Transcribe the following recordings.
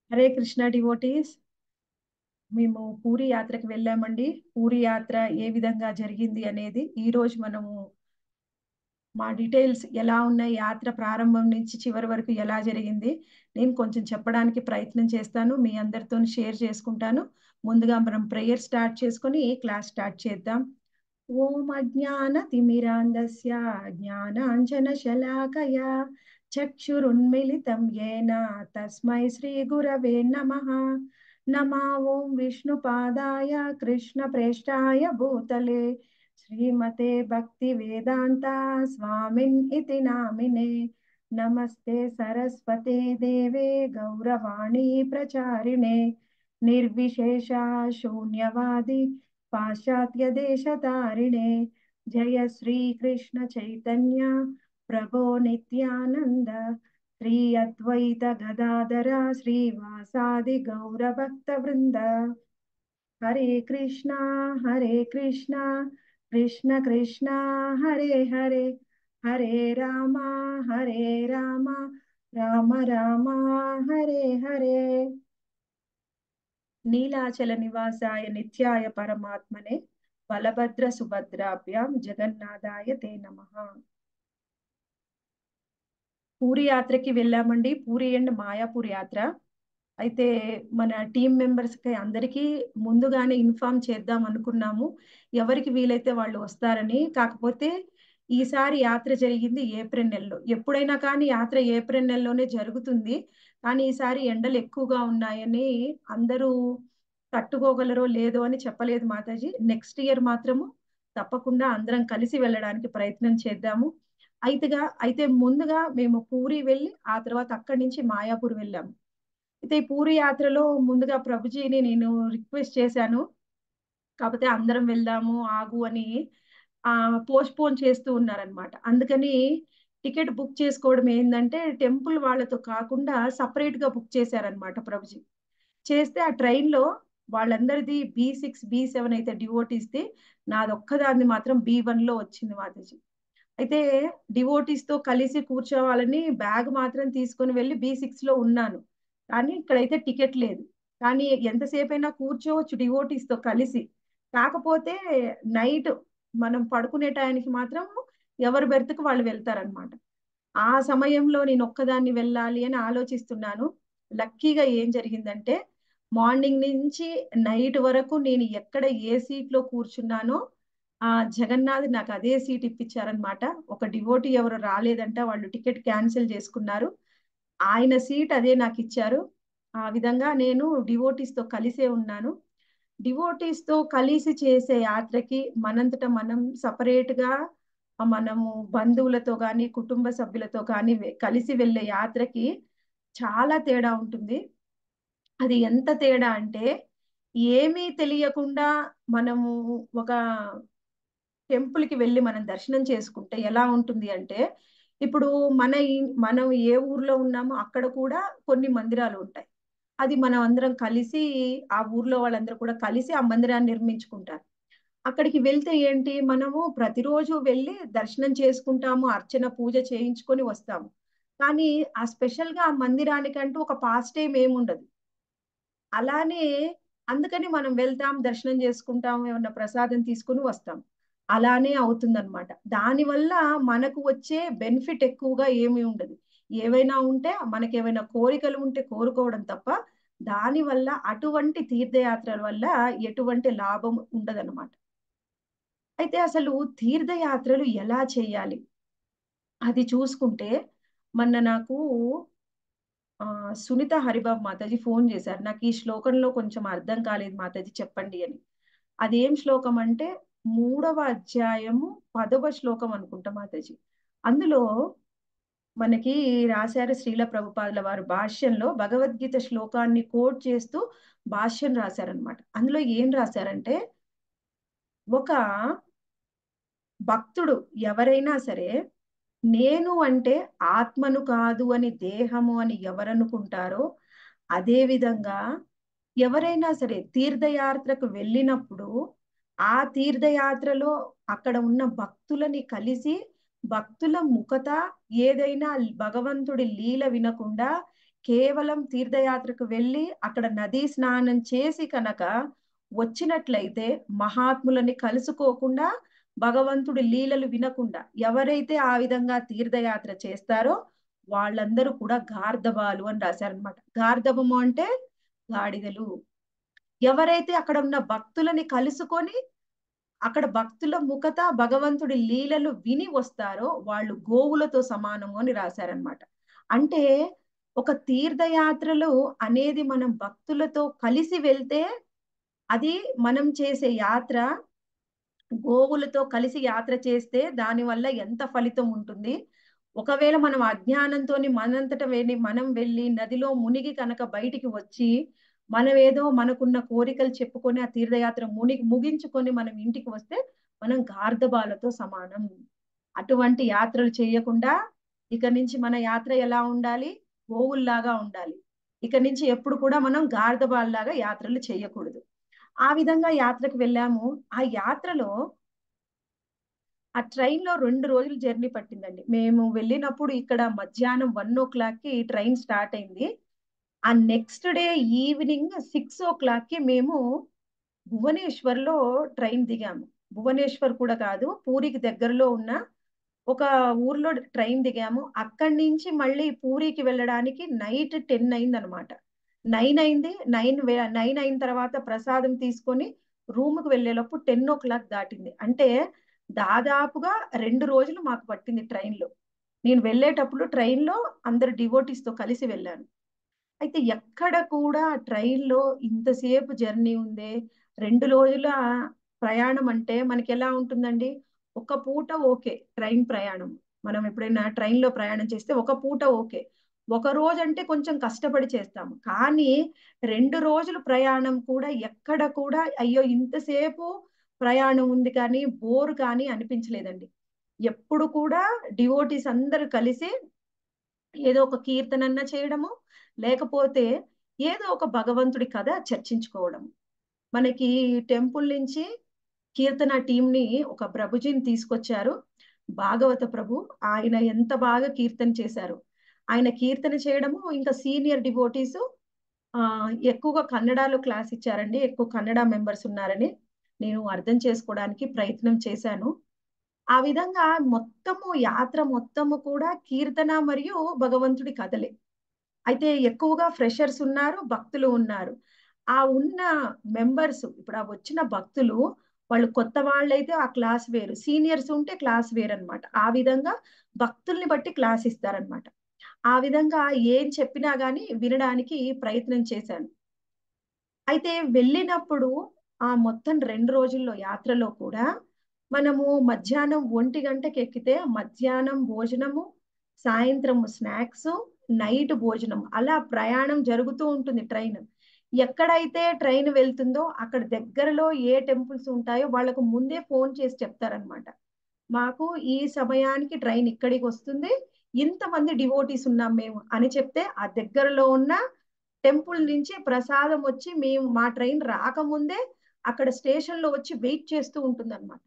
Hare Krishna devotees మేము పూరి యాత్రకు వెళ్ళామండి పూరి యాత్ర ఏ విధంగా జరిగింది అనేది ఈ రోజు మనము మా డీటెయిల్స్ ఎలా ఉన్నాయి యాత్ర ప్రారంభం నుంచి చివరి వరకు ఎలా జరిగింది నేను కొంచెం చెప్పడానికి ప్రయత్నం చేస్తాను మీ అందరితో షేర్ చేసుకుంటాను ముందుగా మనం ప్రేయర్ స్టార్ట్ చేసుకొని క్లాస్ స్టార్ట్ చేద్దాం ఓం అజ్ఞాన తిమిరాంధస్య జ్ఞానాంజన శలాకయ చక్షురున్మిళితం ఏన తస్మై శ్రీ గురవే నమః నమా ఓం విష్ణుపాదాయ కృష్ణ ప్రేష్టాయ భూతలే శ్రీమతే భక్తి వేదాంత స్వామిన్ ఇతి నామినే నమస్తే సరస్వతే దేవే గౌరవాణి ప్రచారిణే నిర్విశేష శూన్యవాది పాశ్చాత్య దేశతారిణే జయ శ్రీ కృష్ణ చైతన్య ప్రభో నిత్యానంద శ్రీ అద్వైత గదాధర శ్రీవాసాది గౌరభక్త వృంద హరే కృష్ణ హరే కృష్ణ కృష్ణ కృష్ణ హరే హరే హరే రామ హరే రామ రామ రామ హరే హరే నీలాచల నివాసాయ నిత్యాయ పరమాత్మనే బలభద్ర సుభద్రాభ్యాం జగన్నాథాయ తే నమ పూరి యాత్రకి వెళ్ళామండి పూరి అండ్ మాయాపూర్ యాత్ర అయితే మన టీం మెంబర్స్ కి అందరికీ ముందుగానే ఇన్ఫార్మ్ చేద్దాం అనుకున్నాము ఎవరికి వీలైతే వాళ్ళు వస్తారని కాకపోతే ఈసారి యాత్ర జరిగింది ఏప్రిల్ నెలలో ఎప్పుడైనా కానీ యాత్ర ఏప్రిల్ నెలలోనే జరుగుతుంది కానీ ఈసారి ఎండలు ఎక్కువగా ఉన్నాయని అందరూ తట్టుకోగలరో లేదో అని చెప్పలేదు మాతాజీ నెక్స్ట్ ఇయర్ మాత్రము తప్పకుండా అందరం కలిసి వెళ్ళడానికి ప్రయత్నం చేద్దాము అయితేగా అయితే ముందుగా మేము పూరి వెళ్ళి ఆ తర్వాత అక్కడి నుంచి మాయాపూర్ వెళ్ళాము అయితే ఈ పూరి యాత్రలో ముందుగా ప్రభుజీని నేను రిక్వెస్ట్ చేశాను కాకపోతే అందరం వెళ్దాము ఆగు అని ఆ పోస్ట్ పోన్ చేస్తూ ఉన్నారనమాట అందుకని టికెట్ బుక్ చేసుకోవడం ఏంటంటే టెంపుల్ వాళ్ళతో కాకుండా సపరేట్ గా బుక్ చేశారనమాట ప్రభుజీ చేస్తే ఆ ట్రైన్ లో వాళ్ళందరిది బి సిక్స్ బి సెవెన్ అయితే డివోటీస్తే నాది ఒక్కదాన్ని మాత్రం బి వన్ లో వచ్చింది మాతాజీ అయితే డివోటీస్ తో కలిసి కూర్చోవాలని బ్యాగ్ మాత్రం తీసుకొని వెళ్ళి బి సిక్స్ లో ఉన్నాను కానీ ఇక్కడైతే టికెట్ లేదు కానీ ఎంతసేపు అయినా కూర్చోవచ్చు డివోటీస్ తో కలిసి కాకపోతే నైట్ మనం పడుకునే టయానికి మాత్రం ఎవరి బెర్త్కి వాళ్ళు వెళ్తారనమాట ఆ సమయంలో నేను ఒక్కదాన్ని వెళ్ళాలి అని ఆలోచిస్తున్నాను లక్కీగా ఏం జరిగిందంటే మార్నింగ్ నుంచి నైట్ వరకు నేను ఎక్కడ ఏ సీట్ లో కూర్చున్నానో ఆ జగన్నాథ్ నాకు అదే సీట్ ఇప్పించారనమాట ఒక డివోటీ ఎవరు రాలేదంట వాళ్ళు టికెట్ క్యాన్సిల్ చేసుకున్నారు ఆయన సీట్ అదే నాకు ఇచ్చారు ఆ విధంగా నేను డివోటీస్ తో కలిసే ఉన్నాను డివోటీస్ తో కలిసి చేసే యాత్రకి మనంతట మనం సపరేట్ గా మనము బంధువులతో కానీ కుటుంబ సభ్యులతో కానీ కలిసి వెళ్ళే యాత్రకి చాలా తేడా ఉంటుంది అది ఎంత తేడా అంటే ఏమీ తెలియకుండా మనము ఒక టెంపుల్ కి వెళ్ళి మనం దర్శనం చేసుకుంటే ఎలా ఉంటుంది అంటే ఇప్పుడు మన మనం ఏ ఊర్లో ఉన్నామో అక్కడ కూడా కొన్ని మందిరాలు ఉంటాయి అది మనం అందరం కలిసి ఆ ఊర్లో వాళ్ళందరూ కూడా కలిసి ఆ మందిరాన్ని నిర్మించుకుంటారు అక్కడికి వెళ్తే ఏంటి మనము ప్రతిరోజు వెళ్ళి దర్శనం చేసుకుంటాము అర్చన పూజ చేయించుకొని వస్తాము కానీ ఆ స్పెషల్ గా ఆ మందిరానికంటూ ఒక పాస్ టైం ఏముండదు అలానే అందుకని మనం వెళ్తాం దర్శనం చేసుకుంటాం ఏమన్నా ప్రసాదం తీసుకుని వస్తాం అలానే అవుతుందన్నమాట దానివల్ల మనకు వచ్చే బెనిఫిట్ ఎక్కువగా ఏమీ ఉండదు ఏవైనా ఉంటే మనకి ఏమైనా కోరికలు ఉంటే కోరుకోవడం తప్ప దాని వల్ల అటువంటి తీర్థయాత్రల వల్ల ఎటువంటి లాభం ఉండదన్నమాట అయితే అసలు తీర్థయాత్రలు ఎలా చేయాలి అది చూసుకుంటే మొన్న నాకు ఆ సునీత హరిబాబు మాతాజీ ఫోన్ చేశారు నాకు ఈ శ్లోకంలో కొంచెం అర్థం కాలేదు మాతాజీ చెప్పండి అని అదేం శ్లోకం అంటే మూడవ అధ్యాయము పదవ శ్లోకం అనుకుంటా మాతాజీ అందులో మనకి రాశారు శ్రీల ప్రభుపాదుల వారు భాష్యంలో భగవద్గీత శ్లోకాన్ని కోట్ చేస్తూ భాష్యం రాశారనమాట అందులో ఏం రాశారంటే ఒక భక్తుడు ఎవరైనా సరే నేను అంటే ఆత్మను కాదు అని దేహము అని ఎవరనుకుంటారో అదే విధంగా ఎవరైనా సరే తీర్థయాత్రకు వెళ్ళినప్పుడు ఆ తీర్థయాత్రలో అక్కడ ఉన్న భక్తులని కలిసి భక్తుల ముఖత ఏదైనా భగవంతుడి లీల వినకుండా కేవలం తీర్థయాత్రకు వెళ్ళి అక్కడ నదీ స్నానం చేసి కనుక వచ్చినట్లయితే మహాత్ములని కలుసుకోకుండా భగవంతుడి లీలలు వినకుండా ఎవరైతే ఆ విధంగా తీర్థయాత్ర చేస్తారో వాళ్ళందరూ కూడా గార్ధబాలు అని రాశారనమాట గార్ధబము అంటే గాడిదలు ఎవరైతే అక్కడ ఉన్న భక్తులని కలుసుకొని అక్కడ భక్తుల ముఖత భగవంతుడి లీలలు విని వస్తారో వాళ్ళు గోవులతో సమానము అని రాశారనమాట అంటే ఒక తీర్థయాత్రలు అనేది మనం భక్తులతో కలిసి వెళ్తే అది మనం చేసే యాత్ర గోవులతో కలిసి యాత్ర చేస్తే దాని వల్ల ఎంత ఫలితం ఉంటుంది ఒకవేళ మనం అజ్ఞానంతో మనంతట వెళ్ళి మనం వెళ్ళి నదిలో మునిగి కనుక బయటికి వచ్చి మనం ఏదో మనకున్న కోరికలు చెప్పుకొని ఆ తీర్థయాత్ర మునిగి ముగించుకొని మనం ఇంటికి వస్తే మనం గార్ధబాలతో సమానం అటువంటి యాత్రలు చేయకుండా ఇక నుంచి మన యాత్ర ఎలా ఉండాలి గోవుల్లాగా ఉండాలి ఇక నుంచి ఎప్పుడు కూడా మనం గార్ధబాల్లాగా యాత్రలు చేయకూడదు ఆ విధంగా యాత్రకు వెళ్ళాము ఆ యాత్రలో ఆ ట్రైన్ లో రెండు రోజులు జర్నీ పట్టిందండి మేము వెళ్ళినప్పుడు ఇక్కడ మధ్యాహ్నం వన్ ఓ క్లాక్ కి ట్రైన్ స్టార్ట్ అయింది ఆ next day evening six o'clock కి మేము భువనేశ్వర్ లో ట్రైన్ దిగాము భువనేశ్వర్ కూడా కాదు పూరికి దగ్గరలో ఉన్న ఒక ఊర్లో ట్రైన్ దిగాము అక్కడి నుంచి మళ్ళీ పూరికి వెళ్ళడానికి నైట్ టెన్ అయింది అనమాట నైన్ అయింది నైన్ నైన్ అయిన తర్వాత ప్రసాదం తీసుకొని రూమ్కి వెళ్ళేటప్పుడు టెన్ ఓ క్లాక్ దాటింది అంటే దాదాపుగా రెండు రోజులు మాకు పట్టింది ట్రైన్లో నేను వెళ్ళేటప్పుడు ట్రైన్లో అందరు డివోటీస్ తో కలిసి వెళ్ళాను అయితే ఎక్కడ కూడా ట్రైన్లో ఇంతసేపు జర్నీ ఉందే రెండు రోజుల ప్రయాణం అంటే మనకి ఎలా ఉంటుందండి ఒక పూట ఓకే ట్రైన్ ప్రయాణం మనం ఎప్పుడైనా ట్రైన్లో ప్రయాణం చేస్తే ఒక పూట ఓకే ఒక రోజు అంటే కొంచెం కష్టపడి చేస్తాము కానీ రెండు రోజులు ప్రయాణం కూడా ఎక్కడ కూడా అయ్యో ఇంతసేపు ప్రయాణం ఉంది కానీ బోర్ కానీ అనిపించలేదండి ఎప్పుడు కూడా డివోటీస్ అందరూ కలిసి ఏదో ఒక కీర్తనన్న చేయడము లేకపోతే ఏదో ఒక భగవంతుడి కథ చర్చించుకోవడం మనకి టెంపుల్ నుంచి కీర్తన టీంని ఒక ప్రభుజీని తీసుకొచ్చారు భాగవత ప్రభు ఆయన ఎంత బాగా కీర్తన చేశారు ఆయన కీర్తన చేయడము ఇంకా సీనియర్ డివోటీస్ ఆ ఎక్కువగా కన్నడలో క్లాస్ ఇచ్చారండి ఎక్కువ కన్నడ మెంబర్స్ ఉన్నారని నేను అర్థం చేసుకోవడానికి ప్రయత్నం చేశాను ఆ విధంగా మొత్తము యాత్ర మొత్తము కూడా కీర్తన మరియు భగవంతుడి కథలే అయితే ఎక్కువగా ఫ్రెషర్స్ ఉన్నారు భక్తులు ఉన్నారు ఆ ఉన్న మెంబర్స్ ఇప్పుడు ఆ వచ్చిన భక్తులు వాళ్ళు కొత్త వాళ్ళైతే ఆ క్లాస్ వేరు సీనియర్స్ ఉంటే క్లాస్ వేరు అనమాట ఆ విధంగా భక్తుల్ని బట్టి క్లాస్ ఇస్తారనమాట ఆ విధంగా ఏం చెప్పినా గానీ వినడానికి ప్రయత్నం చేశాను అయితే వెళ్ళినప్పుడు ఆ మొత్తం రెండు రోజుల్లో యాత్రలో కూడా మనము మధ్యాహ్నం ఒంటి గంటకి ఎక్కితే మధ్యాహ్నం భోజనము సాయంత్రం స్నాక్స్ నైట్ భోజనం అలా ప్రయాణం జరుగుతూ ఉంటుంది ట్రైన్ ఎక్కడైతే ట్రైన్ వెళ్తుందో అక్కడ దగ్గరలో ఏ టెంపుల్స్ ఉంటాయో వాళ్ళకు ముందే ఫోన్ చేసి చెప్తారనమాట మాకు ఈ సమయానికి ట్రైన్ ఇక్కడికి వస్తుంది ఇంతమంది డివోటీస్ ఉన్నాం మేము అని చెప్తే ఆ దగ్గరలో ఉన్న టెంపుల్ నుంచి ప్రసాదం వచ్చి మేము మా ట్రైన్ రాకముందే అక్కడ స్టేషన్ లో వచ్చి వెయిట్ చేస్తూ ఉంటుంది అనమాట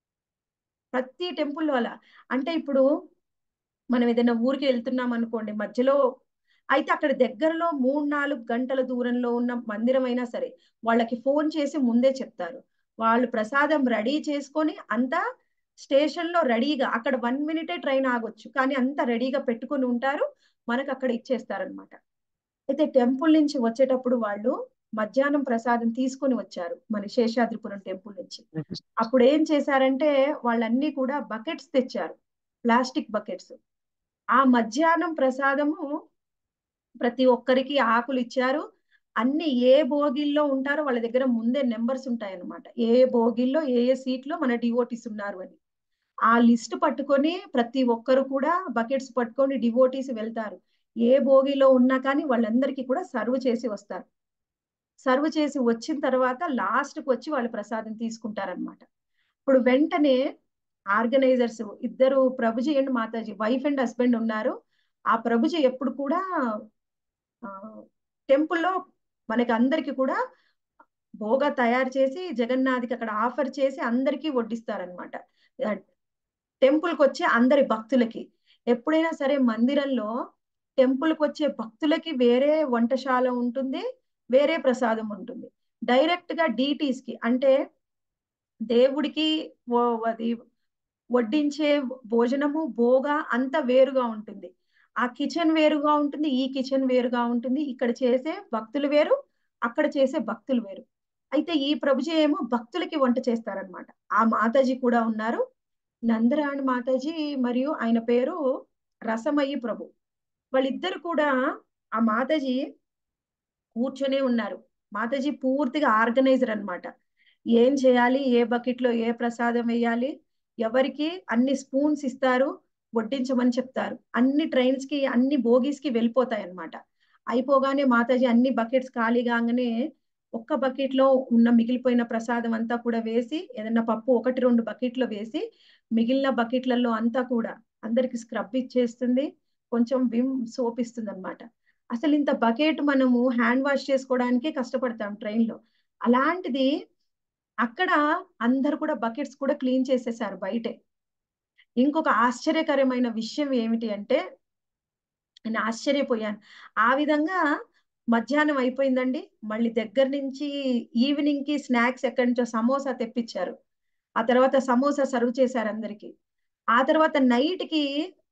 ప్రతి టెంపుల్ అలా అంటే ఇప్పుడు మనం ఏదైనా ఊరికి వెళ్తున్నాం అనుకోండి మధ్యలో అయితే అక్కడ దగ్గరలో మూడు నాలుగు గంటల దూరంలో ఉన్న మందిరం అయినా సరే వాళ్ళకి ఫోన్ చేసి ముందే చెప్తారు వాళ్ళు ప్రసాదం రెడీ చేసుకొని అంతా స్టేషన్ లో రెడీగా అక్కడ వన్ మినిటే ట్రైన్ ఆగొచ్చు కానీ అంత రెడీగా పెట్టుకొని ఉంటారు మనకు అక్కడ ఇచ్చేస్తారనమాట అయితే టెంపుల్ నుంచి వచ్చేటప్పుడు వాళ్ళు మధ్యాహ్నం ప్రసాదం తీసుకొని వచ్చారు మన శేషాద్రిపురం టెంపుల్ నుంచి అప్పుడు ఏం చేశారంటే వాళ్ళన్నీ కూడా బకెట్స్ తెచ్చారు ప్లాస్టిక్ బకెట్స్ ఆ మధ్యాహ్నం ప్రసాదము ప్రతి ఒక్కరికి ఆకులు ఇచ్చారు అన్ని ఏ భోగిల్లో ఉంటారో వాళ్ళ దగ్గర ముందే నెంబర్స్ ఉంటాయన్నమాట ఏ భోగిల్లో ఏ ఏ సీట్లో మన డివోటీస్ ఉన్నారు అని ఆ లిస్ట్ పట్టుకొని ప్రతి ఒక్కరు కూడా బకెట్స్ పట్టుకొని డివోటీస్ వెళ్తారు ఏ భోగిలో ఉన్నా కానీ వాళ్ళందరికీ కూడా సర్వ్ చేసి వస్తారు సర్వ్ చేసి వచ్చిన తర్వాత లాస్ట్కి వచ్చి వాళ్ళు ప్రసాదం తీసుకుంటారనమాట ఇప్పుడు వెంటనే ఆర్గనైజర్స్ ఇద్దరు ప్రభుజీ అండ్ మాతాజీ వైఫ్ అండ్ హస్బెండ్ ఉన్నారు ఆ ప్రభుజీ ఎప్పుడు కూడా టెంపుల్లో మనకి అందరికి కూడా భోగా తయారు చేసి జగన్నాథ్కి అక్కడ ఆఫర్ చేసి అందరికీ వడ్డిస్తారనమాట టెంపుల్కి వచ్చే అందరి భక్తులకి ఎప్పుడైనా సరే మందిరంలో టెంపుల్కి వచ్చే భక్తులకి వేరే వంటశాల ఉంటుంది వేరే ప్రసాదం ఉంటుంది డైరెక్ట్ గా డీటీస్ కి అంటే దేవుడికి ఓ- అది వడ్డించే భోజనము భోగ అంత వేరుగా ఉంటుంది ఆ కిచెన్ వేరుగా ఉంటుంది ఈ కిచెన్ వేరుగా ఉంటుంది ఇక్కడ చేసే భక్తులు వేరు అక్కడ చేసే భక్తులు వేరు అయితే ఈ ప్రభుజీ ఏమో భక్తులకి వంట చేస్తారనమాట ఆ మాతాజీ కూడా ఉన్నారు నందరాణి మాతాజీ మరియు ఆయన పేరు రసమయ్యి ప్రభు వాళ్ళిద్దరు కూడా ఆ మాతాజీ కూర్చొనే ఉన్నారు మాతాజీ పూర్తిగా ఆర్గనైజర్ అన్నమాట ఏం చేయాలి ఏ బకెట్ లో ఏ ప్రసాదం వేయాలి ఎవరికి అన్ని స్పూన్స్ ఇస్తారు వడ్డించమని చెప్తారు అన్ని ట్రైన్స్ కి అన్ని బోగీస్ కి వెళ్ళిపోతాయి అన్నమాట అయిపోగానే మాతాజీ అన్ని బకెట్స్ ఖాళీ కాగానే ఒక్క బకెట్ లో ఉన్న మిగిలిపోయిన ప్రసాదం అంతా కూడా వేసి ఏదన్నా పప్పు ఒకటి రెండు బకెట్లో వేసి మిగిలిన బకెట్లలో అంతా కూడా అందరికి స్క్రబ్ ఇచ్చేస్తుంది కొంచెం విమ్ సోప్ ఇస్తుంది అనమాట అసలు ఇంత బకెట్ మనము హ్యాండ్ వాష్ చేసుకోవడానికి కష్టపడతాం ట్రైన్ లో అలాంటిది అక్కడ అందరు కూడా బకెట్స్ కూడా క్లీన్ చేసేసారు బయటే ఇంకొక ఆశ్చర్యకరమైన విషయం ఏమిటి అంటే నేను ఆశ్చర్యపోయాను ఆ విధంగా మధ్యాహ్నం అయిపోయిందండి మళ్ళీ దగ్గర నుంచి ఈవినింగ్ కి స్నాక్స్ ఎక్కడి నుంచో సమోసా తెప్పించారు ఆ తర్వాత సమోసా సర్వ్ చేశారు అందరికి ఆ తర్వాత నైట్ కి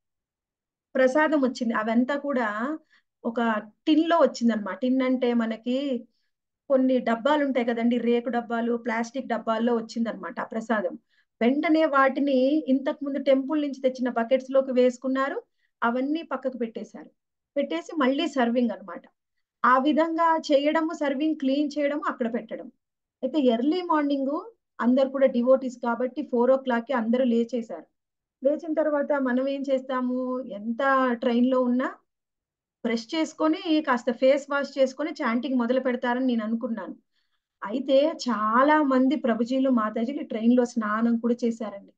ప్రసాదం వచ్చింది అవంతా కూడా ఒక టిన్ లో వచ్చింది అనమాట టిన్ అంటే మనకి కొన్ని డబ్బాలు ఉంటాయి కదండి రేకు డబ్బాలు ప్లాస్టిక్ డబ్బాల్లో వచ్చిందనమాట ఆ ప్రసాదం వెంటనే వాటిని ఇంతకు ముందు టెంపుల్ నుంచి తెచ్చిన బకెట్స్ లోకి వేసుకున్నారు అవన్నీ పక్కకు పెట్టేశారు పెట్టేసి మళ్ళీ సర్వింగ్ అన్నమాట ఆ విధంగా చేయడము సర్వింగ్ క్లీన్ చేయడము అక్కడ పెట్టడం అయితే ఎర్లీ మార్నింగ్ అందరు కూడా డివోటీస్ కాబట్టి ఫోర్ ఓ క్లాక్ కి అందరూ లేచేశారు లేచిన తర్వాత మనం ఏం చేస్తాము ఎంత ట్రైన్ లో ఉన్నా బ్రష్ చేసుకొని కాస్త ఫేస్ వాష్ చేసుకొని చాంటింగ్ మొదలు పెడతారని నేను అనుకున్నాను అయితే చాలా మంది ప్రభుజీలు మాతాజీలు ట్రైన్ లో స్నానం కూడా చేశారండి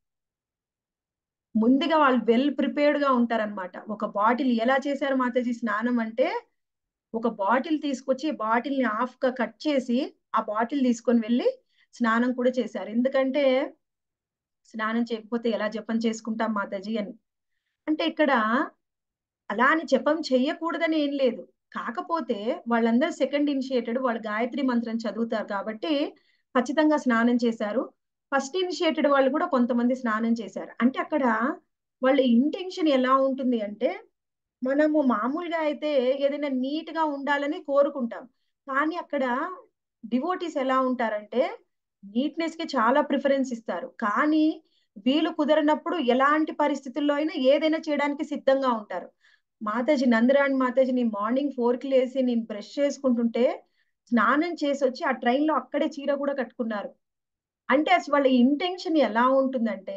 ముందుగా వాళ్ళు వెల్ ప్రిపేర్డ్ గా ఉంటారనమాట ఒక బాటిల్ ఎలా చేశారు మాతాజీ స్నానం అంటే ఒక బాటిల్ తీసుకొచ్చి బాటిల్ ని హాఫ్ గా కట్ చేసి ఆ బాటిల్ తీసుకొని వెళ్ళి స్నానం కూడా చేశారు ఎందుకంటే స్నానం చేయకపోతే ఎలా జపం చేసుకుంటాం మాతాజీ అని అంటే ఇక్కడ అలా అని జపం చెయ్యకూడదని ఏం లేదు కాకపోతే వాళ్ళందరూ సెకండ్ ఇనిషియేటెడ్ వాళ్ళు గాయత్రి మంత్రం చదువుతారు కాబట్టి ఖచ్చితంగా స్నానం చేశారు ఫస్ట్ ఇనిషియేటెడ్ వాళ్ళు కూడా కొంతమంది స్నానం చేశారు అంటే అక్కడ వాళ్ళ ఇంటెన్షన్ ఎలా ఉంటుంది అంటే మనము మామూలుగా అయితే ఏదైనా నీట్ గా ఉండాలని కోరుకుంటాం కానీ అక్కడ డివోటీస్ ఎలా ఉంటారంటే నీట్నెస్ కి చాలా ప్రిఫరెన్స్ ఇస్తారు కానీ వీలు కుదరనప్పుడు ఎలాంటి పరిస్థితుల్లో అయినా ఏదైనా చేయడానికి సిద్ధంగా ఉంటారు మాతాజీ నందరాణి మాతాజీని మార్నింగ్ ఫోర్ కి లేసి నేను బ్రష్ చేసుకుంటుంటే స్నానం చేసి వచ్చి ఆ ట్రైన్ లో అక్కడే చీర కూడా కట్టుకున్నారు అంటే అసలు వాళ్ళ ఇంటెన్షన్ ఎలా ఉంటుందంటే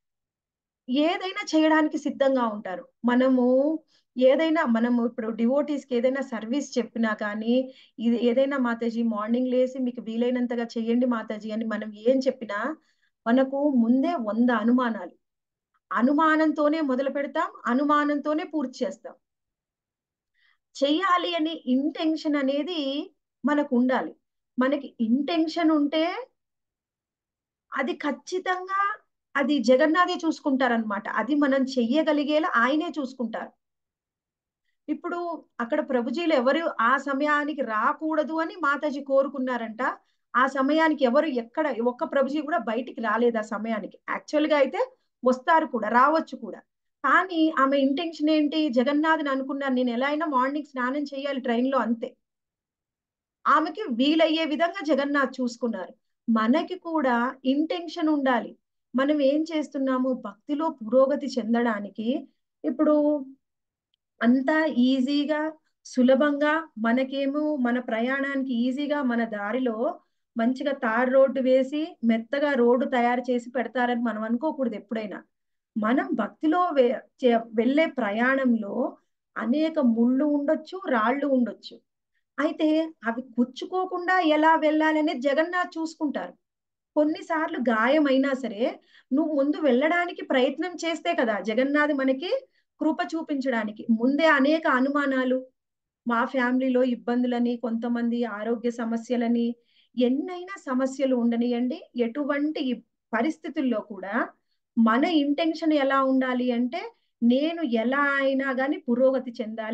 ఏదైనా చేయడానికి సిద్ధంగా ఉంటారు మనము ఏదైనా మనము ఇప్పుడు డివోటీస్ కి ఏదైనా సర్వీస్ చెప్పినా కానీ ఇది ఏదైనా మాతాజీ మార్నింగ్ లేసి మీకు వీలైనంతగా చెయ్యండి మాతాజీ అని మనం ఏం చెప్పినా మనకు ముందే వంద అనుమానాలు అనుమానంతోనే మొదలు పెడతాం అనుమానంతోనే పూర్తి చేస్తాం చెయ్యాలి అని ఇంటెన్షన్ అనేది మనకు ఉండాలి మనకి ఇంటెన్షన్ ఉంటే అది ఖచ్చితంగా అది జగన్నాథే చూసుకుంటారనమాట అది మనం చెయ్యగలిగేలా ఆయనే చూసుకుంటారు ఇప్పుడు అక్కడ ప్రభుజీలు ఎవరు ఆ సమయానికి రాకూడదు అని మాతాజీ కోరుకున్నారంట ఆ సమయానికి ఎవరు ఎక్కడ ఒక్క ప్రభుజీ కూడా బయటికి రాలేదు ఆ సమయానికి యాక్చువల్ గా అయితే వస్తారు కూడా రావచ్చు కూడా కానీ ఆమె ఇంటెన్షన్ ఏంటి జగన్నాథ్ని అనుకున్నారు నేను ఎలా అయినా మార్నింగ్ స్నానం చేయాలి ట్రైన్ లో అంతే ఆమెకి వీలయ్యే విధంగా జగన్నాథ్ చూసుకున్నారు మనకి కూడా ఇంటెన్షన్ ఉండాలి మనం ఏం చేస్తున్నాము భక్తిలో పురోగతి చెందడానికి ఇప్పుడు అంతా ఈజీగా సులభంగా మనకేమో మన ప్రయాణానికి ఈజీగా మన దారిలో మంచిగా తార్ రోడ్డు వేసి మెత్తగా రోడ్డు తయారు చేసి పెడతారని మనం అనుకోకూడదు ఎప్పుడైనా మనం భక్తిలో వెళ్ళే ప్రయాణంలో అనేక ముళ్ళు ఉండొచ్చు రాళ్ళు ఉండొచ్చు అయితే అవి గుచ్చుకోకుండా ఎలా వెళ్ళాలనేది జగన్నాథ్ చూసుకుంటారు కొన్నిసార్లు గాయమైనా సరే నువ్వు ముందు వెళ్ళడానికి ప్రయత్నం చేస్తే కదా జగన్నాథ్ మనకి కృప చూపించడానికి ముందే అనేక అనుమానాలు మా ఫ్యామిలీలో ఇబ్బందులని కొంతమంది ఆరోగ్య సమస్యలని ఎన్నైనా సమస్యలు ఉండనియండి ఎటువంటి పరిస్థితుల్లో కూడా మన ఇంటెన్షన్ ఎలా ఉండాలి అంటే నేను ఎలా అయినా కానీ పురోగతి చెందాలి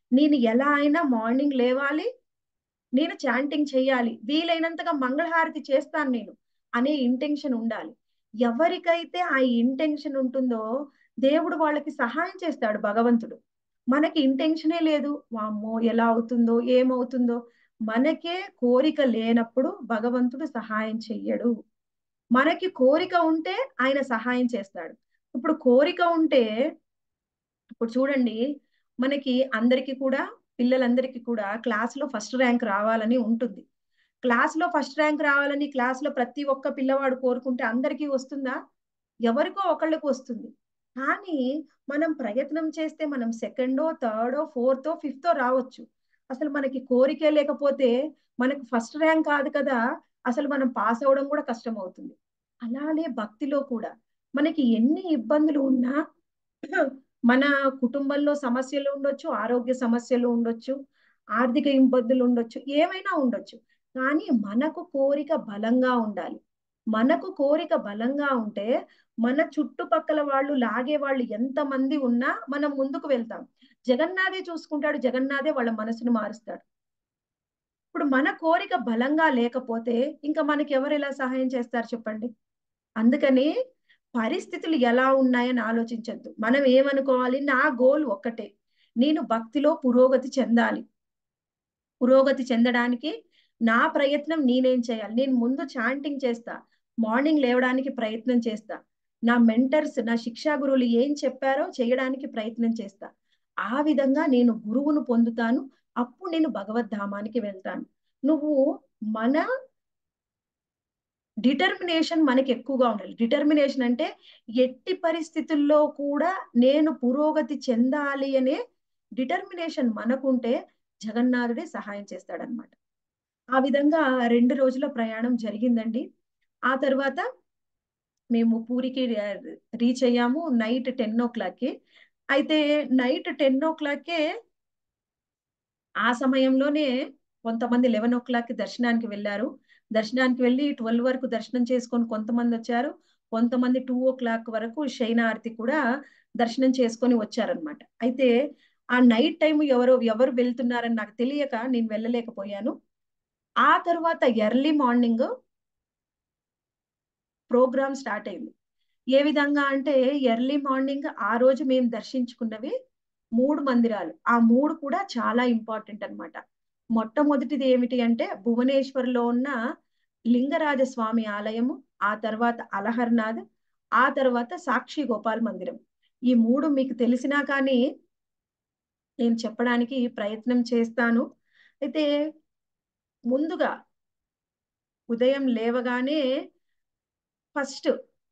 నేను ఎలా అయినా మార్నింగ్ లేవాలి నేను చాంటింగ్ చేయాలి వీలైనంతగా మంగళహారతి చేస్తాను నేను అనే ఇంటెన్షన్ ఉండాలి ఎవరికైతే ఆ ఇంటెన్షన్ ఉంటుందో దేవుడు వాళ్ళకి సహాయం చేస్తాడు భగవంతుడు మనకి ఇంటెన్షనే లేదు వామ్మో ఎలా అవుతుందో ఏమవుతుందో మనకే కోరిక లేనప్పుడు భగవంతుడు సహాయం చెయ్యడు మనకి కోరిక ఉంటే ఆయన సహాయం చేస్తాడు ఇప్పుడు కోరిక ఉంటే ఇప్పుడు చూడండి మనకి అందరికి కూడా పిల్లలందరికీ కూడా క్లాస్ లో ఫస్ట్ ర్యాంక్ రావాలని ఉంటుంది క్లాస్ లో ఫస్ట్ ర్యాంక్ రావాలని క్లాస్ లో ప్రతి ఒక్క పిల్లవాడు కోరుకుంటే అందరికీ వస్తుందా ఎవరికో ఒకళ్ళకి వస్తుంది కానీ మనం ప్రయత్నం చేస్తే మనం సెకండో థర్డో ఫోర్తో ఫిఫ్తో రావచ్చు అసలు మనకి కోరికే లేకపోతే మనకు ఫస్ట్ ర్యాంక్ కాదు కదా అసలు మనం పాస్ అవడం కూడా కష్టం అవుతుంది అలానే భక్తిలో కూడా మనకి ఎన్ని ఇబ్బందులు ఉన్నా మన కుటుంబంలో సమస్యలు ఉండొచ్చు ఆరోగ్య సమస్యలు ఉండొచ్చు ఆర్థిక ఇబ్బందులు ఉండొచ్చు ఏమైనా ఉండొచ్చు కానీ మనకు కోరిక బలంగా ఉండాలి మనకు కోరిక బలంగా ఉంటే మన చుట్టుపక్కల వాళ్ళు లాగే వాళ్ళు ఎంతమంది ఉన్నా మనం ముందుకు వెళ్తాం జగన్నాథే చూసుకుంటాడు జగన్నాథే వాళ్ళ మనసును మారుస్తాడు ఇప్పుడు మన కోరిక బలంగా లేకపోతే ఇంకా మనకి ఎవరు ఎలా సహాయం చేస్తారు చెప్పండి అందుకని పరిస్థితులు ఎలా ఉన్నాయని ఆలోచించద్దు మనం ఏమనుకోవాలి నా గోల్ ఒక్కటే నేను భక్తిలో పురోగతి చెందాలి పురోగతి చెందడానికి నా ప్రయత్నం నేనేం చేయాలి నేను ముందు చాంటింగ్ చేస్తా మార్నింగ్ లేవడానికి ప్రయత్నం చేస్తా నా మెంటర్స్ నా శిక్షా గురువులు ఏం చెప్పారో చేయడానికి ప్రయత్నం చేస్తా ఆ విధంగా నేను గురువును పొందుతాను అప్పుడు నేను భగవద్ధామానికి వెళ్తాను నువ్వు మన డిటర్మినేషన్ మనకి ఎక్కువగా ఉండాలి డిటర్మినేషన్ అంటే ఎట్టి పరిస్థితుల్లో కూడా నేను పురోగతి చెందాలి అనే డిటర్మినేషన్ మనకుంటే జగన్నాథుడే సహాయం చేస్తాడనమాట ఆ విధంగా రెండు రోజుల ప్రయాణం జరిగిందండి ఆ తర్వాత మేము పూరికి రీచ్ అయ్యాము నైట్ టెన్ ఓ క్లాక్కి అయితే నైట్ టెన్ ఓ క్లాక్కే ఆ సమయంలోనే కొంతమంది లెవెన్ ఓ క్లాక్ దర్శనానికి వెళ్ళారు దర్శనానికి వెళ్ళి ట్వెల్వ్ వరకు దర్శనం చేసుకొని కొంతమంది వచ్చారు కొంతమంది టూ ఓ క్లాక్ వరకు శయనార్తి కూడా దర్శనం చేసుకొని వచ్చారనమాట అయితే ఆ నైట్ టైం ఎవరో ఎవరు వెళ్తున్నారని నాకు తెలియక నేను వెళ్ళలేకపోయాను ఆ తర్వాత ఎర్లీ మార్నింగ్ ప్రోగ్రామ్ స్టార్ట్ అయింది ఏ విధంగా అంటే ఎర్లీ మార్నింగ్ ఆ రోజు మేము దర్శించుకున్నవి మూడు మందిరాలు ఆ మూడు కూడా చాలా ఇంపార్టెంట్ అనమాట మొట్టమొదటిది ఏమిటి అంటే భువనేశ్వర్లో ఉన్న లింగరాజ స్వామి ఆలయము ఆ తర్వాత అలహర్నాథ్ ఆ తర్వాత సాక్షి గోపాల్ మందిరం ఈ మూడు మీకు తెలిసినా కానీ నేను చెప్పడానికి ప్రయత్నం చేస్తాను అయితే ముందుగా ఉదయం లేవగానే ఫస్ట్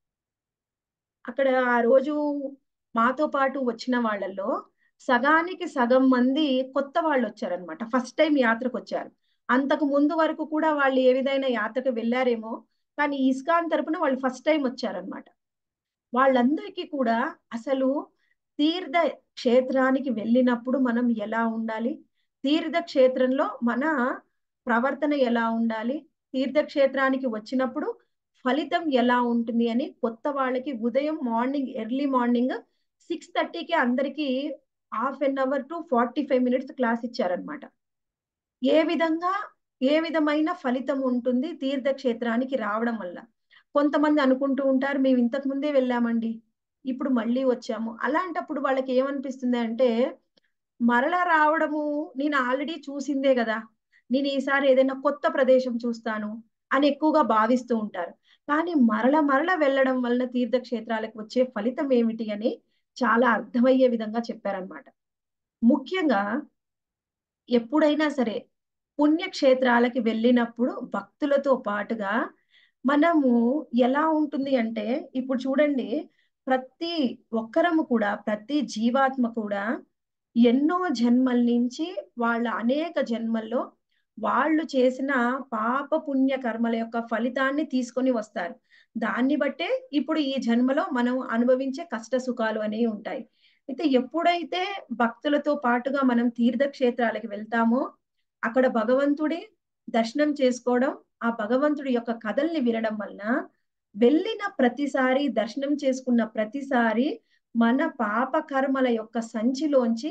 అక్కడ ఆ రోజు మాతో పాటు వచ్చిన వాళ్ళల్లో సగానికి సగం మంది కొత్త వాళ్ళు వచ్చారనమాట ఫస్ట్ టైం యాత్రకు వచ్చారు అంతకు ముందు వరకు కూడా వాళ్ళు ఏ విధమైన యాత్రకు వెళ్ళారేమో కానీ ఇస్కాన్ తరపున వాళ్ళు ఫస్ట్ టైం వచ్చారనమాట వాళ్ళందరికీ కూడా అసలు తీర్థ క్షేత్రానికి వెళ్ళినప్పుడు మనం ఎలా ఉండాలి తీర్థ క్షేత్రంలో మన ప్రవర్తన ఎలా ఉండాలి తీర్థక్షేత్రానికి వచ్చినప్పుడు ఫలితం ఎలా ఉంటుంది అని కొత్త వాళ్ళకి ఉదయం మార్నింగ్ ఎర్లీ మార్నింగ్ సిక్స్ థర్టీకి అందరికీ half an hour to forty five minutes class ఇచ్చారనమాట ఏ విధంగా ఏ విధమైన ఫలితం ఉంటుంది తీర్థక్షేత్రానికి రావడం వల్ల కొంతమంది అనుకుంటూ ఉంటారు మేము ఇంతకు ముందే వెళ్ళామండి ఇప్పుడు మళ్ళీ వచ్చాము అలాంటప్పుడు వాళ్ళకి ఏమనిపిస్తుంది అంటే మరలా రావడము నేను ఆల్రెడీ చూసిందే కదా నేను ఈసారి ఏదైనా కొత్త ప్రదేశం చూస్తాను అని ఎక్కువగా భావిస్తూ ఉంటారు కానీ మరల మరల వెళ్ళడం వలన తీర్థక్షేత్రాలకు వచ్చే ఫలితం ఏమిటి అని చాలా అర్థమయ్యే విధంగా చెప్పారనమాట ముఖ్యంగా ఎప్పుడైనా సరే పుణ్యక్షేత్రాలకి వెళ్ళినప్పుడు భక్తులతో పాటుగా మనము ఎలా ఉంటుంది అంటే ఇప్పుడు చూడండి ప్రతి ఒక్కరము కూడా ప్రతి జీవాత్మ కూడా ఎన్నో జన్మల నుంచి వాళ్ళ అనేక జన్మల్లో వాళ్ళు చేసిన పాప పుణ్య కర్మల యొక్క ఫలితాన్ని తీసుకొని వస్తారు దాన్ని బట్టే ఇప్పుడు ఈ జన్మలో మనం అనుభవించే కష్ట సుఖాలు అనేవి ఉంటాయి అయితే ఎప్పుడైతే భక్తులతో పాటుగా మనం తీర్థక్షేత్రాలకు వెళ్తామో అక్కడ భగవంతుడి దర్శనం చేసుకోవడం ఆ భగవంతుడి యొక్క కథల్ని వినడం వలన వెళ్ళిన ప్రతిసారి దర్శనం చేసుకున్న ప్రతిసారి మన పాప కర్మల యొక్క సంచిలోంచి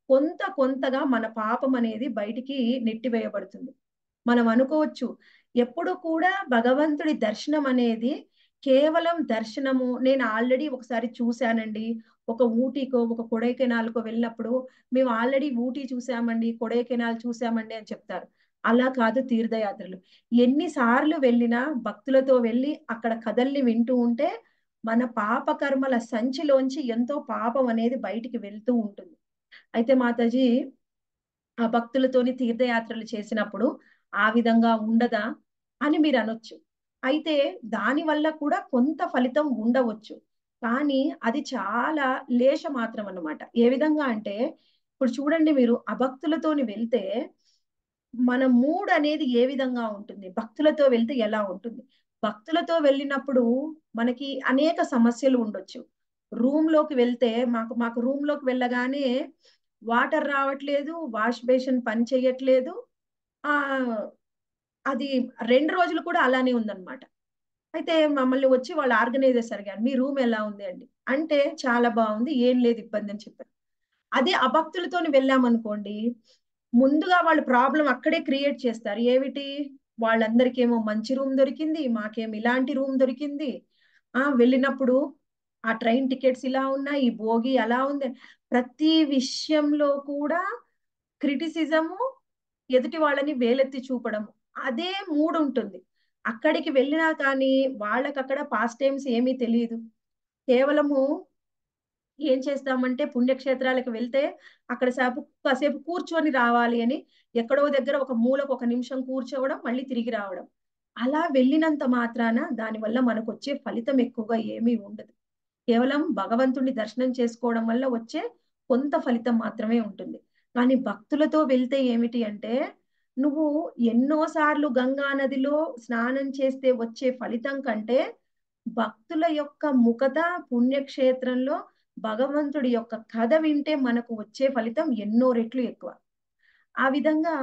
కొంత కొంతగా మన పాపం అనేది బయటికి నెట్టివేయబడుతుంది మనం అనుకోవచ్చు ఎప్పుడు కూడా భగవంతుడి దర్శనం అనేది కేవలం దర్శనము నేను ఆల్రెడీ ఒకసారి చూశానండి ఒక ఊటీకో ఒక కొడైకెనాల్కో వెళ్ళినప్పుడు మేము ఆల్రెడీ ఊటీ చూసామండి కొడైకెనాల్ చూసామండి అని చెప్తారు అలా కాదు తీర్థయాత్రలు ఎన్నిసార్లు వెళ్ళినా భక్తులతో వెళ్ళి అక్కడ కథల్ని వింటూ ఉంటే మన పాప కర్మల సంచిలోంచి ఎంతో పాపం అనేది బయటికి వెళ్తూ ఉంటుంది అయితే మాతాజీ ఆ భక్తులతోని తీర్థయాత్రలు చేసినప్పుడు ఆ విధంగా ఉండదా అని మీరు అనొచ్చు అయితే దాని వల్ల కూడా కొంత ఫలితం ఉండవచ్చు కానీ అది చాలా లేశ మాత్రం అన్నమాట ఏ విధంగా అంటే ఇప్పుడు చూడండి మీరు అభక్తులతోని వెళ్తే మన మూడ్ అనేది ఏ విధంగా ఉంటుంది భక్తులతో వెళ్తే ఎలా ఉంటుంది భక్తులతో వెళ్ళినప్పుడు మనకి అనేక సమస్యలు ఉండొచ్చు రూమ్ లోకి వెళ్తే మాకు మాకు రూమ్ లోకి వెళ్ళగానే వాటర్ రావట్లేదు వాష్ బేసిన్ పని చేయట్లేదు ఆ అది రెండు రోజులు కూడా అలానే ఉందన్నమాట అయితే మమ్మల్ని వచ్చి వాళ్ళు ఆర్గనైజర్స్ అడిగారు మీ రూమ్ ఎలా ఉంది అండి అంటే చాలా బాగుంది ఏం లేదు ఇబ్బంది అని చెప్పారు అదే అభక్తులతోని వెళ్ళామనుకోండి ముందుగా వాళ్ళు ప్రాబ్లం అక్కడే క్రియేట్ చేస్తారు ఏమిటి వాళ్ళందరికేమో మంచి రూమ్ దొరికింది మాకేమో ఇలాంటి రూమ్ దొరికింది ఆ వెళ్ళినప్పుడు ఆ ట్రైన్ టికెట్స్ ఇలా ఉన్నాయి ఈ భోగి అలా ఉంది ప్రతి విషయంలో కూడా క్రిటిసిజము ఎదుటి వాళ్ళని వేలెత్తి చూపడం అదే మూడు ఉంటుంది అక్కడికి వెళ్ళినా కానీ వాళ్ళకి అక్కడ పాస్ట్ టైమ్స్ ఏమీ తెలియదు కేవలము ఏం చేస్తామంటే పుణ్యక్షేత్రాలకు వెళ్తే అక్కడ సేపు కాసేపు కూర్చొని రావాలి అని ఎక్కడో దగ్గర ఒక మూలకు ఒక నిమిషం కూర్చోవడం మళ్ళీ తిరిగి రావడం అలా వెళ్ళినంత మాత్రాన దానివల్ల మనకు వచ్చే ఫలితం ఎక్కువగా ఏమీ ఉండదు కేవలం భగవంతుడిని దర్శనం చేసుకోవడం వల్ల వచ్చే కొంత ఫలితం మాత్రమే ఉంటుంది కానీ భక్తులతో వెళ్తే ఏమిటి అంటే నువ్వు ఎన్నోసార్లు గంగా నదిలో స్నానం చేస్తే వచ్చే ఫలితం కంటే భక్తుల యొక్క ముఖత పుణ్యక్షేత్రంలో భగవంతుడి యొక్క కథ వింటే మనకు వచ్చే ఫలితం ఎన్నో రెట్లు ఎక్కువ ఆ విధంగా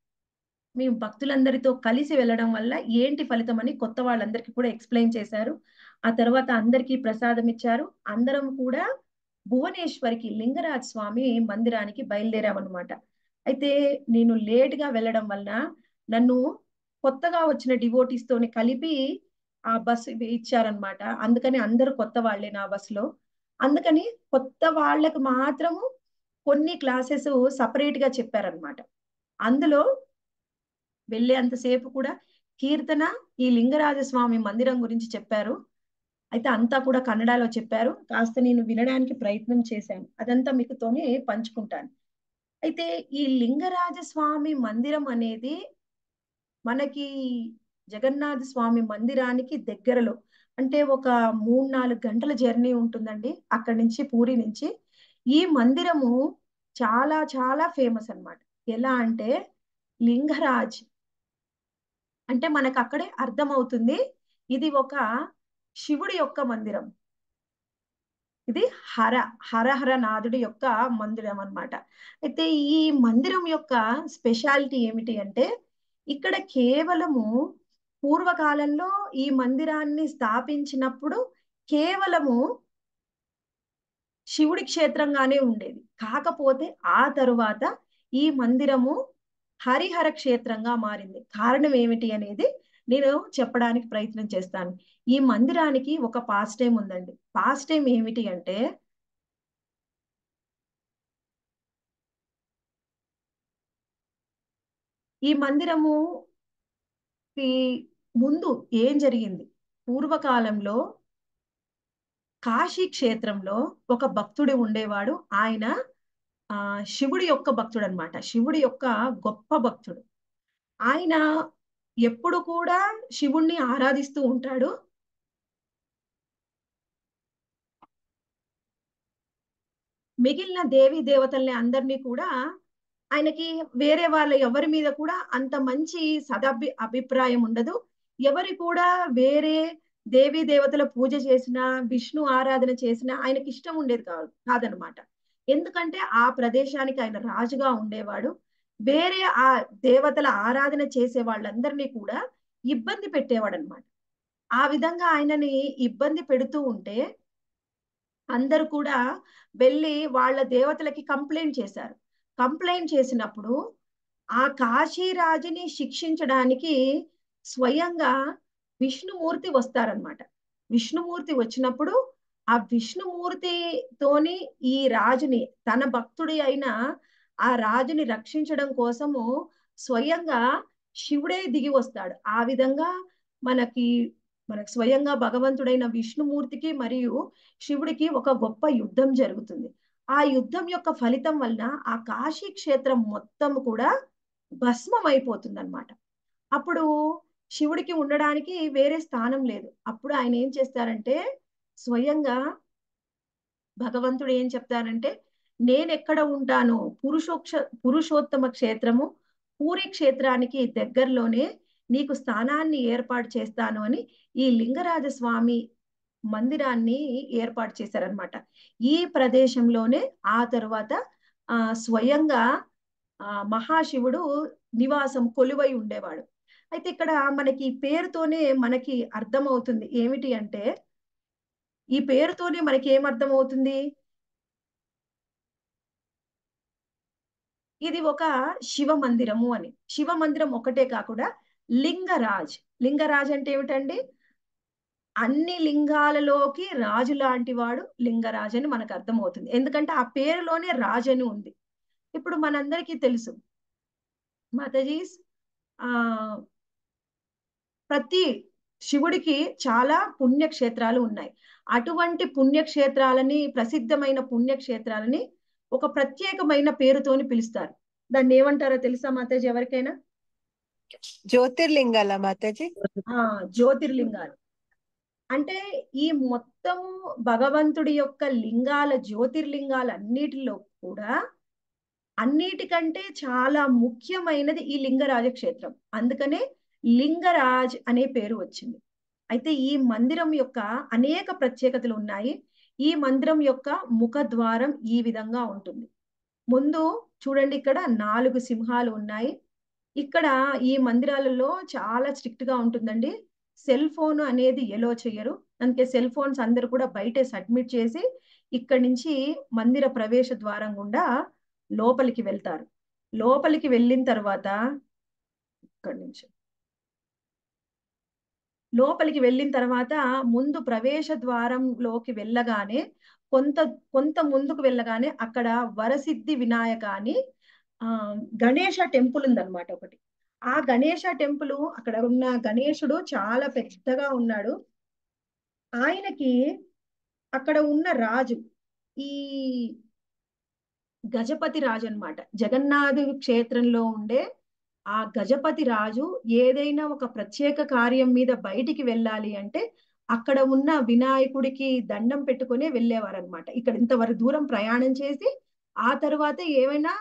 మేము భక్తులందరితో కలిసి వెళ్ళడం వల్ల ఏంటి ఫలితం అని కొత్త వాళ్ళందరికీ కూడా ఎక్స్ప్లెయిన్ చేశారు ఆ తర్వాత అందరికీ ప్రసాదం ఇచ్చారు అందరం కూడా భువనేశ్వరికి లింగరాజ్ స్వామి మందిరానికి బయలుదేరామన్నమాట అయితే నేను లేట్ గా వెళ్ళడం వలన నన్ను కొత్తగా వచ్చిన డివోటీస్ తోని కలిపి ఆ బస్ ఇచ్చారనమాట అందుకని అందరూ కొత్త వాళ్ళే నా బస్సులో అందుకని కొత్త వాళ్ళకు మాత్రము కొన్ని క్లాసెస్ సపరేట్ గా చెప్పారనమాట అందులో వెళ్ళేంతసేపు కూడా కీర్తన ఈ లింగరాజస్వామి మందిరం గురించి చెప్పారు అయితే అంతా కూడా కన్నడలో చెప్పారు కాస్త నేను వినడానికి ప్రయత్నం చేశాను అదంతా మీకుతోనే పంచుకుంటాను అయితే ఈ లింగరాజ స్వామి మందిరం అనేది మనకి జగన్నాథ స్వామి మందిరానికి దగ్గరలో అంటే ఒక మూడు నాలుగు గంటల జర్నీ ఉంటుందండి అక్కడి నుంచి పూరి నుంచి ఈ మందిరము చాలా చాలా ఫేమస్ అన్నమాట ఎలా అంటే లింగరాజ్ అంటే మనకు అక్కడే అర్థమవుతుంది ఇది ఒక శివుడి యొక్క మందిరం ఇది హర హరహర నాథుడి యొక్క మందిరం అన్నమాట అయితే ఈ మందిరం యొక్క స్పెషాలిటీ ఏమిటి అంటే ఇక్కడ కేవలము పూర్వకాలంలో ఈ మందిరాన్ని స్థాపించినప్పుడు కేవలము శివుడి క్షేత్రంగానే ఉండేది కాకపోతే ఆ తరువాత ఈ మందిరము హరిహర క్షేత్రంగా మారింది కారణం ఏమిటి అనేది నేను చెప్పడానికి ప్రయత్నం చేస్తాను ఈ మందిరానికి ఒక పాస్ టైం ఉందండి పాస్ టైం ఏమిటి అంటే ఈ మందిరము ఈ ముందు ఏం జరిగింది పూర్వకాలంలో కాశీ క్షేత్రంలో ఒక భక్తుడు ఉండేవాడు ఆయన ఆ శివుడి యొక్క భక్తుడు అనమాట శివుడి యొక్క గొప్ప భక్తుడు ఆయన ఎప్పుడు కూడా శివుణ్ణి ఆరాధిస్తూ ఉంటాడు మిగిలిన దేవి దేవతల్ని అందరినీ కూడా ఆయనకి వేరే వాళ్ళ ఎవరి మీద కూడా అంత మంచి సదభి అభిప్రాయం ఉండదు ఎవరి కూడా వేరే దేవీ దేవతల పూజ చేసినా విష్ణు ఆరాధన చేసినా ఆయనకి ఇష్టం ఉండేది కాదు కాదనమాట ఎందుకంటే ఆ ప్రదేశానికి ఆయన రాజుగా ఉండేవాడు వేరే ఆ దేవతల ఆరాధన చేసే వాళ్ళందరినీ కూడా ఇబ్బంది పెట్టేవాడు అనమాట ఆ విధంగా ఆయనని ఇబ్బంది పెడుతూ ఉంటే అందరు కూడా వెళ్ళి వాళ్ళ దేవతలకి కంప్లైంట్ చేశారు కంప్లైంట్ చేసినప్పుడు ఆ కాశీరాజుని శిక్షించడానికి స్వయంగా విష్ణుమూర్తి వస్తారనమాట విష్ణుమూర్తి వచ్చినప్పుడు ఆ విష్ణుమూర్తితోని ఈ రాజుని తన భక్తుడి అయిన ఆ రాజుని రక్షించడం కోసము స్వయంగా శివుడే దిగి వస్తాడు ఆ విధంగా మనకి మనకు స్వయంగా భగవంతుడైన విష్ణుమూర్తికి మరియు శివుడికి ఒక గొప్ప యుద్ధం జరుగుతుంది ఆ యుద్ధం యొక్క ఫలితం వలన ఆ కాశీ క్షేత్రం మొత్తం కూడా భస్మం అయిపోతుంది అనమాట అప్పుడు శివుడికి ఉండడానికి వేరే స్థానం లేదు అప్పుడు ఆయన ఏం చేస్తారంటే స్వయంగా భగవంతుడు ఏం చెప్తారంటే నేను ఎక్కడ ఉంటానో పురుషోక్ష పురుషోత్తమ క్షేత్రము పూరి క్షేత్రానికి దగ్గరలోనే నీకు స్థానాన్ని ఏర్పాటు చేస్తాను అని ఈ లింగరాజ స్వామి మందిరాన్ని ఏర్పాటు చేశారనమాట ఈ ప్రదేశంలోనే ఆ తరువాత ఆ స్వయంగా ఆ మహాశివుడు నివాసం కొలువై ఉండేవాడు అయితే ఇక్కడ మనకి ఈ పేరుతోనే మనకి అర్థమవుతుంది ఏమిటి అంటే ఈ పేరుతోనే మనకి ఏం అర్థమవుతుంది ఇది ఒక శివ మందిరము అని శివ మందిరం ఒకటే కాకుండా లింగరాజ్ లింగరాజ్ అంటే ఏమిటండి అన్ని లింగాలలోకి రాజు లాంటి వాడు లింగరాజ్ అని మనకు అర్థమవుతుంది ఎందుకంటే ఆ పేరులోనే రాజు అని ఉంది ఇప్పుడు మనందరికీ తెలుసు మాతాజీస్ ఆ ప్రతి శివుడికి చాలా పుణ్యక్షేత్రాలు ఉన్నాయి అటువంటి పుణ్యక్షేత్రాలని ప్రసిద్ధమైన పుణ్యక్షేత్రాలని ఒక ప్రత్యేకమైన పేరుతోని పిలుస్తారు దాన్ని ఏమంటారో తెలుసా మాతాజీ ఎవరికైనా జ్యోతిర్లింగాల మాతాజీ ఆ జ్యోతిర్లింగాలు అంటే ఈ మొత్తం భగవంతుడి యొక్క లింగాల జ్యోతిర్లింగాల అన్నిటిలో కూడా అన్నిటికంటే చాలా ముఖ్యమైనది ఈ లింగరాజ క్షేత్రం అందుకనే లింగరాజ్ అనే పేరు వచ్చింది అయితే ఈ మందిరం యొక్క అనేక ప్రత్యేకతలు ఉన్నాయి ఈ మందిరం యొక్క ముఖద్వారం ఈ విధంగా ఉంటుంది ముందు చూడండి ఇక్కడ నాలుగు సింహాలు ఉన్నాయి ఇక్కడ ఈ మందిరాలలో చాలా స్ట్రిక్ట్ గా ఉంటుందండి సెల్ ఫోన్ అనేది ఎలో చేయరు అందుకే సెల్ ఫోన్స్ అందరు కూడా బయటే సబ్మిట్ చేసి ఇక్కడి నుంచి మందిర ప్రవేశ ద్వారం గుండా లోపలికి వెళ్తారు లోపలికి వెళ్ళిన తర్వాత ఇక్కడి నుంచి లోపలికి వెళ్ళిన తర్వాత ముందు ప్రవేశ ద్వారంలోకి వెళ్ళగానే కొంత కొంత ముందుకు వెళ్ళగానే అక్కడ వరసిద్ధి వినాయక అని ఆ గణేష టెంపుల్ ఉందన్నమాట ఒకటి ఆ గణేష టెంపుల్ అక్కడ ఉన్న గణేశుడు చాలా పెద్దగా ఉన్నాడు ఆయనకి అక్కడ ఉన్న రాజు ఈ గజపతి రాజు అన్నమాట జగన్నాథు క్షేత్రంలో ఉండే ఆ గజపతి రాజు ఏదైనా ఒక ప్రత్యేక కార్యం మీద బయటికి వెళ్ళాలి అంటే అక్కడ ఉన్న వినాయకుడికి దండం పెట్టుకునే వెళ్ళేవారు అనమాట ఇక్కడ ఇంతవరకు దూరం ప్రయాణం చేసి ఆ తర్వాత ఏమైనా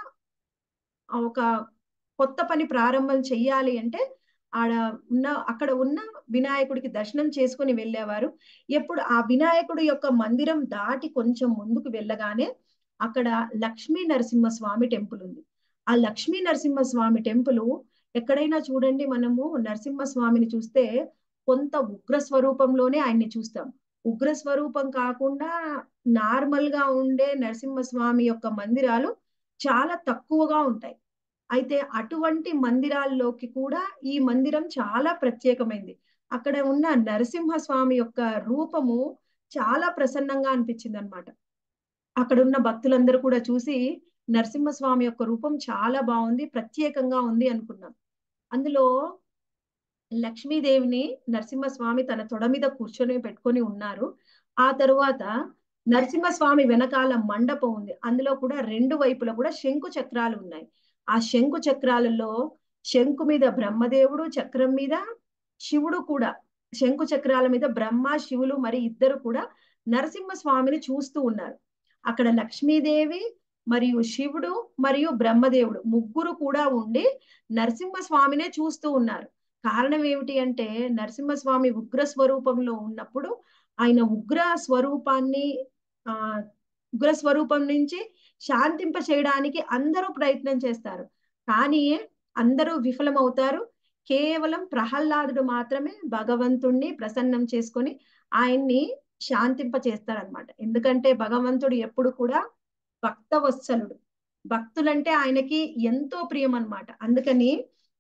ఒక కొత్త పని ప్రారంభం చెయ్యాలి అంటే ఆడ ఉన్న అక్కడ ఉన్న వినాయకుడికి దర్శనం చేసుకుని వెళ్ళేవారు ఎప్పుడు ఆ వినాయకుడి యొక్క మందిరం దాటి కొంచెం ముందుకు వెళ్ళగానే అక్కడ లక్ష్మీ నరసింహస్వామి టెంపుల్ ఉంది ఆ లక్ష్మీ నరసింహస్వామి టెంపుల్ ఎక్కడైనా చూడండి మనము నరసింహస్వామిని చూస్తే కొంత ఉగ్ర స్వరూపంలోనే ఆయన్ని చూస్తాం ఉగ్ర స్వరూపం కాకుండా నార్మల్ గా ఉండే నరసింహస్వామి యొక్క మందిరాలు చాలా తక్కువగా ఉంటాయి అయితే అటువంటి మందిరాల్లోకి కూడా ఈ మందిరం చాలా ప్రత్యేకమైంది అక్కడ ఉన్న నరసింహస్వామి యొక్క రూపము చాలా ప్రసన్నంగా అనిపించింది అనమాట అక్కడ ఉన్న భక్తులందరూ కూడా చూసి నరసింహస్వామి యొక్క రూపం చాలా బాగుంది ప్రత్యేకంగా ఉంది అనుకున్నాం అందులో లక్ష్మీదేవిని నరసింహస్వామి తన తొడ మీద కూర్చొని పెట్టుకొని ఉన్నారు ఆ తరువాత నరసింహస్వామి వెనకాల మండపం ఉంది అందులో కూడా రెండు వైపులా కూడా శంకు చక్రాలు ఉన్నాయి ఆ శంకు చక్రాలలో శంకు మీద బ్రహ్మదేవుడు చక్రం మీద శివుడు కూడా శంకు చక్రాల మీద బ్రహ్మ శివులు మరి ఇద్దరు కూడా నరసింహస్వామిని చూస్తూ ఉన్నారు అక్కడ లక్ష్మీదేవి మరియు శివుడు మరియు బ్రహ్మదేవుడు ముగ్గురు కూడా ఉండి నరసింహస్వామినే చూస్తూ ఉన్నారు కారణం ఏమిటి అంటే నరసింహస్వామి ఉగ్ర స్వరూపంలో ఉన్నప్పుడు ఆయన ఉగ్ర స్వరూపాన్ని ఆ ఉగ్ర స్వరూపం నుంచి శాంతింప చేయడానికి అందరూ ప్రయత్నం చేస్తారు కానీ అందరూ విఫలమవుతారు కేవలం ప్రహ్లాదుడు మాత్రమే భగవంతుణ్ణి ప్రసన్నం చేసుకొని ఆయన్ని శాంతింప చేస్తాడనమాట ఎందుకంటే భగవంతుడు ఎప్పుడు కూడా భక్తవత్సలుడు భక్తులంటే ఆయనకి ఎంతో ప్రియం అన్నమాట అందుకని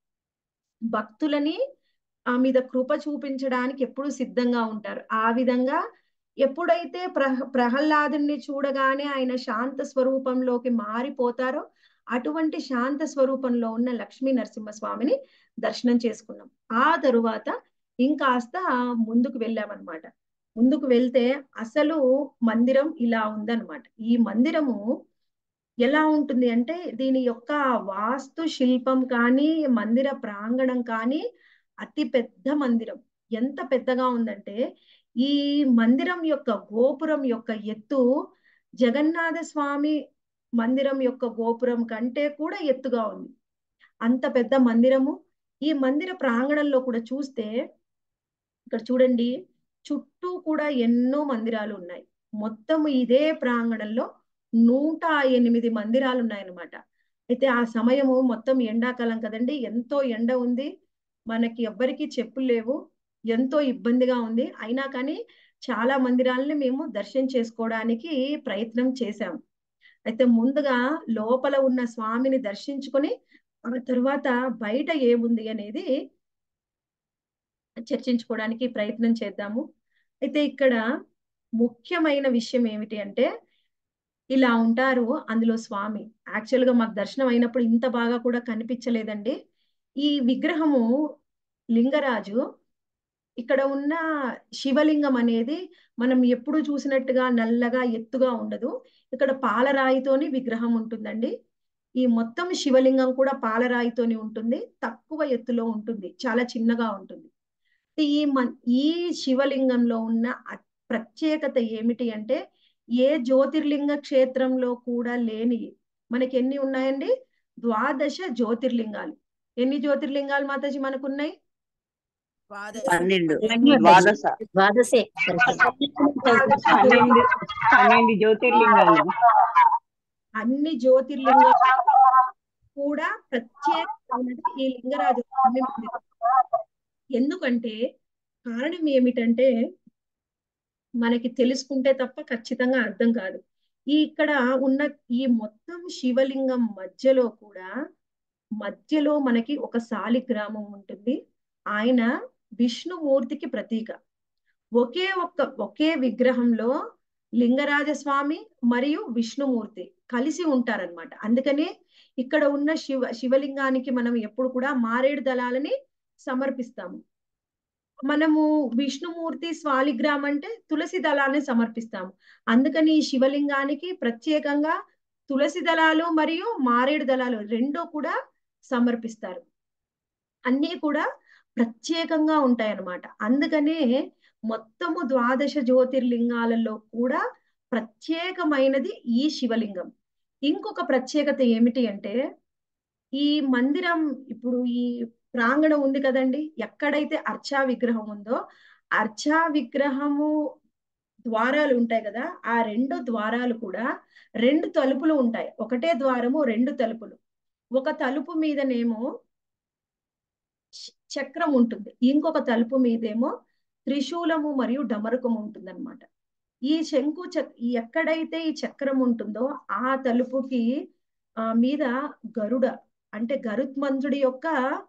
భక్తులని ఆ మీద కృప చూపించడానికి ఎప్పుడు సిద్ధంగా ఉంటారు ఆ విధంగా ఎప్పుడైతే ప్రహ ప్రహ్లాదుని చూడగానే ఆయన శాంత స్వరూపంలోకి మారిపోతారో అటువంటి శాంత స్వరూపంలో ఉన్న లక్ష్మీ నరసింహస్వామిని దర్శనం చేసుకున్నాం ఆ తరువాత ఇంకాస్త ముందుకు వెళ్ళామన్నమాట ముందుకు వెళ్తే అసలు మందిరం ఇలా ఉందన్నమాట ఈ మందిరము ఎలా ఉంటుంది అంటే దీని యొక్క వాస్తు శిల్పం కానీ మందిర ప్రాంగణం కానీ అతి పెద్ద మందిరం ఎంత పెద్దగా ఉందంటే ఈ మందిరం యొక్క గోపురం యొక్క ఎత్తు జగన్నాథ స్వామి మందిరం యొక్క గోపురం కంటే కూడా ఎత్తుగా ఉంది అంత పెద్ద మందిరము ఈ మందిర ప్రాంగణంలో కూడా చూస్తే ఇక్కడ చూడండి చుట్టూ కూడా ఎన్నో మందిరాలు ఉన్నాయి మొత్తం ఇదే ప్రాంగణంలో నూట ఎనిమిది మందిరాలు ఉన్నాయన్నమాట అయితే ఆ సమయము మొత్తం ఎండాకాలం కదండి ఎంతో ఎండ ఉంది మనకి ఎవ్వరికి చెప్పులు లేవు ఎంతో ఇబ్బందిగా ఉంది అయినా కానీ చాలా మందిరాలని మేము దర్శనం చేసుకోవడానికి ప్రయత్నం చేశాం అయితే ముందుగా లోపల ఉన్న స్వామిని దర్శించుకొని ఆ తర్వాత బయట ఏముంది అనేది చర్చించుకోవడానికి ప్రయత్నం చేద్దాము అయితే ఇక్కడ ముఖ్యమైన విషయం ఏమిటి అంటే ఇలా ఉంటారు అందులో స్వామి యాక్చువల్ గా మాకు దర్శనం అయినప్పుడు ఇంత బాగా కూడా కనిపించలేదండి ఈ విగ్రహము లింగరాజు ఇక్కడ ఉన్న శివలింగం అనేది మనం ఎప్పుడు చూసినట్టుగా నల్లగా ఎత్తుగా ఉండదు ఇక్కడ పాలరాయితోని విగ్రహం ఉంటుందండి ఈ మొత్తం శివలింగం కూడా పాలరాయితోని ఉంటుంది తక్కువ ఎత్తులో ఉంటుంది చాలా చిన్నగా ఉంటుంది ఈ ఈ శివలింగంలో ఉన్న ప్రత్యేకత ఏమిటి అంటే ఏ జ్యోతిర్లింగ క్షేత్రంలో కూడా లేని మనకి ఎన్ని ఉన్నాయండి ద్వాదశ జ్యోతిర్లింగాలు ఎన్ని జ్యోతిర్లింగాలు మాతాజీ మనకు ఉన్నాయి పన్నెండు ద్వాదశ ద్వాదశే పన్నెండు పన్నెండు జ్యోతిర్లింగాలు అన్ని జ్యోతిర్లింగాలు కూడా ప్రత్యేకమైనది ఈ లింగరాజు స్వామి మందిరం ఎందుకంటే కారణం ఏమిటంటే మనకి తెలుసుకుంటే తప్ప ఖచ్చితంగా అర్థం కాదు ఈ ఇక్కడ ఉన్న ఈ మొత్తం శివలింగం మధ్యలో కూడా మధ్యలో మనకి ఒక శాలిగ్రామం ఉంటుంది ఆయన విష్ణుమూర్తికి ప్రతీక ఒకే ఒక్క ఒకే విగ్రహంలో లింగరాజస్వామి మరియు విష్ణుమూర్తి కలిసి ఉంటారనమాట అందుకనే ఇక్కడ ఉన్న శివ శివలింగానికి మనం ఎప్పుడు కూడా మారేడు దళాలని సమర్పిస్తాము మనము విష్ణుమూర్తి స్వాలిగ్రామ్ అంటే తులసి దళాన్ని సమర్పిస్తాము అందుకని ఈ శివలింగానికి ప్రత్యేకంగా తులసి దళాలు మరియు మారేడు దళాలు రెండూ కూడా సమర్పిస్తారు అన్నీ కూడా ప్రత్యేకంగా ఉంటాయి అన్నమాట అందుకనే మొత్తము ద్వాదశ జ్యోతిర్లింగాలలో కూడా ప్రత్యేకమైనది ఈ శివలింగం ఇంకొక ప్రత్యేకత ఏమిటి అంటే ఈ మందిరం ఇప్పుడు ఈ ప్రాంగణం ఉంది కదండి ఎక్కడైతే అర్చా విగ్రహం ఉందో అర్చా విగ్రహము ద్వారాలు ఉంటాయి కదా ఆ రెండు ద్వారాలు కూడా రెండు తలుపులు ఉంటాయి ఒకటే ద్వారము రెండు తలుపులు ఒక తలుపు మీదనేమో చక్రం ఉంటుంది ఇంకొక తలుపు మీదేమో త్రిశూలము మరియు డమరుకము ఉంటుందన్నమాట ఈ శంకు చక్ ఎక్కడైతే ఈ చక్రం ఉంటుందో ఆ తలుపుకి ఆ మీద గరుడ అంటే గరుత్మంతుడి యొక్క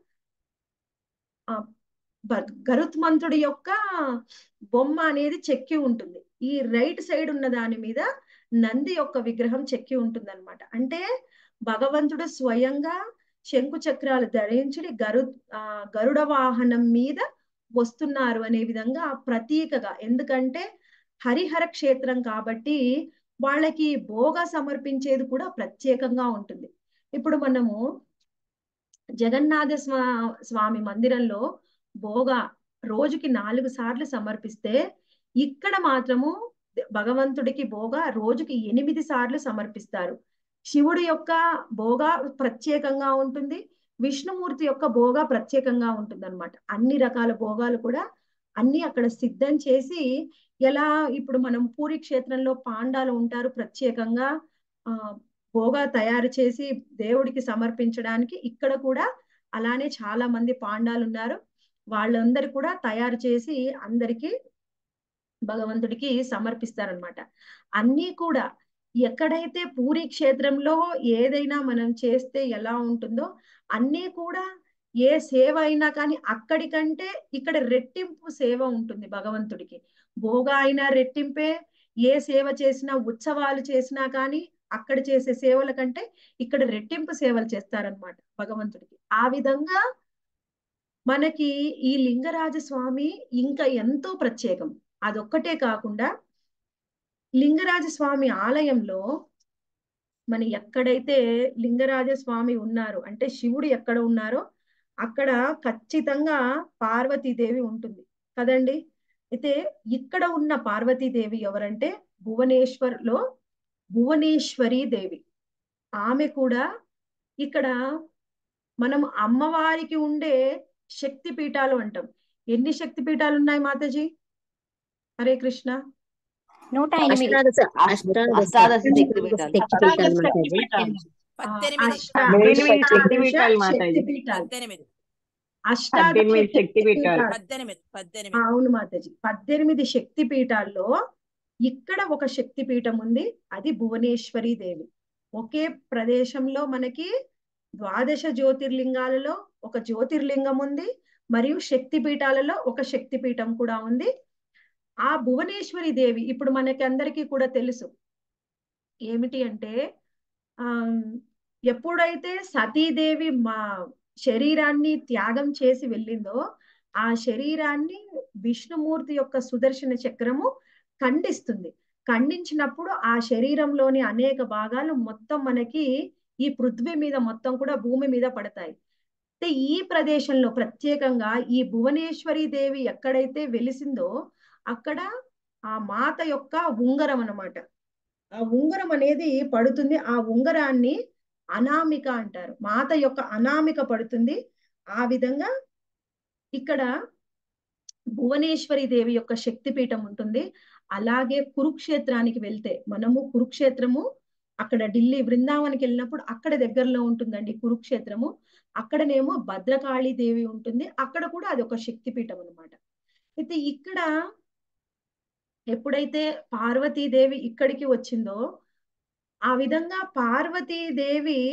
గరుత్మంతుడి యొక్క బొమ్మ అనేది చెక్కి ఉంటుంది ఈ రైట్ సైడ్ ఉన్న దాని మీద నంది యొక్క విగ్రహం చెక్కి ఉంటుంది అనమాట అంటే భగవంతుడు స్వయంగా శంకు చక్రాలు ధరించి గరు ఆ గరుడ వాహనం మీద వస్తున్నారు అనే విధంగా ప్రతీకగా ఎందుకంటే హరిహర క్షేత్రం కాబట్టి వాళ్ళకి భోగ సమర్పించేది కూడా ప్రత్యేకంగా ఉంటుంది ఇప్పుడు మనము జగన్నాథ స్వా స్వామి మందిరంలో భోగ రోజుకి నాలుగు సార్లు సమర్పిస్తే ఇక్కడ మాత్రము భగవంతుడికి భోగ రోజుకి ఎనిమిది సార్లు సమర్పిస్తారు శివుడి యొక్క భోగ ప్రత్యేకంగా ఉంటుంది విష్ణుమూర్తి యొక్క భోగ ప్రత్యేకంగా ఉంటుంది అనమాట అన్ని రకాల భోగాలు కూడా అన్ని అక్కడ సిద్ధం చేసి ఎలా ఇప్పుడు మనం పూరి క్షేత్రంలో పాండాలు ఉంటారు ప్రత్యేకంగా ఆ భోగా తయారు చేసి దేవుడికి సమర్పించడానికి ఇక్కడ కూడా అలానే చాలా మంది పాండాలు ఉన్నారు వాళ్ళందరూ కూడా తయారు చేసి అందరికి భగవంతుడికి సమర్పిస్తారనమాట అన్నీ కూడా ఎక్కడైతే పూరి క్షేత్రంలో ఏదైనా మనం చేస్తే ఎలా ఉంటుందో అన్నీ కూడా ఏ సేవ అయినా కానీ అక్కడికంటే ఇక్కడ రెట్టింపు సేవ ఉంటుంది భగవంతుడికి భోగ అయినా రెట్టింపే ఏ సేవ చేసినా ఉత్సవాలు చేసినా కానీ అక్కడ చేసే సేవల కంటే ఇక్కడ రెట్టింపు సేవలు చేస్తారనమాట భగవంతుడికి ఆ విధంగా మనకి ఈ లింగరాజ స్వామి ఇంకా ఎంతో ప్రత్యేకం అదొక్కటే కాకుండా లింగరాజ స్వామి ఆలయంలో మన ఎక్కడైతే లింగరాజ స్వామి ఉన్నారు అంటే శివుడు ఎక్కడ ఉన్నారో అక్కడ ఖచ్చితంగా పార్వతీదేవి ఉంటుంది కదండి అయితే ఇక్కడ ఉన్న పార్వతీదేవి ఎవరంటే భువనేశ్వర్ లో భువనేశ్వరి దేవి ఆమె కూడా ఇక్కడ మనం అమ్మవారికి ఉండే శక్తి పీఠాలు అంటాం ఎన్ని శక్తి పీఠాలు ఉన్నాయి మాతాజీ హరే కృష్ణ నూట ఎనిమిది అష్టాదశ అష్టాదశ అష్టాదశ శక్తిపీఠాలు. శక్తిపీఠాలు మాతాజీ ఆ, పద్దెనిమిది అష్ట- ఎనిమిది అష్టాదశ శక్తిపీఠాలు మాతాజీ. శక్తి పీఠాలు పద్దెనిమిది అష్టాదశ పద్దెనిమిది శక్తి శక్తి పీఠాలు. పీఠాలు. పద్దెనిమిది పద్దెనిమిది అవును మాతాజీ పద్దెనిమిది శక్తి పీఠాల్లో ఇక్కడ ఒక శక్తి పీఠం ఉంది అది భువనేశ్వరి దేవి ఒకే ప్రదేశంలో మనకి ద్వాదశ జ్యోతిర్లింగాలలో ఒక జ్యోతిర్లింగం ఉంది మరియు శక్తి పీఠాలలో ఒక శక్తి పీఠం కూడా ఉంది ఆ భువనేశ్వరి దేవి ఇప్పుడు మనకి అందరికీ కూడా తెలుసు ఏమిటి అంటే ఆ ఎప్పుడైతే సతీదేవి మా శరీరాన్ని త్యాగం చేసి వెళ్ళిందో ఆ శరీరాన్ని విష్ణుమూర్తి యొక్క సుదర్శన చక్రము ఖండిస్తుంది ఖండించినప్పుడు ఆ శరీరంలోని అనేక భాగాలు మొత్తం మనకి ఈ పృథ్వీ మీద మొత్తం కూడా భూమి మీద పడతాయి అయితే ఈ ప్రదేశంలో ప్రత్యేకంగా ఈ భువనేశ్వరి దేవి ఎక్కడైతే వెలిసిందో అక్కడ ఆ మాత యొక్క ఉంగరం అన్నమాట ఆ ఉంగరం అనేది పడుతుంది ఆ ఉంగరాన్ని అనామిక అంటారు మాత యొక్క అనామిక పడుతుంది ఆ విధంగా ఇక్కడ భువనేశ్వరి దేవి యొక్క శక్తిపీఠం ఉంటుంది అలాగే కురుక్షేత్రానికి వెళ్తే మనము కురుక్షేత్రము అక్కడ ఢిల్లీ బృందావనికి వెళ్ళినప్పుడు అక్కడ దగ్గరలో ఉంటుందండి కురుక్షేత్రము అక్కడనేమో భద్రకాళి దేవి ఉంటుంది అక్కడ కూడా అది ఒక శక్తిపీఠం అనమాట అయితే ఇక్కడ ఎప్పుడైతే పార్వతీదేవి ఇక్కడికి వచ్చిందో ఆ విధంగా పార్వతీదేవి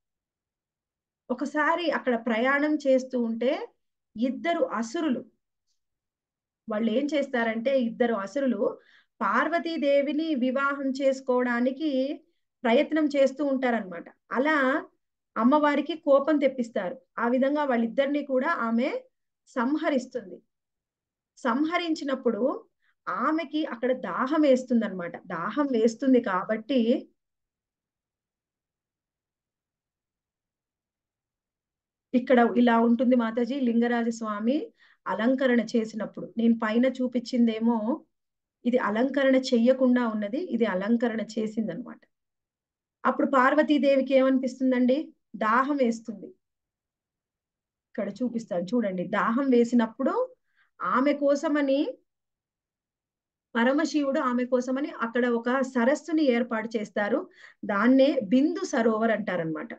ఒకసారి అక్కడ ప్రయాణం చేస్తూ ఉంటే ఇద్దరు అసురులు వాళ్ళు ఏం చేస్తారంటే ఇద్దరు అసురులు పార్వతీదేవిని వివాహం చేసుకోవడానికి ప్రయత్నం చేస్తూ ఉంటారనమాట అలా అమ్మవారికి కోపం తెప్పిస్తారు ఆ విధంగా వాళ్ళిద్దరిని కూడా ఆమె సంహరిస్తుంది సంహరించినప్పుడు ఆమెకి అక్కడ దాహం వేస్తుంది అనమాట దాహం వేస్తుంది కాబట్టి ఇక్కడ ఇలా ఉంటుంది మాతాజీ లింగరాజ స్వామి అలంకరణ చేసినప్పుడు నేను పైన చూపించిందేమో ఇది అలంకరణ చెయ్యకుండా ఉన్నది ఇది అలంకరణ చేసింది అనమాట అప్పుడు పార్వతీదేవికి ఏమనిపిస్తుందండి దాహం వేస్తుంది ఇక్కడ చూపిస్తాను చూడండి దాహం వేసినప్పుడు ఆమె కోసమని పరమశివుడు ఆమె కోసమని అక్కడ ఒక సరస్సుని ఏర్పాటు చేస్తారు దాన్నే బిందు సరోవర్ అంటారనమాట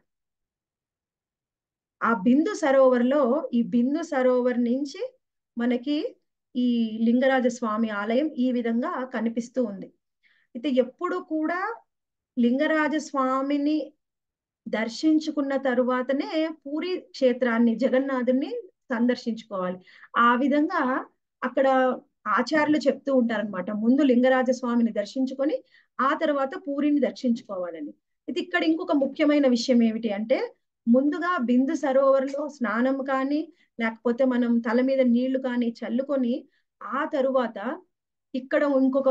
ఆ బిందు సరోవర్ లో ఈ బిందు సరోవర్ నుంచి మనకి ఈ లింగరాజ స్వామి ఆలయం ఈ విధంగా కనిపిస్తూ ఉంది అయితే ఎప్పుడు కూడా లింగరాజ స్వామిని దర్శించుకున్న తరువాతనే పూరి క్షేత్రాన్ని జగన్నాథుని సందర్శించుకోవాలి ఆ విధంగా అక్కడ ఆచార్యులు చెప్తూ ఉంటారనమాట ముందు లింగరాజ స్వామిని దర్శించుకొని ఆ తర్వాత పూరిని దర్శించుకోవాలని ఇది ఇక్కడ ఇంకొక ముఖ్యమైన విషయం ఏమిటి అంటే ముందుగా బిందు సరోవర్లో స్నానం కానీ లేకపోతే మనం తల మీద నీళ్లు కానీ చల్లుకొని ఆ తరువాత ఇక్కడ ఇంకొక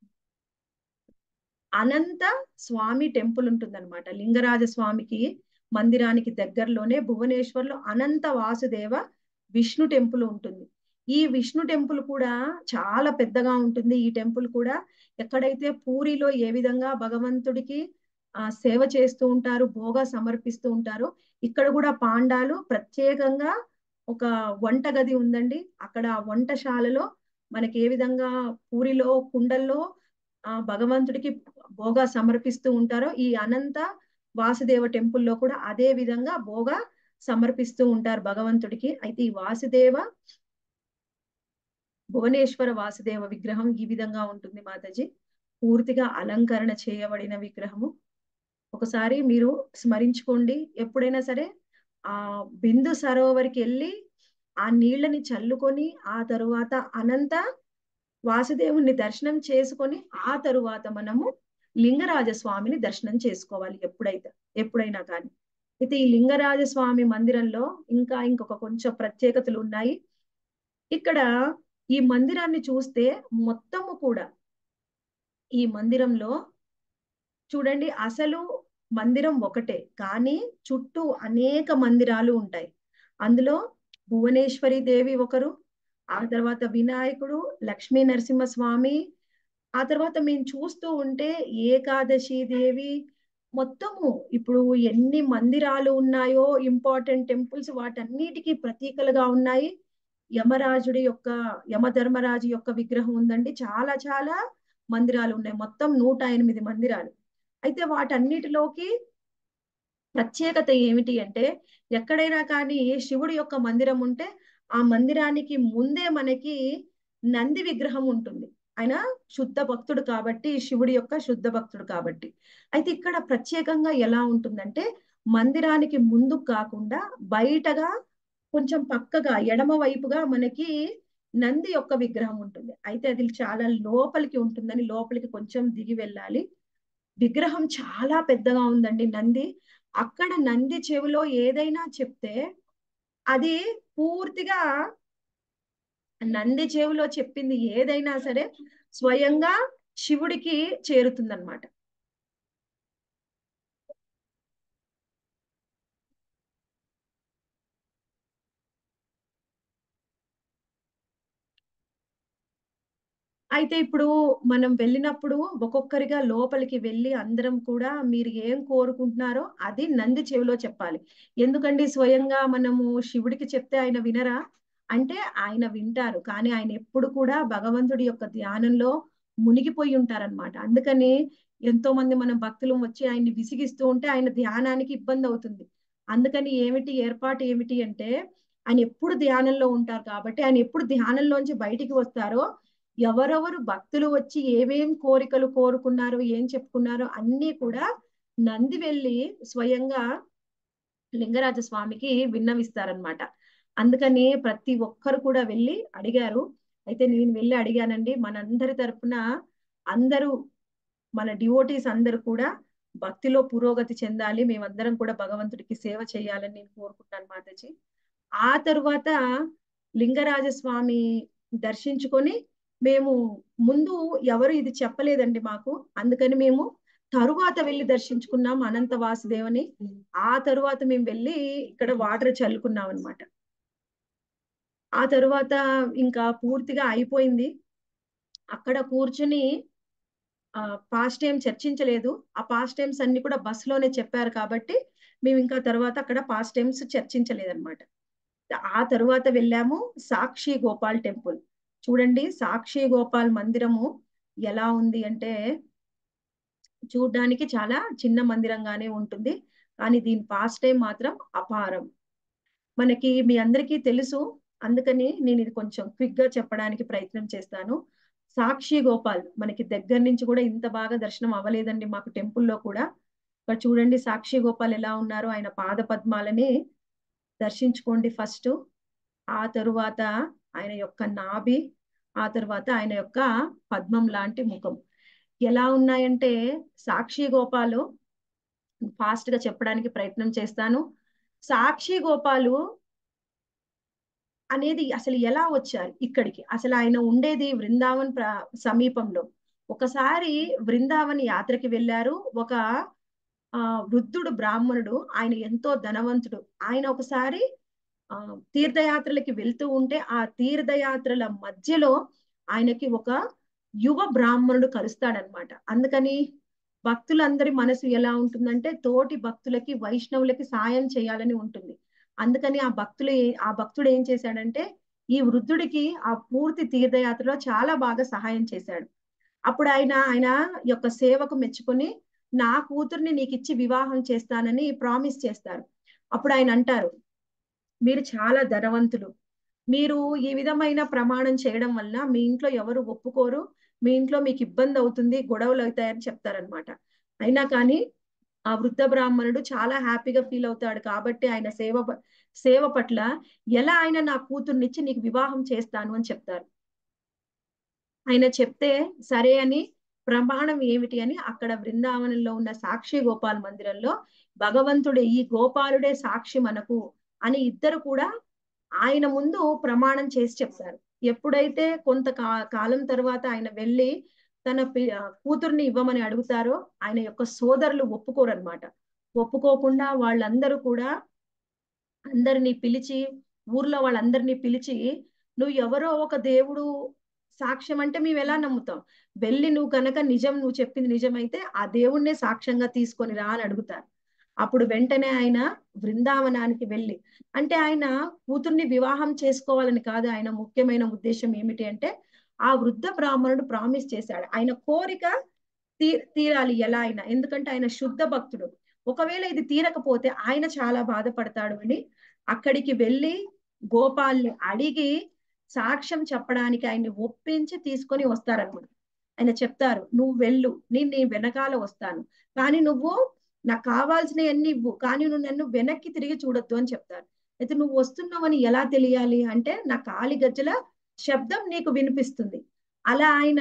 అనంత స్వామి టెంపుల్ ఉంటుందన్నమాట లింగరాజ స్వామికి మందిరానికి దగ్గరలోనే భువనేశ్వర్లో అనంత వాసుదేవ విష్ణు టెంపుల్ ఉంటుంది ఈ విష్ణు టెంపుల్ కూడా చాలా పెద్దగా ఉంటుంది ఈ టెంపుల్ కూడా ఎక్కడైతే పూరిలో ఏ విధంగా భగవంతుడికి ఆ సేవ చేస్తూ ఉంటారు భోగ సమర్పిస్తూ ఉంటారు ఇక్కడ కూడా పాండాలు ప్రత్యేకంగా ఒక వంట గది ఉందండి అక్కడ ఆ వంటశాలలో మనకి ఏ విధంగా పూరిలో కుండల్లో ఆ భగవంతుడికి భోగ సమర్పిస్తూ ఉంటారో ఈ అనంత వాసుదేవ టెంపుల్లో కూడా అదే విధంగా భోగ సమర్పిస్తూ ఉంటారు భగవంతుడికి అయితే ఈ వాసుదేవ భువనేశ్వర వాసుదేవ విగ్రహం ఈ విధంగా ఉంటుంది మాతాజీ పూర్తిగా అలంకరణ చేయబడిన విగ్రహము ఒకసారి మీరు స్మరించుకోండి ఎప్పుడైనా సరే ఆ బిందు సరోవరికి వెళ్ళి ఆ నీళ్ళని చల్లుకొని ఆ తరువాత అనంత వాసుదేవుణ్ణి దర్శనం చేసుకొని ఆ తరువాత మనము లింగరాజ స్వామిని దర్శనం చేసుకోవాలి ఎప్పుడైతే ఎప్పుడైనా కానీ అయితే ఈ లింగరాజ స్వామి మందిరంలో ఇంకా ఇంకొక కొంచెం ప్రత్యేకతలు ఉన్నాయి ఇక్కడ ఈ మందిరాన్ని చూస్తే మొత్తము కూడా ఈ మందిరంలో చూడండి అసలు మందిరం ఒకటే కానీ చుట్టూ అనేక మందిరాలు ఉంటాయి అందులో భువనేశ్వరి దేవి ఒకరు ఆ తర్వాత వినాయకుడు లక్ష్మీ నరసింహస్వామి ఆ తర్వాత మేము చూస్తూ ఉంటే ఏకాదశి దేవి మొత్తము ఇప్పుడు ఎన్ని మందిరాలు ఉన్నాయో ఇంపార్టెంట్ టెంపుల్స్ వాటన్నిటికీ ప్రతీకలుగా ఉన్నాయి యమరాజుడి యొక్క యమధర్మరాజు యొక్క విగ్రహం ఉందండి చాలా చాలా మందిరాలు ఉన్నాయి మొత్తం నూట ఎనిమిది మందిరాలు అయితే వాటన్నిటిలోకి ప్రత్యేకత ఏమిటి అంటే ఎక్కడైనా కానీ శివుడి యొక్క మందిరం ఉంటే ఆ మందిరానికి ముందే మనకి నంది విగ్రహం ఉంటుంది ఆయన శుద్ధ భక్తుడు కాబట్టి శివుడి యొక్క శుద్ధ భక్తుడు కాబట్టి అయితే ఇక్కడ ప్రత్యేకంగా ఎలా ఉంటుందంటే మందిరానికి ముందు కాకుండా బయటగా కొంచెం పక్కగా ఎడమ వైపుగా మనకి నంది యొక్క విగ్రహం ఉంటుంది అయితే అది చాలా లోపలికి ఉంటుందని లోపలికి కొంచెం దిగి వెళ్ళాలి విగ్రహం చాలా పెద్దగా ఉందండి నంది అక్కడ నంది చెవిలో ఏదైనా చెప్తే అది పూర్తిగా నంది చెవిలో చెప్పింది ఏదైనా సరే స్వయంగా శివుడికి చేరుతుందన్నమాట అయితే ఇప్పుడు మనం వెళ్ళినప్పుడు ఒక్కొక్కరిగా లోపలికి వెళ్ళి అందరం కూడా మీరు ఏం కోరుకుంటున్నారో అది నంది చెవిలో చెప్పాలి ఎందుకండి స్వయంగా మనము శివుడికి చెప్తే ఆయన వినరా అంటే ఆయన వింటారు కానీ ఆయన ఎప్పుడు కూడా భగవంతుడి యొక్క ధ్యానంలో మునిగిపోయి ఉంటారనమాట అందుకని ఎంతో మంది మన భక్తులు వచ్చి ఆయన్ని విసిగిస్తూ ఉంటే ఆయన ధ్యానానికి ఇబ్బంది అవుతుంది అందుకని ఏమిటి ఏర్పాటు ఏమిటి అంటే ఆయన ఎప్పుడు ధ్యానంలో ఉంటారు కాబట్టి ఆయన ఎప్పుడు ధ్యానంలోంచి బయటికి వస్తారో ఎవరెవరు భక్తులు వచ్చి ఏమేం కోరికలు కోరుకున్నారో ఏం చెప్పుకున్నారో అన్నీ కూడా నంది వెళ్ళి స్వయంగా లింగరాజ స్వామికి విన్నవిస్తారనమాట అందుకని ప్రతి ఒక్కరు కూడా వెళ్ళి అడిగారు అయితే నేను వెళ్ళి అడిగానండి మనందరి తరపున అందరూ మన డివోటీస్ అందరూ కూడా భక్తిలో పురోగతి చెందాలి మేమందరం కూడా భగవంతుడికి సేవ చేయాలని నేను కోరుకుంటాను మాతాజీ ఆ తరువాత లింగరాజ స్వామి దర్శించుకొని మేము ముందు ఎవరు ఇది చెప్పలేదండి మాకు అందుకని మేము తరువాత వెళ్ళి దర్శించుకున్నాం అనంత వాసుదేవని ఆ తరువాత మేము వెళ్ళి ఇక్కడ వాటర్ చల్లుకున్నాం అనమాట ఆ తరువాత ఇంకా పూర్తిగా అయిపోయింది అక్కడ కూర్చుని ఆ పాస్ట్ టైం చర్చించలేదు ఆ పాస్ట్ టైమ్స్ అన్ని కూడా బస్సులోనే చెప్పారు కాబట్టి మేము ఇంకా తర్వాత అక్కడ పాస్ట్ టైమ్స్ చర్చించలేదన్నమాట ఆ తరువాత వెళ్ళాము సాక్షి గోపాల్ టెంపుల్ చూడండి సాక్షి గోపాల్ మందిరము ఎలా ఉంది అంటే చూడ్డానికి చాలా చిన్న మందిరంగానే ఉంటుంది కానీ దీని పాస్ట్ టైం మాత్రం అపారం మనకి మీ అందరికీ తెలుసు అందుకని నేను ఇది కొంచెం క్విక్ గా చెప్పడానికి ప్రయత్నం చేస్తాను సాక్షి గోపాల్ మనకి దగ్గర నుంచి కూడా ఇంత బాగా దర్శనం అవ్వలేదండి మాకు టెంపుల్లో కూడా ఇక్కడ చూడండి సాక్షి గోపాల్ ఎలా ఉన్నారు ఆయన పాద పద్మాలని దర్శించుకోండి ఫస్ట్ ఆ తరువాత ఆయన యొక్క నాభి ఆ తర్వాత ఆయన యొక్క పద్మం లాంటి ముఖం ఎలా ఉన్నాయంటే సాక్షి గోపాలు ఫాస్ట్ గా చెప్పడానికి ప్రయత్నం చేస్తాను సాక్షి గోపాలు అనేది అసలు ఎలా వచ్చారు ఇక్కడికి అసలు ఆయన ఉండేది బృందావన్ సమీపంలో ఒకసారి బృందావన్ యాత్రకి వెళ్ళారు ఒక ఆ వృద్ధుడు బ్రాహ్మణుడు ఆయన ఎంతో ధనవంతుడు ఆయన ఒకసారి ఆ తీర్థయాత్రలకి వెళ్తూ ఉంటే ఆ తీర్థయాత్రల మధ్యలో ఆయనకి ఒక యువ బ్రాహ్మణుడు కలుస్తాడనమాట అందుకని భక్తులందరి మనసు ఎలా ఉంటుందంటే తోటి భక్తులకి వైష్ణవులకి సాయం చేయాలని ఉంటుంది అందుకని ఆ భక్తులు ఆ భక్తుడు ఏం చేశాడంటే ఈ వృద్ధుడికి ఆ పూర్తి తీర్థయాత్రలో చాలా బాగా సహాయం చేశాడు అప్పుడు ఆయన ఆయన యొక్క సేవకు మెచ్చుకొని నా కూతుర్ని నీకు ఇచ్చి వివాహం చేస్తానని ప్రామిస్ చేస్తారు అప్పుడు ఆయన అంటారు మీరు చాలా ధనవంతులు మీరు ఈ విధమైన ప్రమాణం చేయడం వల్ల మీ ఇంట్లో ఎవరు ఒప్పుకోరు మీ ఇంట్లో మీకు ఇబ్బంది అవుతుంది గొడవలు అవుతాయని చెప్తారనమాట అయినా కానీ ఆ వృద్ధ బ్రాహ్మణుడు చాలా హ్యాపీగా ఫీల్ అవుతాడు కాబట్టి ఆయన సేవ ప- సేవ పట్ల ఎలా ఆయన నా కూతుర్నిచ్చి నీకు వివాహం చేస్తాను అని చెప్తారు ఆయన చెప్తే సరే అని ప్రమాణం ఏమిటి అని అక్కడ బృందావనంలో ఉన్న సాక్షి గోపాల్ మందిరంలో భగవంతుడే ఈ గోపాలుడే సాక్షి మనకు అని ఇద్దరు కూడా ఆయన ముందు ప్రమాణం చేసి చెప్తారు ఎప్పుడైతే కొంత కా- కాలం తర్వాత ఆయన వెళ్ళి తన పి- ఆ, కూతుర్ని ఇవ్వమని అడుగుతారో ఆయన యొక్క సోదరులు ఒప్పుకోరన్నమాట ఒప్పుకోకుండా వాళ్ళందరూ కూడా అందరినీ పిలిచి ఊర్లో వాళ్ళందరినీ పిలిచి నువ్వు ఎవరో ఒక దేవుడు సాక్ష్యం అంటే మేము ఎలా నమ్ముతాం వెళ్ళి నువ్వు కనుక నిజం నువ్వు చెప్పింది నిజమైతే ఆ దేవుణ్ణే సాక్ష్యంగా తీసుకొని రా అని అడుగుతారు అప్పుడు వెంటనే ఆయన బృందావనానికి వెళ్ళి అంటే ఆయన కూతుర్ని వివాహం చేసుకోవాలని కాదు ఆయన ముఖ్యమైన ఉద్దేశం ఏమిటి అంటే ఆ వృద్ధ బ్రాహ్మణుడు ప్రామిస్ చేశాడు ఆయన కోరిక తీ తీరాలి ఎలా అయినా ఎందుకంటే ఆయన శుద్ధ భక్తుడు ఒకవేళ ఇది తీరకపోతే ఆయన చాలా బాధపడతాడు అని అక్కడికి వెళ్ళి గోపాల్ని అడిగి సాక్ష్యం చెప్పడానికి ఆయన్ని ఒప్పించి తీసుకొని వస్తారనమాట ఆయన చెప్తారు నువ్వు వెళ్ళు నేను నీ వెనకాల వస్తాను కానీ నువ్వు నాకు కావాల్సినవన్నీ ఇవ్వు కానీ నువ్వు నన్ను వెనక్కి తిరిగి చూడొద్దు అని చెప్తారు అయితే నువ్వు వస్తున్నావని ఎలా తెలియాలి అంటే నా కాలి గజ్జల శబ్దం నీకు వినిపిస్తుంది అలా ఆయన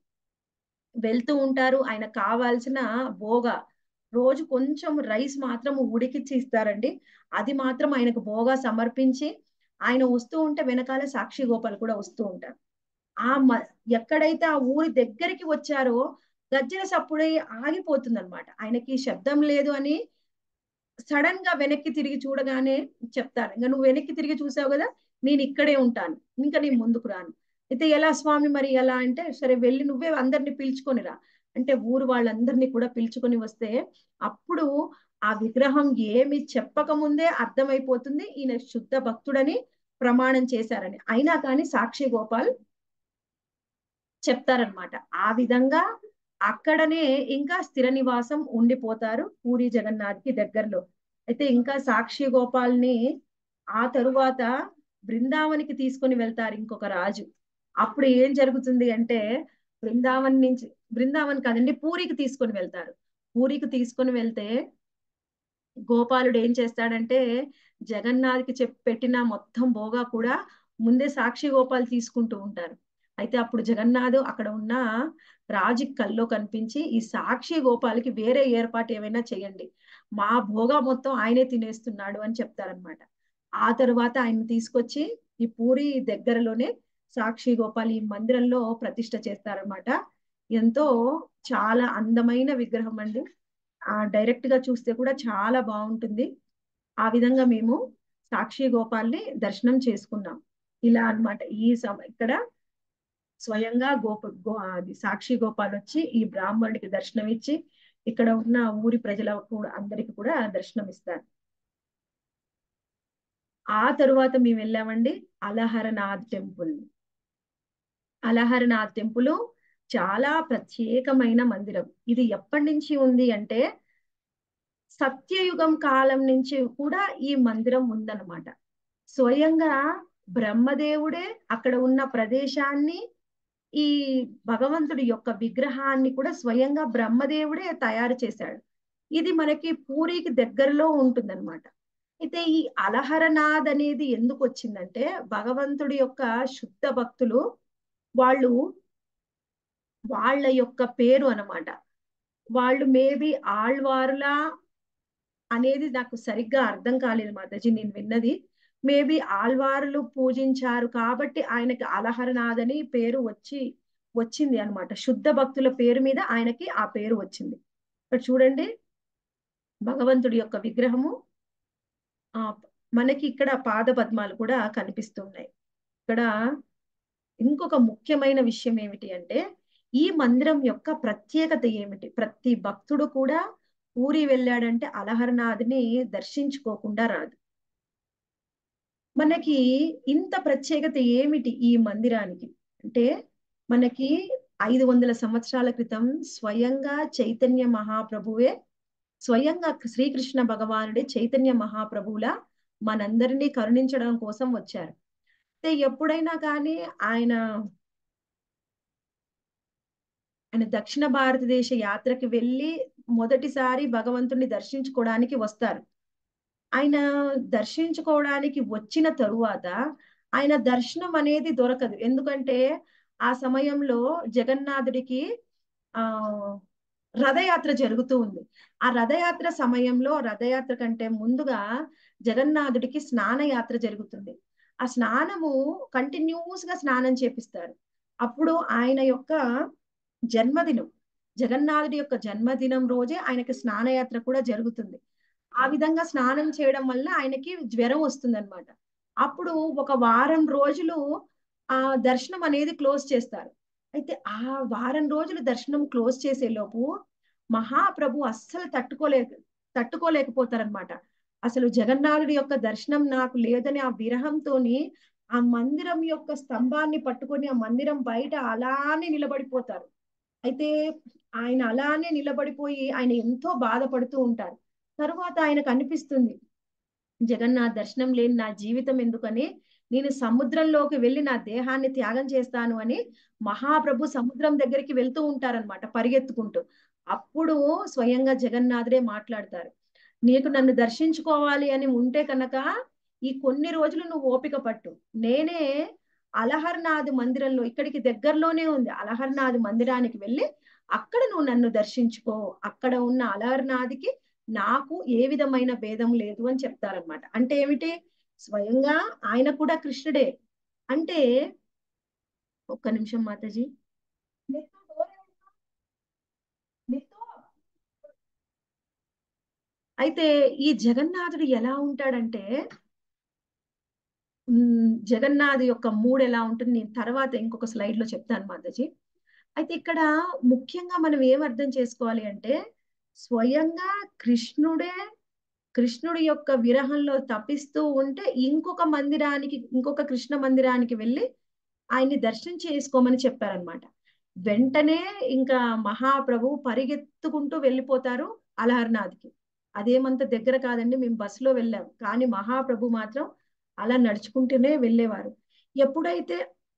వెళ్తూ ఉంటారు ఆయన కావాల్సిన భోగ రోజు కొంచెం రైస్ మాత్రం ఉడికిచ్చి ఇస్తారండి అది మాత్రం ఆయనకు భోగా సమర్పించి ఆయన వస్తూ ఉంటే వెనకాల సాక్షి గోపాల్ కూడా వస్తూ ఉంటారు ఆ మ ఎక్కడైతే ఆ ఊరి దగ్గరికి వచ్చారో గజ్జల సప్పుడై ఆగిపోతుంది అనమాట ఆయనకి శబ్దం లేదు అని సడన్ గా వెనక్కి తిరిగి చూడగానే చెప్తారు ఇంకా నువ్వు వెనక్కి తిరిగి చూసావు కదా నేను ఇక్కడే ఉంటాను ఇంకా నేను ముందుకు రాను అయితే ఎలా స్వామి మరి ఎలా అంటే సరే వెళ్ళి నువ్వే అందరిని పిలుచుకొని రా అంటే ఊరు వాళ్ళందరినీ కూడా పిలుచుకొని వస్తే అప్పుడు ఆ విగ్రహం ఏమి చెప్పక ముందే అర్థమైపోతుంది ఈయన శుద్ధ భక్తుడని ప్రమాణం చేశారని అయినా కానీ సాక్షి గోపాల్ చెప్తారనమాట ఆ విధంగా అక్కడనే ఇంకా స్థిర నివాసం ఉండిపోతారు పూరి జగన్నాథ్ కి దగ్గరలో అయితే ఇంకా సాక్షి గోపాల్ని ఆ తరువాత బృందావనికి తీసుకొని వెళ్తారు ఇంకొక రాజు అప్పుడు ఏం జరుగుతుంది అంటే బృందావన్ నుంచి బృందావన్ కాదండి పూరికి తీసుకొని వెళ్తారు పూరికి తీసుకొని వెళ్తే గోపాలుడు ఏం చేస్తాడంటే జగన్నాథ్కి చెప్పి పెట్టిన మొత్తం భోగా కూడా ముందే సాక్షి గోపాల్ తీసుకుంటూ ఉంటారు అయితే అప్పుడు జగన్నాథ్ అక్కడ ఉన్న రాజు కల్లో కనిపించి ఈ సాక్షి గోపాల్కి వేరే ఏర్పాటు ఏమైనా చేయండి మా భోగా మొత్తం ఆయనే తినేస్తున్నాడు అని చెప్తారనమాట ఆ తరువాత ఆయన తీసుకొచ్చి ఈ పూరి దగ్గరలోనే సాక్షి గోపాల్ ఈ మందిరంలో ప్రతిష్ట చేస్తారనమాట ఎంతో చాలా అందమైన విగ్రహం అండి ఆ డైరెక్ట్ గా చూస్తే కూడా చాలా బాగుంటుంది ఆ విధంగా మేము సాక్షి గోపాల్ని దర్శనం చేసుకున్నాం ఇలా అన్నమాట ఈ సమ ఇక్కడ స్వయంగా గోప గో అది సాక్షి గోపాల్ వచ్చి ఈ బ్రాహ్మణుడికి దర్శనం ఇచ్చి ఇక్కడ ఉన్న ఊరి ప్రజలకు కూడా అందరికి కూడా దర్శనం ఇస్తారు ఆ తరువాత మేము వెళ్ళామండి అలహరనాథ్ టెంపుల్ అలహరనాథ్ టెంపుల్ చాలా ప్రత్యేకమైన మందిరం ఇది ఎప్పటి నుంచి ఉంది అంటే సత్యయుగం కాలం నుంచి కూడా ఈ మందిరం ఉందన్నమాట స్వయంగా బ్రహ్మదేవుడే అక్కడ ఉన్న ప్రదేశాన్ని ఈ భగవంతుడి యొక్క విగ్రహాన్ని కూడా స్వయంగా బ్రహ్మదేవుడే తయారు చేశాడు ఇది మనకి పూరికి దగ్గరలో ఉంటుందన్నమాట అయితే ఈ అలహరనాథ్ అనేది ఎందుకు వచ్చిందంటే భగవంతుడి యొక్క శుద్ధ భక్తులు వాళ్ళు వాళ్ళ యొక్క పేరు అన్నమాట వాళ్ళు మేబీ ఆళ్వారులా అనేది నాకు సరిగ్గా అర్థం కాలేదు మాతాజీ నేను విన్నది మేబీ ఆళ్వారులు పూజించారు కాబట్టి ఆయనకి అలహరనాథ్ అని పేరు వచ్చి వచ్చింది అన్నమాట శుద్ధ భక్తుల పేరు మీద ఆయనకి ఆ పేరు వచ్చింది ఇక్కడ చూడండి భగవంతుడి యొక్క విగ్రహము ఆ మనకి ఇక్కడ పాద పద్మాలు కూడా కనిపిస్తున్నాయి ఇక్కడ ఇంకొక ముఖ్యమైన విషయం ఏమిటి అంటే ఈ మందిరం యొక్క ప్రత్యేకత ఏమిటి ప్రతి భక్తుడు కూడా పూరి వెళ్ళాడంటే అలహరనాథ్ని దర్శించుకోకుండా రాదు మనకి ఇంత ప్రత్యేకత ఏమిటి ఈ మందిరానికి అంటే మనకి ఐదు వందల సంవత్సరాల క్రితం స్వయంగా చైతన్య మహాప్రభువే స్వయంగా శ్రీకృష్ణ భగవానుడే చైతన్య మహాప్రభువుల మనందరినీ కరుణించడం కోసం వచ్చారు అయితే ఎప్పుడైనా కానీ ఆయన ఆయన దక్షిణ భారతదేశ యాత్రకి వెళ్ళి మొదటిసారి భగవంతుణ్ణి దర్శించుకోవడానికి వస్తారు ఆయన దర్శించుకోవడానికి వచ్చిన తరువాత ఆయన దర్శనం అనేది దొరకదు ఎందుకంటే ఆ సమయంలో జగన్నాథుడికి ఆ రథయాత్ర జరుగుతూ ఉంది ఆ రథయాత్ర సమయంలో రథయాత్ర కంటే ముందుగా జగన్నాథుడికి స్నానయాత్ర జరుగుతుంది ఆ స్నానము కంటిన్యూస్ గా స్నానం చేపిస్తారు అప్పుడు ఆయన యొక్క జన్మదినం జగన్నాథుడి యొక్క జన్మదినం రోజే ఆయనకి స్నానయాత్ర కూడా జరుగుతుంది ఆ విధంగా స్నానం చేయడం వల్ల ఆయనకి జ్వరం వస్తుంది అనమాట అప్పుడు ఒక వారం రోజులు ఆ దర్శనం అనేది క్లోజ్ చేస్తారు అయితే ఆ వారం రోజులు దర్శనం క్లోజ్ చేసే లోపు మహాప్రభు అస్సలు తట్టుకోలేక తట్టుకోలేకపోతారనమాట అసలు జగన్నాథుడి యొక్క దర్శనం నాకు లేదని ఆ విరహంతోని ఆ మందిరం యొక్క స్తంభాన్ని పట్టుకొని ఆ మందిరం బయట అలానే నిలబడిపోతారు అయితే ఆయన అలానే నిలబడిపోయి ఆయన ఎంతో బాధపడుతూ ఉంటారు తరువాత ఆయనకు అనిపిస్తుంది జగన్నాథ్ దర్శనం లేని నా జీవితం ఎందుకని నేను సముద్రంలోకి వెళ్ళి నా దేహాన్ని త్యాగం చేస్తాను అని మహాప్రభు సముద్రం దగ్గరికి వెళ్తూ ఉంటారనమాట పరిగెత్తుకుంటూ అప్పుడు స్వయంగా జగన్నాథుడే మాట్లాడతారు నీకు నన్ను దర్శించుకోవాలి అని ఉంటే కనుక ఈ కొన్ని రోజులు నువ్వు ఓపిక పట్టు నేనే అలహర్నాథ్ మందిరంలో ఇక్కడికి దగ్గరలోనే ఉంది అలహర్నాథ్ మందిరానికి వెళ్ళి అక్కడ నువ్వు నన్ను దర్శించుకో అక్కడ ఉన్న అలహర్నాథ్కి నాకు ఏ విధమైన భేదం లేదు అని చెప్తారనమాట అంటే ఏమిటి స్వయంగా ఆయన కూడా కృష్ణుడే అంటే ఒక్క నిమిషం మాతాజీ అయితే ఈ జగన్నాథుడు ఎలా ఉంటాడంటే జగన్నాథ్ యొక్క మూడ్ ఎలా ఉంటుంది నేను తర్వాత ఇంకొక స్లైడ్ లో చెప్తాను మాతాజీ అయితే ఇక్కడ ముఖ్యంగా మనం ఏం అర్థం చేసుకోవాలి అంటే స్వయంగా కృష్ణుడే కృష్ణుడి యొక్క విరహంలో తపిస్తూ ఉంటే ఇంకొక మందిరానికి ఇంకొక కృష్ణ మందిరానికి వెళ్ళి ఆయన్ని దర్శనం చేసుకోమని చెప్పారనమాట వెంటనే ఇంకా మహాప్రభు పరిగెత్తుకుంటూ వెళ్ళిపోతారు అలహర్నాథ్కి అదేమంత దగ్గర కాదండి మేము బస్సులో వెళ్ళాం కానీ మహాప్రభు మాత్రం అలా నడుచుకుంటూనే వెళ్ళేవారు ఎప్పుడైతే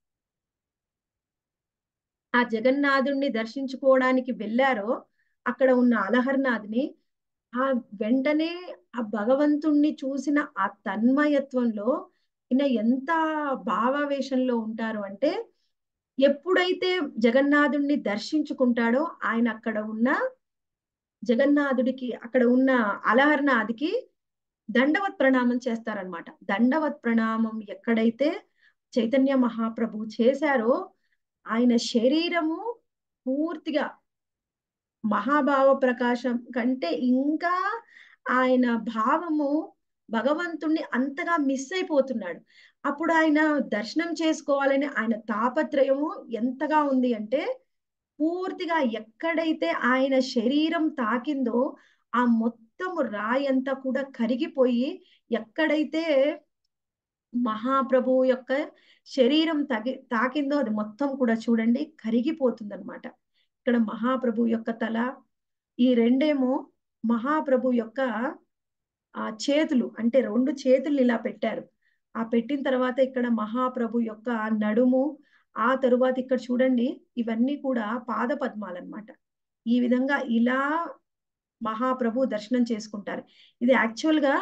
ఆ జగన్నాథుణ్ణి దర్శించుకోవడానికి వెళ్ళారో అక్కడ ఉన్న అలహర్నాథ్ని ఆ వెంటనే ఆ భగవంతుణ్ణి చూసిన ఆ తన్మయత్వంలో ఈయన ఎంత భావావేశంలో ఉంటారు అంటే ఎప్పుడైతే జగన్నాథుణ్ణి దర్శించుకుంటాడో ఆయన అక్కడ ఉన్న జగన్నాథుడికి అక్కడ ఉన్న అలహర్నాథ్కి దండవత్ ప్రణామం చేస్తారనమాట దండవత్ ప్రణామం ఎక్కడైతే చైతన్య మహాప్రభు చేశారో ఆయన శరీరము పూర్తిగా మహాభావ ప్రకాశం కంటే ఇంకా ఆయన భావము భగవంతుణ్ణి అంతగా మిస్ అయిపోతున్నాడు అప్పుడు ఆయన దర్శనం చేసుకోవాలని ఆయన తాపత్రయము ఎంతగా ఉంది అంటే పూర్తిగా ఎక్కడైతే ఆయన శరీరం తాకిందో ఆ మొత్తము రాయి అంతా కూడా కరిగిపోయి ఎక్కడైతే మహాప్రభు యొక్క శరీరం తగి తాకిందో అది మొత్తం కూడా చూడండి కరిగిపోతుంది అనమాట ఇక్కడ మహాప్రభు యొక్క తల ఈ రెండేమో మహాప్రభు యొక్క ఆ చేతులు అంటే రెండు చేతులు ఇలా పెట్టారు ఆ పెట్టిన తర్వాత ఇక్కడ మహాప్రభు యొక్క నడుము ఆ తరువాత ఇక్కడ చూడండి ఇవన్నీ కూడా పాద పద్మాలు అనమాట ఈ విధంగా ఇలా మహాప్రభు దర్శనం చేసుకుంటారు ఇది యాక్చువల్ గా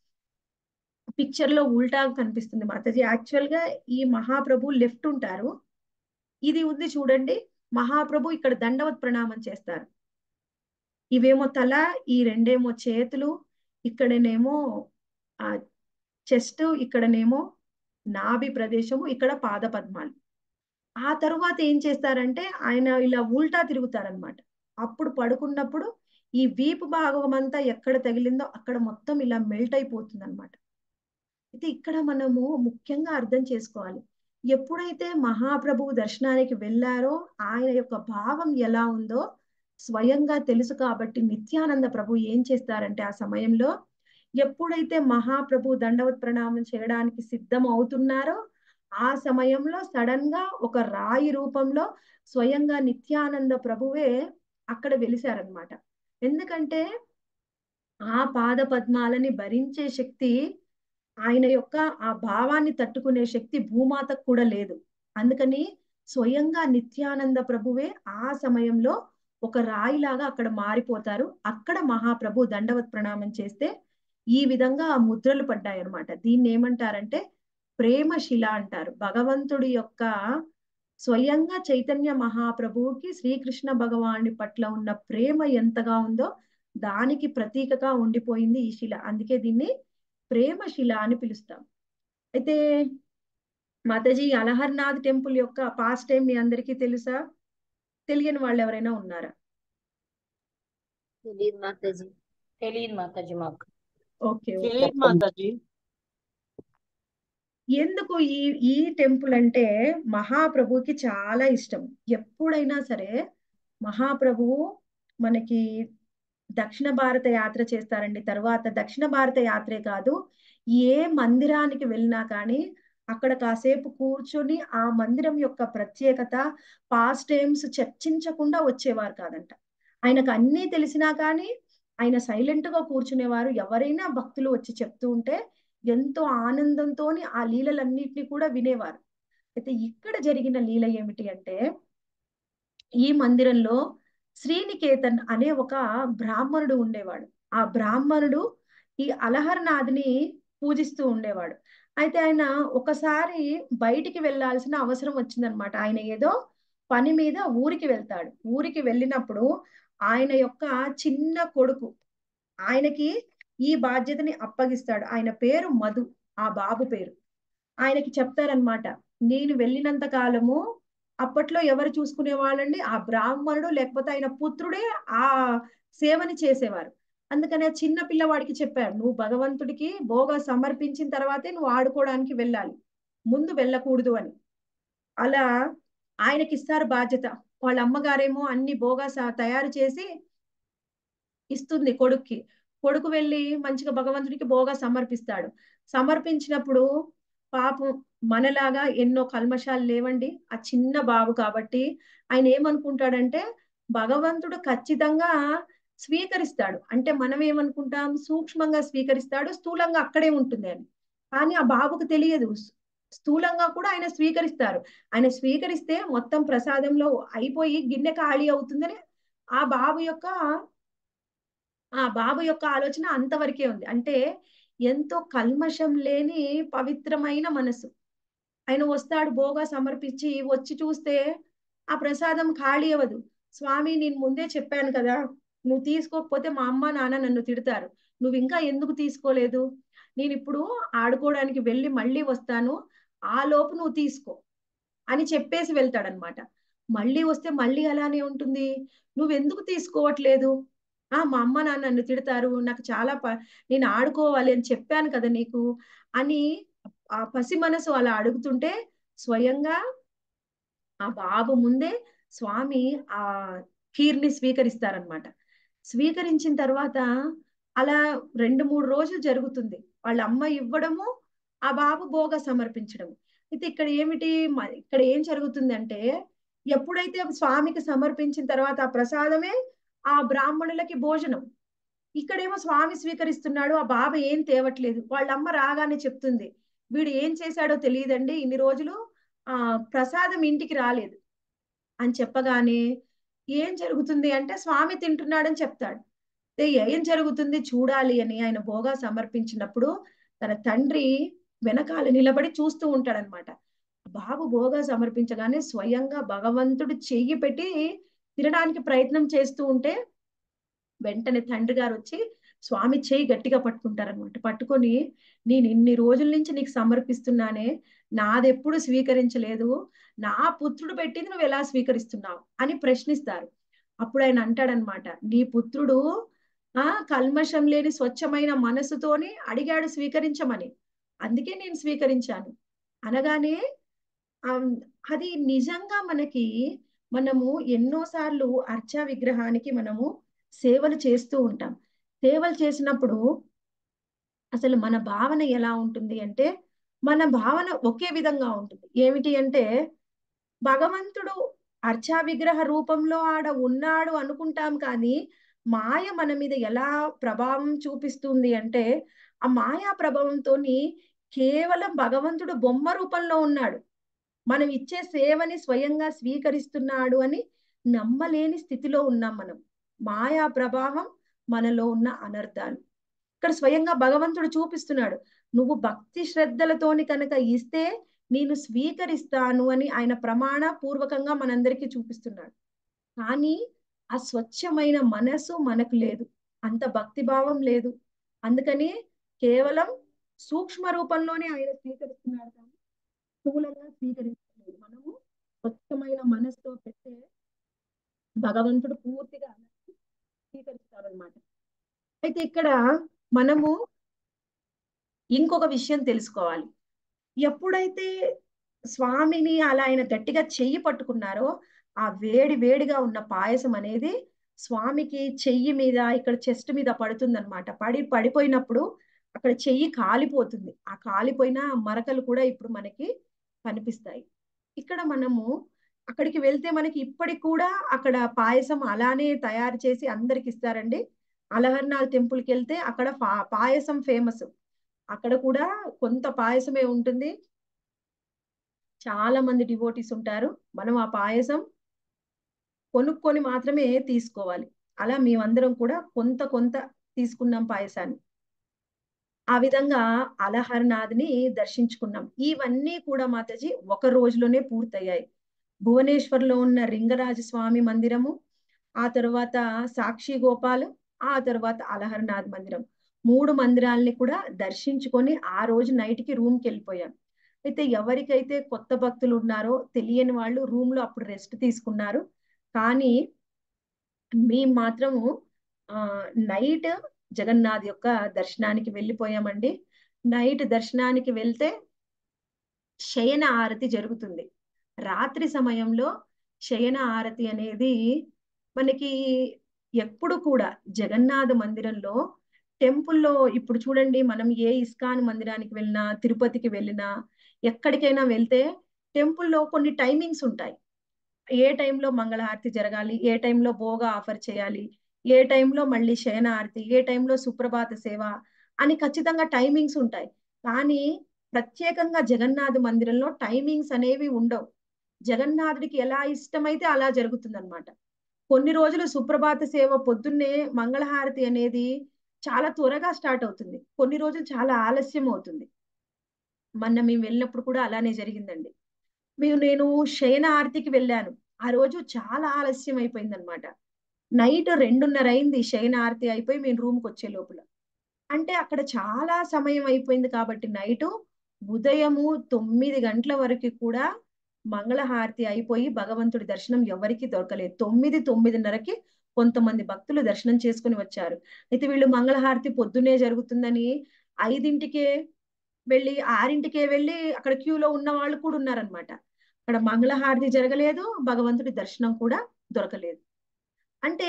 పిక్చర్ లో ఉల్టా కనిపిస్తుంది మాతాజీ యాక్చువల్ గా ఈ మహాప్రభు లెఫ్ట్ ఉంటారు ఇది ఉంది చూడండి మహాప్రభు ఇక్కడ దండవత్ ప్రణామం చేస్తారు ఇవేమో తల ఈ రెండేమో చేతులు ఇక్కడనేమో ఆ చెస్ట్ ఇక్కడనేమో నాభి ప్రదేశము ఇక్కడ పాద పద్మాలు ఆ తరువాత ఏం చేస్తారంటే ఆయన ఇలా ఉల్టా తిరుగుతారనమాట అప్పుడు పడుకున్నప్పుడు ఈ వీపు భాగం అంతా ఎక్కడ తగిలిందో అక్కడ మొత్తం ఇలా మెల్ట్ అయిపోతుంది అనమాట అయితే ఇక్కడ మనము ముఖ్యంగా అర్థం చేసుకోవాలి ఎప్పుడైతే మహాప్రభువు దర్శనానికి వెళ్ళారో ఆయన యొక్క భావం ఎలా ఉందో స్వయంగా తెలుసు కాబట్టి నిత్యానంద ప్రభు ఏం చేస్తారంటే ఆ సమయంలో ఎప్పుడైతే మహాప్రభు దండవత్ ప్రణామం చేయడానికి సిద్ధం అవుతున్నారో ఆ సమయంలో సడన్ గా ఒక రాయి రూపంలో స్వయంగా నిత్యానంద ప్రభువే అక్కడ వెలిశారనమాట ఎందుకంటే ఆ పాద పద్మాలని భరించే శక్తి ఆయన యొక్క ఆ భావాన్ని తట్టుకునే శక్తి భూమాతకు కూడా లేదు అందుకని స్వయంగా నిత్యానంద ప్రభువే ఆ సమయంలో ఒక రాయిలాగా అక్కడ మారిపోతారు అక్కడ మహాప్రభు దండవత్ ప్రణామం చేస్తే ఈ విధంగా ఆ ముద్రలు పడ్డాయి అనమాట దీన్ని ఏమంటారంటే ప్రేమ శిల అంటారు భగవంతుడి యొక్క స్వయంగా చైతన్య మహాప్రభువుకి శ్రీకృష్ణ భగవాని పట్ల ఉన్న ప్రేమ ఎంతగా ఉందో దానికి ప్రతీకగా ఉండిపోయింది ఈ శిల అందుకే దీన్ని ప్రేమ శిల అని పిలుస్తాం అయితే మాతాజీ అలహర్నాథ్ టెంపుల్ యొక్క పాస్ట్ టైం మీ అందరికీ తెలుసా తెలియని వాళ్ళు ఎవరైనా ఉన్నారా తెలియదు మాతాజీ తెలియదు మాతాజీ మాకు ఓకే ఓకే తెలియదు మాతాజీ ఎందుకు ఈ ఈ టెంపుల్ అంటే మహాప్రభుకి చాలా ఇష్టం ఎప్పుడైనా సరే మహాప్రభువు మనకి దక్షిణ భారత యాత్ర చేస్తారండి తర్వాత దక్షిణ భారత యాత్రే కాదు ఏ మందిరానికి వెళ్ళినా కానీ అక్కడ కాసేపు కూర్చొని ఆ మందిరం యొక్క ప్రత్యేకత పాస్ట్ టైమ్స్ చర్చించకుండా వచ్చేవారు కాదంట ఆయనకు అన్నీ తెలిసినా కానీ ఆయన సైలెంట్ గా కూర్చునేవారు ఎవరైనా భక్తులు వచ్చి చెప్తూ ఉంటే ఎంతో ఆనందంతో ఆ లీలలన్నిటిని కూడా వినేవారు అయితే ఇక్కడ జరిగిన లీల ఏమిటి అంటే ఈ మందిరంలో శ్రీనికేతన్ అనే ఒక బ్రాహ్మణుడు ఉండేవాడు ఆ బ్రాహ్మణుడు ఈ అలహర్నాథ్ని పూజిస్తూ ఉండేవాడు అయితే ఆయన ఒకసారి బయటికి వెళ్ళాల్సిన అవసరం వచ్చిందనమాట ఆయన ఏదో పని మీద ఊరికి వెళ్తాడు ఊరికి వెళ్ళినప్పుడు ఆయన యొక్క చిన్న కొడుకు ఆయనకి ఈ బాధ్యతని అప్పగిస్తాడు ఆయన పేరు మధు ఆ బాబు పేరు ఆయనకి చెప్తారనమాట నేను వెళ్ళినంత కాలము అప్పట్లో ఎవరు చూసుకునే వాళ్ళండి ఆ బ్రాహ్మణుడు లేకపోతే ఆయన పుత్రుడే ఆ సేవని చేసేవారు అందుకనే చిన్న పిల్లవాడికి చెప్పాడు నువ్వు భగవంతుడికి భోగా సమర్పించిన తర్వాతే నువ్వు ఆడుకోవడానికి వెళ్ళాలి ముందు వెళ్ళకూడదు అని అలా ఆయనకి ఇస్తారు బాధ్యత వాళ్ళ అమ్మగారేమో అన్ని భోగా తయారు చేసి ఇస్తుంది కొడుక్కి కొడుకు వెళ్ళి మంచిగా భగవంతుడికి భోగా సమర్పిస్తాడు సమర్పించినప్పుడు పాపం మనలాగా ఎన్నో కల్మషాలు లేవండి ఆ చిన్న బాబు కాబట్టి ఆయన ఏమనుకుంటాడంటే భగవంతుడు ఖచ్చితంగా స్వీకరిస్తాడు అంటే మనం ఏమనుకుంటాం సూక్ష్మంగా స్వీకరిస్తాడు స్థూలంగా అక్కడే ఉంటుంది అని కానీ ఆ బాబుకు తెలియదు స్థూలంగా కూడా ఆయన స్వీకరిస్తారు ఆయన స్వీకరిస్తే మొత్తం ప్రసాదంలో అయిపోయి గిన్నె ఖాళీ అవుతుందని ఆ బాబు యొక్క ఆ బాబు యొక్క ఆలోచన అంతవరకే ఉంది అంటే ఎంతో కల్మషం లేని పవిత్రమైన మనసు ఆయన వస్తాడు భోగా సమర్పించి వచ్చి చూస్తే ఆ ప్రసాదం ఖాళీ అవ్వదు స్వామి నేను ముందే చెప్పాను కదా నువ్వు తీసుకోకపోతే మా అమ్మ నాన్న నన్ను తిడతారు నువ్వు ఇంకా ఎందుకు తీసుకోలేదు నేను ఇప్పుడు ఆడుకోవడానికి వెళ్ళి మళ్ళీ వస్తాను ఆ లోపు నువ్వు తీసుకో అని చెప్పేసి వెళ్తాడనమాట మళ్ళీ వస్తే మళ్ళీ అలానే ఉంటుంది నువ్వెందుకు తీసుకోవట్లేదు ఆ మా అమ్మ నాన్న నన్ను తిడతారు నాకు చాలా ప నేను ఆడుకోవాలి అని చెప్పాను కదా నీకు అని ఆ పసి మనసు అలా అడుగుతుంటే స్వయంగా ఆ బాబు ముందే స్వామి ఆ కీర్ని స్వీకరిస్తారనమాట స్వీకరించిన తర్వాత అలా రెండు మూడు రోజులు జరుగుతుంది వాళ్ళ అమ్మ ఇవ్వడము ఆ బాబు భోగ సమర్పించడం అయితే ఇక్కడ ఏమిటి ఇక్కడ ఏం జరుగుతుంది అంటే ఎప్పుడైతే స్వామికి సమర్పించిన తర్వాత ఆ ప్రసాదమే ఆ బ్రాహ్మణులకి భోజనం ఇక్కడేమో స్వామి స్వీకరిస్తున్నాడు ఆ బాబా ఏం తేవట్లేదు వాళ్ళ అమ్మ రాగానే చెప్తుంది వీడు ఏం చేశాడో తెలియదండి ఇన్ని రోజులు ఆ ప్రసాదం ఇంటికి రాలేదు అని చెప్పగానే ఏం జరుగుతుంది అంటే స్వామి తింటున్నాడని చెప్తాడు ఏం జరుగుతుంది చూడాలి అని ఆయన భోగా సమర్పించినప్పుడు తన తండ్రి వెనకాల నిలబడి చూస్తూ ఉంటాడనమాట బాబు భోగా సమర్పించగానే స్వయంగా భగవంతుడు చెయ్యి పెట్టి తినడానికి ప్రయత్నం చేస్తూ ఉంటే వెంటనే తండ్రి గారు వచ్చి స్వామి చేయి గట్టిగా పట్టుకుంటారనమాట పట్టుకొని నేను ఇన్ని రోజుల నుంచి నీకు సమర్పిస్తున్నానే నాదెప్పుడు స్వీకరించలేదు నా పుత్రుడు పెట్టింది నువ్వు ఎలా స్వీకరిస్తున్నావు అని ప్రశ్నిస్తారు అప్పుడు ఆయన అంటాడనమాట నీ పుత్రుడు ఆ కల్మషం లేని స్వచ్ఛమైన మనసుతోని అడిగాడు స్వీకరించమని అందుకే నేను స్వీకరించాను అనగానే అది నిజంగా మనకి మనము ఎన్నోసార్లు అర్చా విగ్రహానికి మనము సేవలు చేస్తూ ఉంటాం సేవలు చేసినప్పుడు అసలు మన భావన ఎలా ఉంటుంది అంటే మన భావన ఒకే విధంగా ఉంటుంది ఏమిటి అంటే భగవంతుడు అర్చా విగ్రహ రూపంలో ఆడ ఉన్నాడు అనుకుంటాం కానీ మాయ మన మీద ఎలా ప్రభావం చూపిస్తుంది అంటే ఆ మాయా ప్రభావంతో కేవలం భగవంతుడు బొమ్మ రూపంలో ఉన్నాడు మనం ఇచ్చే సేవని స్వయంగా స్వీకరిస్తున్నాడు అని నమ్మలేని స్థితిలో ఉన్నాం మనం మాయా ప్రభావం మనలో ఉన్న అనర్థాలు ఇక్కడ స్వయంగా భగవంతుడు చూపిస్తున్నాడు నువ్వు భక్తి శ్రద్ధలతోని కనుక ఇస్తే నేను స్వీకరిస్తాను అని ఆయన ప్రమాణ పూర్వకంగా మనందరికీ చూపిస్తున్నాడు కానీ ఆ స్వచ్ఛమైన మనసు మనకు లేదు అంత భక్తి భావం లేదు అందుకని కేవలం సూక్ష్మ రూపంలోనే ఆయన స్వీకరిస్తున్నాడు కానీ స్థూలంగా స్వీకరించలేదు మనము స్వచ్ఛమైన మనసుతో పెట్టే భగవంతుడు పూర్తిగా స్వీకరిస్తారనమాట అయితే ఇక్కడ మనము ఇంకొక విషయం తెలుసుకోవాలి ఎప్పుడైతే స్వామిని అలా ఆయన గట్టిగా చెయ్యి పట్టుకున్నారో ఆ వేడి వేడిగా ఉన్న పాయసం అనేది స్వామికి చెయ్యి మీద ఇక్కడ చెస్ట్ మీద పడుతుందన్నమాట పడి పడిపోయినప్పుడు అక్కడ చెయ్యి కాలిపోతుంది ఆ కాలిపోయిన మరకలు కూడా ఇప్పుడు మనకి కనిపిస్తాయి ఇక్కడ మనము అక్కడికి వెళ్తే మనకి ఇప్పటికి కూడా అక్కడ పాయసం అలానే తయారు చేసి అందరికి ఇస్తారండి అలహర్నాథ్ టెంపుల్కి వెళ్తే అక్కడ పాయసం ఫేమస్ అక్కడ కూడా కొంత పాయసమే ఉంటుంది చాలా మంది డివోటీస్ ఉంటారు మనం ఆ పాయసం కొనుక్కొని మాత్రమే తీసుకోవాలి అలా మేమందరం కూడా కొంత కొంత తీసుకున్నాం పాయసాన్ని ఆ విధంగా అలహర్నాథ్ని దర్శించుకున్నాం ఇవన్నీ కూడా మాతాజీ ఒక రోజులోనే పూర్తయ్యాయి భువనేశ్వర్లో ఉన్న రింగరాజ స్వామి మందిరము ఆ తర్వాత సాక్షి గోపాల్ ఆ తర్వాత అలహర్నాథ్ మందిరం మూడు మందిరాల్ని కూడా దర్శించుకొని ఆ రోజు నైట్కి రూమ్కి వెళ్ళిపోయాం అయితే ఎవరికైతే కొత్త భక్తులు ఉన్నారో తెలియని వాళ్ళు రూమ్ లో అప్పుడు రెస్ట్ తీసుకున్నారు కానీ మేము మాత్రము ఆ నైట్ జగన్నాథ్ యొక్క దర్శనానికి వెళ్ళిపోయామండి నైట్ దర్శనానికి వెళ్తే శయన ఆరతి జరుగుతుంది రాత్రి సమయంలో శయన ఆరతి అనేది మనకి ఎప్పుడు కూడా జగన్నాథ మందిరంలో టెంపుల్లో ఇప్పుడు చూడండి మనం ఏ ఇస్కాన్ మందిరానికి వెళ్ళినా తిరుపతికి వెళ్ళినా ఎక్కడికైనా వెళ్తే టెంపుల్లో కొన్ని టైమింగ్స్ ఉంటాయి ఏ టైంలో మంగళహారతి జరగాలి ఏ టైంలో భోగ ఆఫర్ చేయాలి ఏ టైంలో మళ్ళీ శయన ఆరతి ఏ టైంలో సుప్రభాత సేవ అని ఖచ్చితంగా టైమింగ్స్ ఉంటాయి కానీ ప్రత్యేకంగా జగన్నాథ మందిరంలో టైమింగ్స్ అనేవి ఉండవు జగన్నాథుడికి ఎలా ఇష్టమైతే అలా జరుగుతుంది అనమాట కొన్ని రోజులు సుప్రభాత సేవ పొద్దున్నే మంగళహారతి అనేది చాలా త్వరగా స్టార్ట్ అవుతుంది కొన్ని రోజులు చాలా ఆలస్యం అవుతుంది మొన్న మేము వెళ్ళినప్పుడు కూడా అలానే జరిగిందండి మేము నేను శయన ఆరతికి వెళ్ళాను ఆ రోజు చాలా ఆలస్యం అయిపోయింది అనమాట నైట్ రెండున్నర అయింది శయన ఆరతి అయిపోయి మేము రూమ్కి వచ్చే లోపల అంటే అక్కడ చాలా సమయం అయిపోయింది కాబట్టి నైట్ ఉదయము తొమ్మిది గంటల వరకు కూడా మంగళహారతి అయిపోయి భగవంతుడి దర్శనం ఎవరికి దొరకలేదు తొమ్మిది తొమ్మిదిన్నరకి కొంతమంది భక్తులు దర్శనం చేసుకుని వచ్చారు అయితే వీళ్ళు మంగళహారతి పొద్దునే జరుగుతుందని ఐదింటికే వెళ్ళి ఆరింటికే వెళ్ళి అక్కడ క్యూలో ఉన్న వాళ్ళు కూడా ఉన్నారనమాట అక్కడ మంగళహారతి జరగలేదు భగవంతుడి దర్శనం కూడా దొరకలేదు అంటే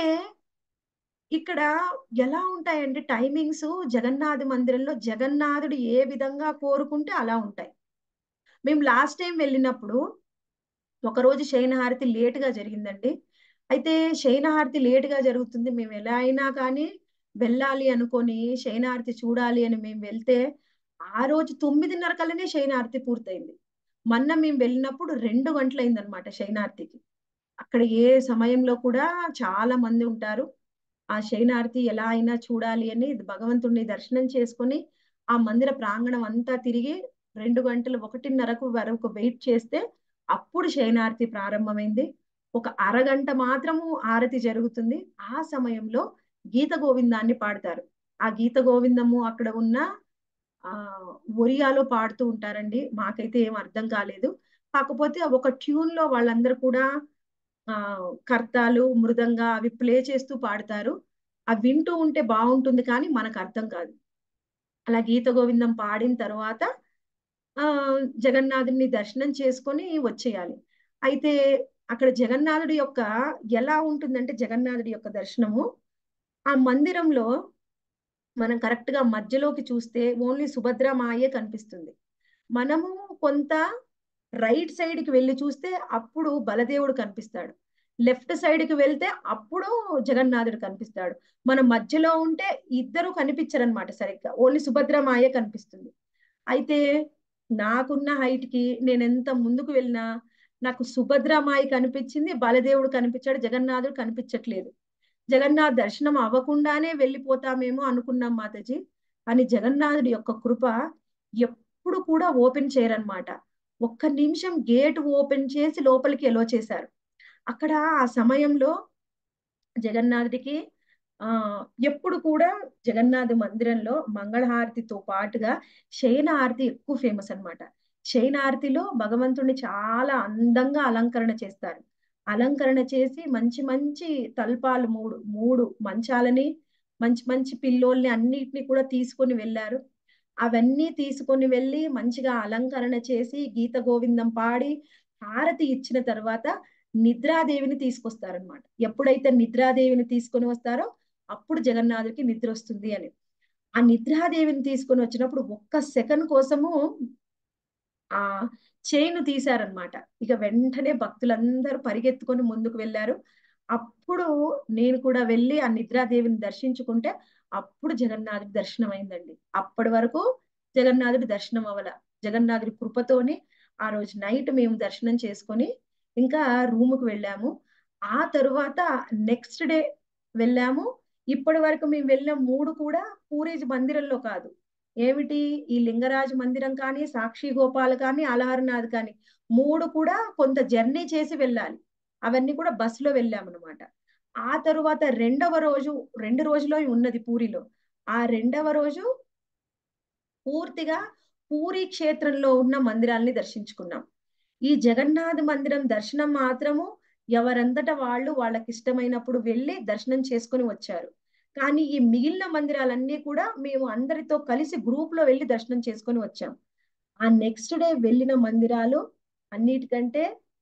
ఇక్కడ ఎలా ఉంటాయంటే టైమింగ్స్ జగన్నాథ మందిరంలో జగన్నాథుడు ఏ విధంగా కోరుకుంటే అలా ఉంటాయి మేము లాస్ట్ టైం వెళ్ళినప్పుడు ఒకరోజు శయనహారతి లేటుగా జరిగిందండి అయితే శయనహారతి లేటుగా జరుగుతుంది మేము ఎలా అయినా కానీ వెళ్ళాలి అనుకొని శయనహారతి చూడాలి అని మేము వెళ్తే ఆ రోజు తొమ్మిదిన్నర కల్లానే శయనార్తి పూర్తయింది మొన్న మేము వెళ్ళినప్పుడు రెండు గంటలైంది అనమాట శయనార్తికి అక్కడ ఏ సమయంలో కూడా చాలా మంది ఉంటారు ఆ శయనార్తి ఎలా అయినా చూడాలి అని భగవంతుడిని దర్శనం చేసుకొని ఆ మందిర ప్రాంగణం అంతా తిరిగి రెండు గంటలు ఒకటిన్నరకు వరకు వెయిట్ చేస్తే అప్పుడు శయనార్తి ప్రారంభమైంది ఒక అరగంట మాత్రము ఆరతి జరుగుతుంది ఆ సమయంలో గీత గోవిందాన్ని పాడతారు ఆ గీత గోవిందము అక్కడ ఉన్న ఆ ఒరియాలో పాడుతూ ఉంటారండి మాకైతే ఏం అర్థం కాలేదు కాకపోతే ఒక ట్యూన్ లో వాళ్ళందరూ కూడా ఆ కర్తాలు మృదంగా అవి ప్లే చేస్తూ పాడతారు అవి వింటూ ఉంటే బాగుంటుంది కానీ మనకు అర్థం కాదు అలా గీత గోవిందం పాడిన తర్వాత ఆ జగన్నాథుడిని దర్శనం చేసుకొని వచ్చేయాలి అయితే అక్కడ జగన్నాథుడి యొక్క ఎలా ఉంటుందంటే జగన్నాథుడి యొక్క దర్శనము ఆ మందిరంలో మనం కరెక్ట్ గా మధ్యలోకి చూస్తే ఓన్లీ సుభద్రమాయే కనిపిస్తుంది మనము కొంత రైట్ సైడ్ కి వెళ్ళి చూస్తే అప్పుడు బలదేవుడు కనిపిస్తాడు లెఫ్ట్ సైడ్ కి వెళ్తే అప్పుడు జగన్నాథుడు కనిపిస్తాడు మన మధ్యలో ఉంటే ఇద్దరు కనిపించరనమాట సరిగ్గా ఓన్లీ సుభద్రమాయ కనిపిస్తుంది అయితే నాకున్న హైట్ కి నేను ఎంత ముందుకు వెళ్ళినా నాకు సుభద్రమాయి కనిపించింది బలదేవుడు కనిపించాడు జగన్నాథుడు కనిపించట్లేదు జగన్నాథ్ దర్శనం అవ్వకుండానే వెళ్ళిపోతామేమో అనుకున్నాం మాతాజీ కానీ జగన్నాథుడి యొక్క కృప ఎప్పుడు కూడా ఓపెన్ చేయరనమాట ఒక్క నిమిషం గేట్ ఓపెన్ చేసి లోపలికి ఎలో చేశారు అక్కడ ఆ సమయంలో జగన్నాథుడికి ఆ ఎప్పుడు కూడా జగన్నాథ మందిరంలో మంగళహారతితో పాటుగా శయన హారతి ఎక్కువ ఫేమస్ అన్నమాట శయన హారతిలో భగవంతుడిని చాలా అందంగా అలంకరణ చేస్తారు అలంకరణ చేసి మంచి మంచి తల్పాలు మూడు మూడు మంచాలని మంచి మంచి పిల్లోల్ని అన్నిటిని కూడా తీసుకొని వెళ్ళారు అవన్నీ తీసుకొని వెళ్ళి మంచిగా అలంకరణ చేసి గీత గోవిందం పాడి హారతి ఇచ్చిన తర్వాత నిద్రాదేవిని తీసుకొస్తారనమాట ఎప్పుడైతే నిద్రాదేవిని తీసుకొని వస్తారో అప్పుడు జగన్నాథుడికి నిద్ర వస్తుంది అని ఆ నిద్రాదేవిని తీసుకొని వచ్చినప్పుడు ఒక్క సెకండ్ కోసము ఆ చైన్ తీశారనమాట ఇక వెంటనే భక్తులందరూ పరిగెత్తుకొని ముందుకు వెళ్ళారు అప్పుడు నేను కూడా వెళ్ళి ఆ నిద్రాదేవిని దర్శించుకుంటే అప్పుడు జగన్నాథుడి దర్శనం అయిందండి అప్పటి వరకు జగన్నాథుడి దర్శనం అవ్వల జగన్నాథుడి కృపతోని ఆ రోజు నైట్ మేము దర్శనం చేసుకొని ఇంకా రూముకు వెళ్ళాము ఆ తరువాత నెక్స్ట్ డే వెళ్ళాము ఇప్పటి వరకు మేము వెళ్ళిన మూడు కూడా పూరేజ్ మందిరంలో కాదు ఏమిటి ఈ లింగరాజు మందిరం కానీ సాక్షి గోపాల్ కానీ అలహర్నాథ్ కానీ మూడు కూడా కొంత జర్నీ చేసి వెళ్ళాలి అవన్నీ కూడా బస్సులో వెళ్ళామన్నమాట ఆ తరువాత రెండవ రోజు రెండు రోజులో ఉన్నది పూరిలో ఆ రెండవ రోజు పూర్తిగా పూరి క్షేత్రంలో ఉన్న మందిరాల్ని దర్శించుకున్నాం ఈ జగన్నాథ మందిరం దర్శనం మాత్రము ఎవరంతట వాళ్ళు వాళ్ళకి ఇష్టమైనప్పుడు వెళ్ళి దర్శనం చేసుకొని వచ్చారు కానీ ఈ మిగిలిన మందిరాలన్నీ కూడా మేము అందరితో కలిసి గ్రూప్ లో వెళ్ళి దర్శనం చేసుకొని వచ్చాం ఆ నెక్స్ట్ డే వెళ్ళిన మందిరాలు అన్నిటికంటే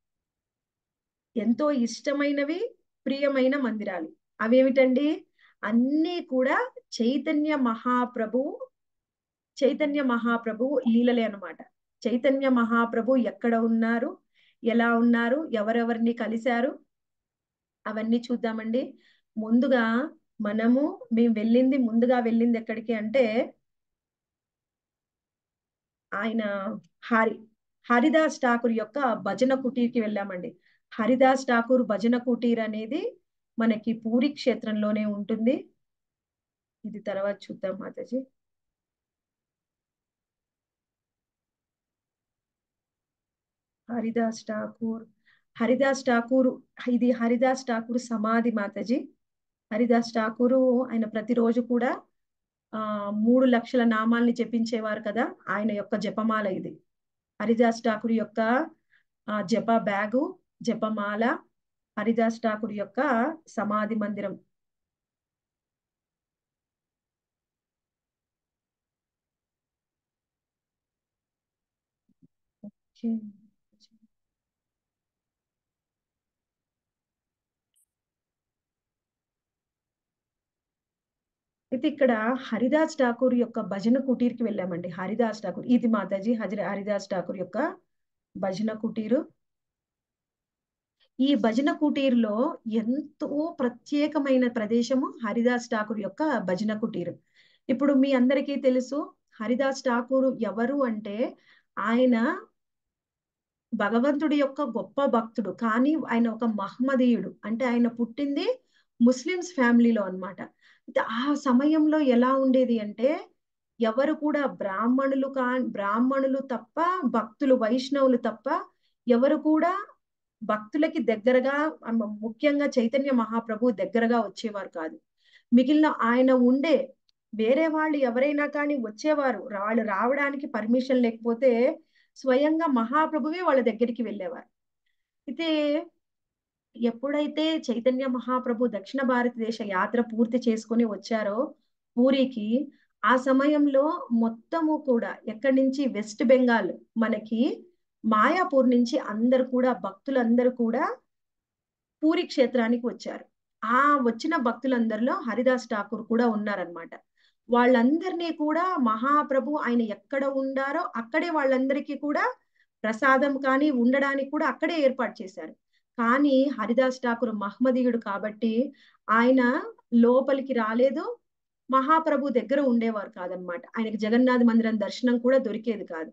ఎంతో ఇష్టమైనవి ప్రియమైన మందిరాలు అవేమిటండి అన్నీ కూడా చైతన్య మహాప్రభు చైతన్య మహాప్రభు లీలలే అనమాట చైతన్య మహాప్రభు ఎక్కడ ఉన్నారు ఎలా ఉన్నారు ఎవరెవరిని కలిశారు అవన్నీ చూద్దామండి ముందుగా మనము మేము వెళ్ళింది ముందుగా వెళ్ళింది ఎక్కడికి అంటే ఆయన హరి హరిదాస్ ఠాకూర్ యొక్క భజన కుటీర్కి వెళ్ళామండి హరిదాస్ ఠాకూర్ భజన కుటీర్ అనేది మనకి పూరి క్షేత్రంలోనే ఉంటుంది ఇది తర్వాత చూద్దాం మాతాజీ హరిదాస్ ఠాకూర్ హరిదాస్ ఠాకూర్ ఇది హరిదాస్ ఠాకూర్ సమాధి మాతాజీ హరిదాస్ ఠాకూరు ఆయన ప్రతిరోజు కూడా ఆ మూడు లక్షల నామాల్ని జపించేవారు కదా ఆయన యొక్క జపమాల ఇది హరిదాస్ ఠాకూర్ యొక్క ఆ జప బ్యాగు జపమాల హరిదాస్ ఠాకూర్ యొక్క సమాధి మందిరం అయితే ఇక్కడ హరిదాస్ ఠాకూర్ యొక్క భజన కుటీర్కి వెళ్ళామండి హరిదాస్ ఠాకూర్ ఇది మాతాజీ హజర హరిదాస్ ఠాకూర్ యొక్క భజన కుటీరు ఈ భజన కుటీరులో ఎంతో ప్రత్యేకమైన ప్రదేశము హరిదాస్ ఠాకూర్ యొక్క భజన కుటీరు ఇప్పుడు మీ అందరికీ తెలుసు హరిదాస్ ఠాకూర్ ఎవరు అంటే ఆయన భగవంతుడి యొక్క గొప్ప భక్తుడు కానీ ఆయన ఒక మహమ్మదీయుడు అంటే ఆయన పుట్టింది ముస్లిమ్స్ ఫ్యామిలీలో అనమాట ఆ సమయంలో ఎలా ఉండేది అంటే ఎవరు కూడా బ్రాహ్మణులు కా బ్రాహ్మణులు తప్ప భక్తులు వైష్ణవులు తప్ప ఎవరు కూడా భక్తులకి దగ్గరగా ముఖ్యంగా చైతన్య మహాప్రభు దగ్గరగా వచ్చేవారు కాదు మిగిలిన ఆయన ఉండే వేరే వాళ్ళు ఎవరైనా కానీ వచ్చేవారు వాళ్ళు రావడానికి పర్మిషన్ లేకపోతే స్వయంగా మహాప్రభువే వాళ్ళ దగ్గరికి వెళ్ళేవారు అయితే ఎప్పుడైతే చైతన్య మహాప్రభు దక్షిణ భారతదేశ యాత్ర పూర్తి చేసుకొని వచ్చారో పూరికి ఆ సమయంలో మొత్తము కూడా ఎక్కడి నుంచి వెస్ట్ బెంగాల్ మనకి మాయాపూర్ నుంచి అందరు కూడా భక్తులందరూ కూడా పూరి క్షేత్రానికి వచ్చారు ఆ వచ్చిన భక్తులందరిలో హరిదాస్ ఠాకూర్ కూడా ఉన్నారనమాట వాళ్ళందరినీ కూడా మహాప్రభు ఆయన ఎక్కడ ఉండారో అక్కడే వాళ్ళందరికీ కూడా ప్రసాదం కానీ ఉండడానికి కూడా అక్కడే ఏర్పాటు చేశారు కానీ హరిదాస్ ఠాకూర్ మహమ్మదీయుడు కాబట్టి ఆయన లోపలికి రాలేదు మహాప్రభు దగ్గర ఉండేవారు కాదనమాట ఆయనకి జగన్నాథ మందిరం దర్శనం కూడా దొరికేది కాదు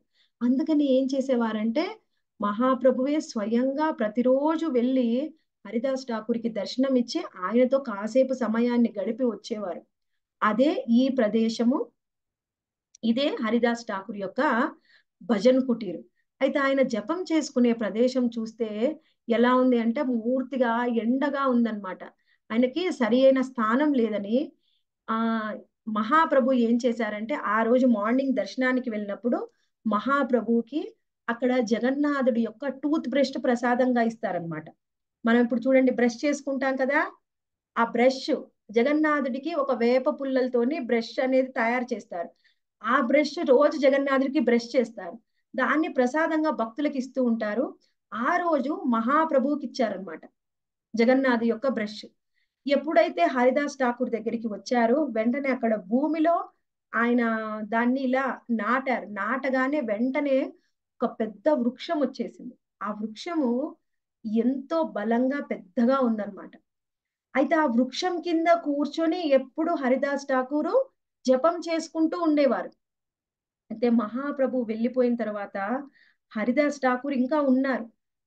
అందుకని ఏం చేసేవారంటే మహాప్రభువే స్వయంగా ప్రతిరోజు వెళ్ళి హరిదాస్ ఠాకూర్కి దర్శనం ఇచ్చి ఆయనతో కాసేపు సమయాన్ని గడిపి వచ్చేవారు అదే ఈ ప్రదేశము ఇదే హరిదాస్ ఠాకూర్ యొక్క భజన్ కుటీర్ అయితే ఆయన జపం చేసుకునే ప్రదేశం చూస్తే ఎలా ఉంది అంటే పూర్తిగా ఎండగా ఉందన్నమాట ఆయనకి సరి అయిన స్థానం లేదని ఆ మహాప్రభు ఏం చేశారంటే ఆ రోజు మార్నింగ్ దర్శనానికి వెళ్ళినప్పుడు మహాప్రభుకి అక్కడ జగన్నాథుడి యొక్క టూత్ బ్రష్ ప్రసాదంగా ఇస్తారనమాట మనం ఇప్పుడు చూడండి బ్రష్ చేసుకుంటాం కదా ఆ బ్రష్ జగన్నాథుడికి ఒక వేప పుల్లలతోని బ్రష్ అనేది తయారు చేస్తారు ఆ బ్రష్ రోజు జగన్నాథుడికి బ్రష్ చేస్తారు దాన్ని ప్రసాదంగా భక్తులకు ఇస్తూ ఉంటారు ఆ రోజు మహాప్రభువుకి ఇచ్చారనమాట జగన్నాథ్ యొక్క బ్రష్ ఎప్పుడైతే హరిదాస్ ఠాకూర్ దగ్గరికి వచ్చారో వెంటనే అక్కడ భూమిలో ఆయన దాన్ని ఇలా నాటారు నాటగానే వెంటనే ఒక పెద్ద వృక్షం వచ్చేసింది ఆ వృక్షము ఎంతో బలంగా పెద్దగా ఉందన్నమాట అయితే ఆ వృక్షం కింద కూర్చొని ఎప్పుడు హరిదాస్ ఠాకూరు జపం చేసుకుంటూ ఉండేవారు అయితే మహాప్రభు వెళ్ళిపోయిన తర్వాత హరిదాస్ ఠాకూర్ ఇంకా ఉన్నారు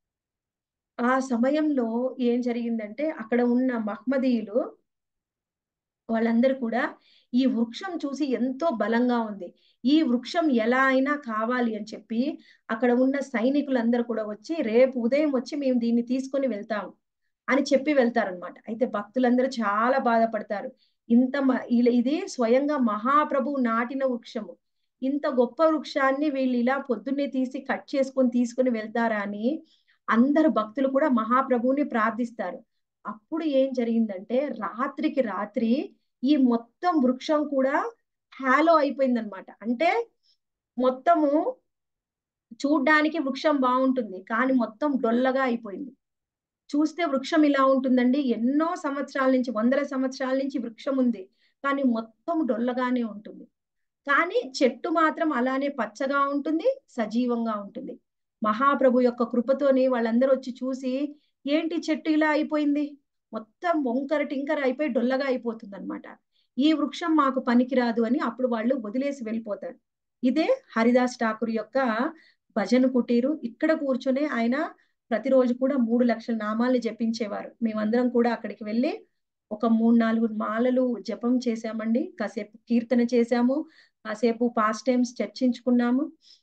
ఆ సమయంలో ఏం జరిగిందంటే అక్కడ ఉన్న మహ్మదీయులు వాళ్ళందరూ కూడా ఈ వృక్షం చూసి ఎంతో బలంగా ఉంది ఈ వృక్షం ఎలా అయినా కావాలి అని చెప్పి అక్కడ ఉన్న సైనికులందరూ కూడా వచ్చి రేపు ఉదయం వచ్చి మేము దీన్ని తీసుకొని వెళ్తాం అని చెప్పి వెళ్తారనమాట అయితే భక్తులందరూ చాలా బాధపడతారు ఇంత ఇది స్వయంగా మహాప్రభు నాటిన వృక్షము ఇంత గొప్ప వృక్షాన్ని వీళ్ళు ఇలా పొద్దున్నే తీసి కట్ చేసుకొని తీసుకొని వెళ్తారా అని అందరు భక్తులు కూడా మహాప్రభువుని ప్రార్థిస్తారు అప్పుడు ఏం జరిగిందంటే రాత్రికి రాత్రి ఈ మొత్తం వృక్షం కూడా హ్యాలో అయిపోయిందనమాట అంటే మొత్తము చూడ్డానికి వృక్షం బాగుంటుంది కానీ మొత్తం డొల్లగా అయిపోయింది చూస్తే వృక్షం ఇలా ఉంటుందండి ఎన్నో సంవత్సరాల నుంచి వందల సంవత్సరాల నుంచి వృక్షం ఉంది కానీ మొత్తం డొల్లగానే ఉంటుంది కానీ చెట్టు మాత్రం అలానే పచ్చగా ఉంటుంది సజీవంగా ఉంటుంది మహాప్రభు యొక్క కృపతోని వాళ్ళందరూ వచ్చి చూసి ఏంటి చెట్టు ఇలా అయిపోయింది మొత్తం వంకర టింకర అయిపోయి డొల్లగా అయిపోతుంది అనమాట ఈ వృక్షం మాకు పనికిరాదు అని అప్పుడు వాళ్ళు వదిలేసి వెళ్ళిపోతారు ఇదే హరిదాస్ ఠాకూర్ యొక్క భజన కుటీరు ఇక్కడ కూర్చొని ఆయన ప్రతిరోజు కూడా మూడు లక్షల నామాల్ని జపించేవారు మేమందరం కూడా అక్కడికి వెళ్ళి ఒక మూడు నాలుగు మాలలు జపం చేశామండి కాసేపు కీర్తన చేశాము కాసేపు పాస్ట్ టైమ్స్ చర్చించుకున్నాము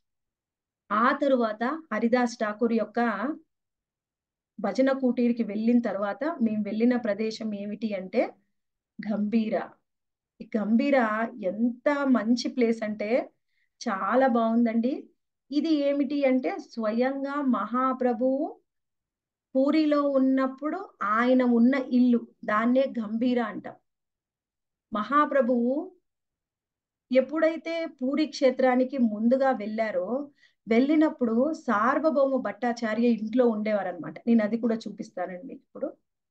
ఆ తరువాత హరిదాస్ ఠాకూర్ యొక్క భజన కూటీరికి వెళ్ళిన తర్వాత మేము వెళ్ళిన ప్రదేశం ఏమిటి అంటే గంభీర ఈ గంభీర ఎంత మంచి ప్లేస్ అంటే చాలా బాగుందండి ఇది ఏమిటి అంటే స్వయంగా మహాప్రభువు పూరిలో ఉన్నప్పుడు ఆయన ఉన్న ఇల్లు దాన్నే గంభీర అంటాం మహాప్రభువు ఎప్పుడైతే పూరి క్షేత్రానికి ముందుగా వెళ్ళారో వెళ్ళినప్పుడు సార్వభౌమ భట్టాచార్య ఇంట్లో ఉండేవారు అనమాట నేను అది కూడా చూపిస్తానండి ఇప్పుడు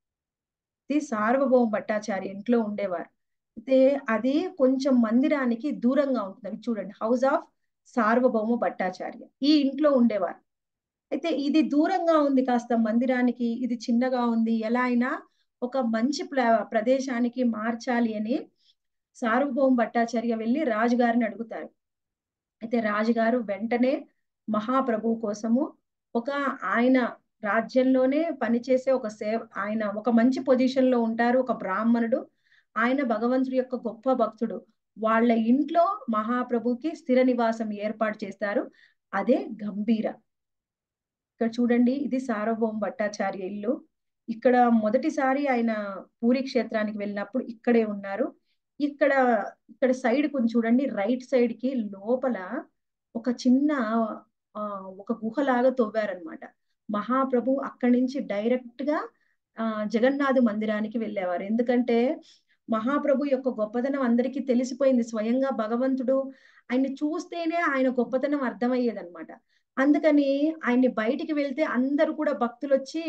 ఇది సార్వభౌమ భట్టాచార్య ఇంట్లో ఉండేవారు అయితే అది కొంచెం మందిరానికి దూరంగా ఉంటుంది అవి చూడండి హౌస్ ఆఫ్ సార్వభౌమ భట్టాచార్య ఈ ఇంట్లో ఉండేవారు అయితే ఇది దూరంగా ఉంది కాస్త మందిరానికి ఇది చిన్నగా ఉంది ఎలా అయినా ఒక మంచి ప్రదేశానికి మార్చాలి అని సార్వభౌమ భట్టాచార్య వెళ్ళి రాజుగారిని అడుగుతారు అయితే రాజుగారు వెంటనే మహాప్రభు కోసము ఒక ఆయన రాజ్యంలోనే పనిచేసే ఒక సేవ ఆయన ఒక మంచి పొజిషన్ లో ఉంటారు ఒక బ్రాహ్మణుడు ఆయన భగవంతుడి యొక్క గొప్ప భక్తుడు వాళ్ళ ఇంట్లో మహాప్రభుకి స్థిర నివాసం ఏర్పాటు చేస్తారు అదే గంభీర ఇక్కడ చూడండి ఇది సార్వభౌమ భట్టాచార్య ఇల్లు ఇక్కడ మొదటిసారి ఆయన పూరి క్షేత్రానికి వెళ్ళినప్పుడు ఇక్కడే ఉన్నారు ఇక్కడ ఇక్కడ సైడ్ కొంచెం చూడండి రైట్ సైడ్ కి లోపల ఒక చిన్న ఆ ఒక గుహలాగా తవ్వారనమాట మహాప్రభు అక్కడి నుంచి డైరెక్ట్ గా ఆ జగన్నాథ మందిరానికి వెళ్ళేవారు ఎందుకంటే మహాప్రభు యొక్క గొప్పతనం అందరికీ తెలిసిపోయింది స్వయంగా భగవంతుడు ఆయన్ని చూస్తేనే ఆయన గొప్పతనం అర్థమయ్యేదన్నమాట అందుకని ఆయన్ని బయటికి వెళ్తే అందరూ కూడా భక్తులు వచ్చి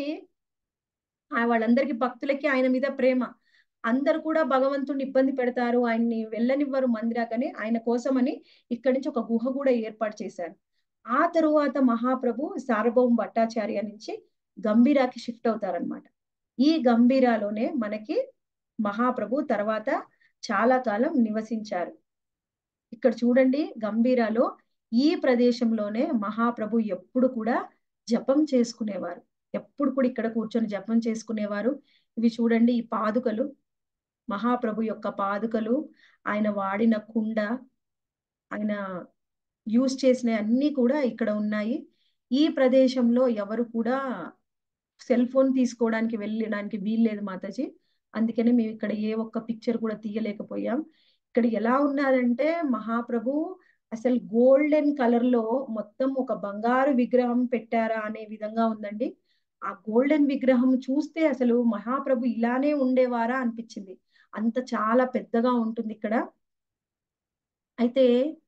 వాళ్ళందరికీ భక్తులకి ఆయన మీద ప్రేమ అందరు కూడా భగవంతుడిని ఇబ్బంది పెడతారు ఆయన్ని వెళ్ళనివ్వరు మందిరాకని ఆయన కోసమని ఇక్కడి నుంచి ఒక గుహ కూడా ఏర్పాటు చేశారు ఆ తరువాత మహాప్రభు సార్వభౌమ భట్టాచార్య నుంచి గంభీరాకి షిఫ్ట్ అవుతారనమాట ఈ గంభీరాలోనే మనకి మహాప్రభు తర్వాత చాలా కాలం నివసించారు ఇక్కడ చూడండి గంభీరాలో ఈ ప్రదేశంలోనే మహాప్రభు ఎప్పుడు కూడా జపం చేసుకునేవారు ఎప్పుడు కూడా ఇక్కడ కూర్చొని జపం చేసుకునేవారు ఇవి చూడండి ఈ పాదుకలు మహాప్రభు యొక్క పాదుకలు ఆయన వాడిన కుండ ఆయన యూజ్ చేసిన అన్ని కూడా ఇక్కడ ఉన్నాయి ఈ ప్రదేశంలో ఎవరు కూడా సెల్ ఫోన్ తీసుకోవడానికి వెళ్ళడానికి వీల్లేదు మాతాజీ అందుకని మేము ఇక్కడ ఏ ఒక్క పిక్చర్ కూడా తీయలేకపోయాం ఇక్కడ ఎలా ఉన్నదంటే మహాప్రభు అసలు గోల్డెన్ కలర్ లో మొత్తం ఒక బంగారు విగ్రహం పెట్టారా అనే విధంగా ఉందండి ఆ గోల్డెన్ విగ్రహం చూస్తే అసలు మహాప్రభు ఇలానే ఉండేవారా అనిపించింది అంత చాలా పెద్దగా ఉంటుంది ఇక్కడ అయితే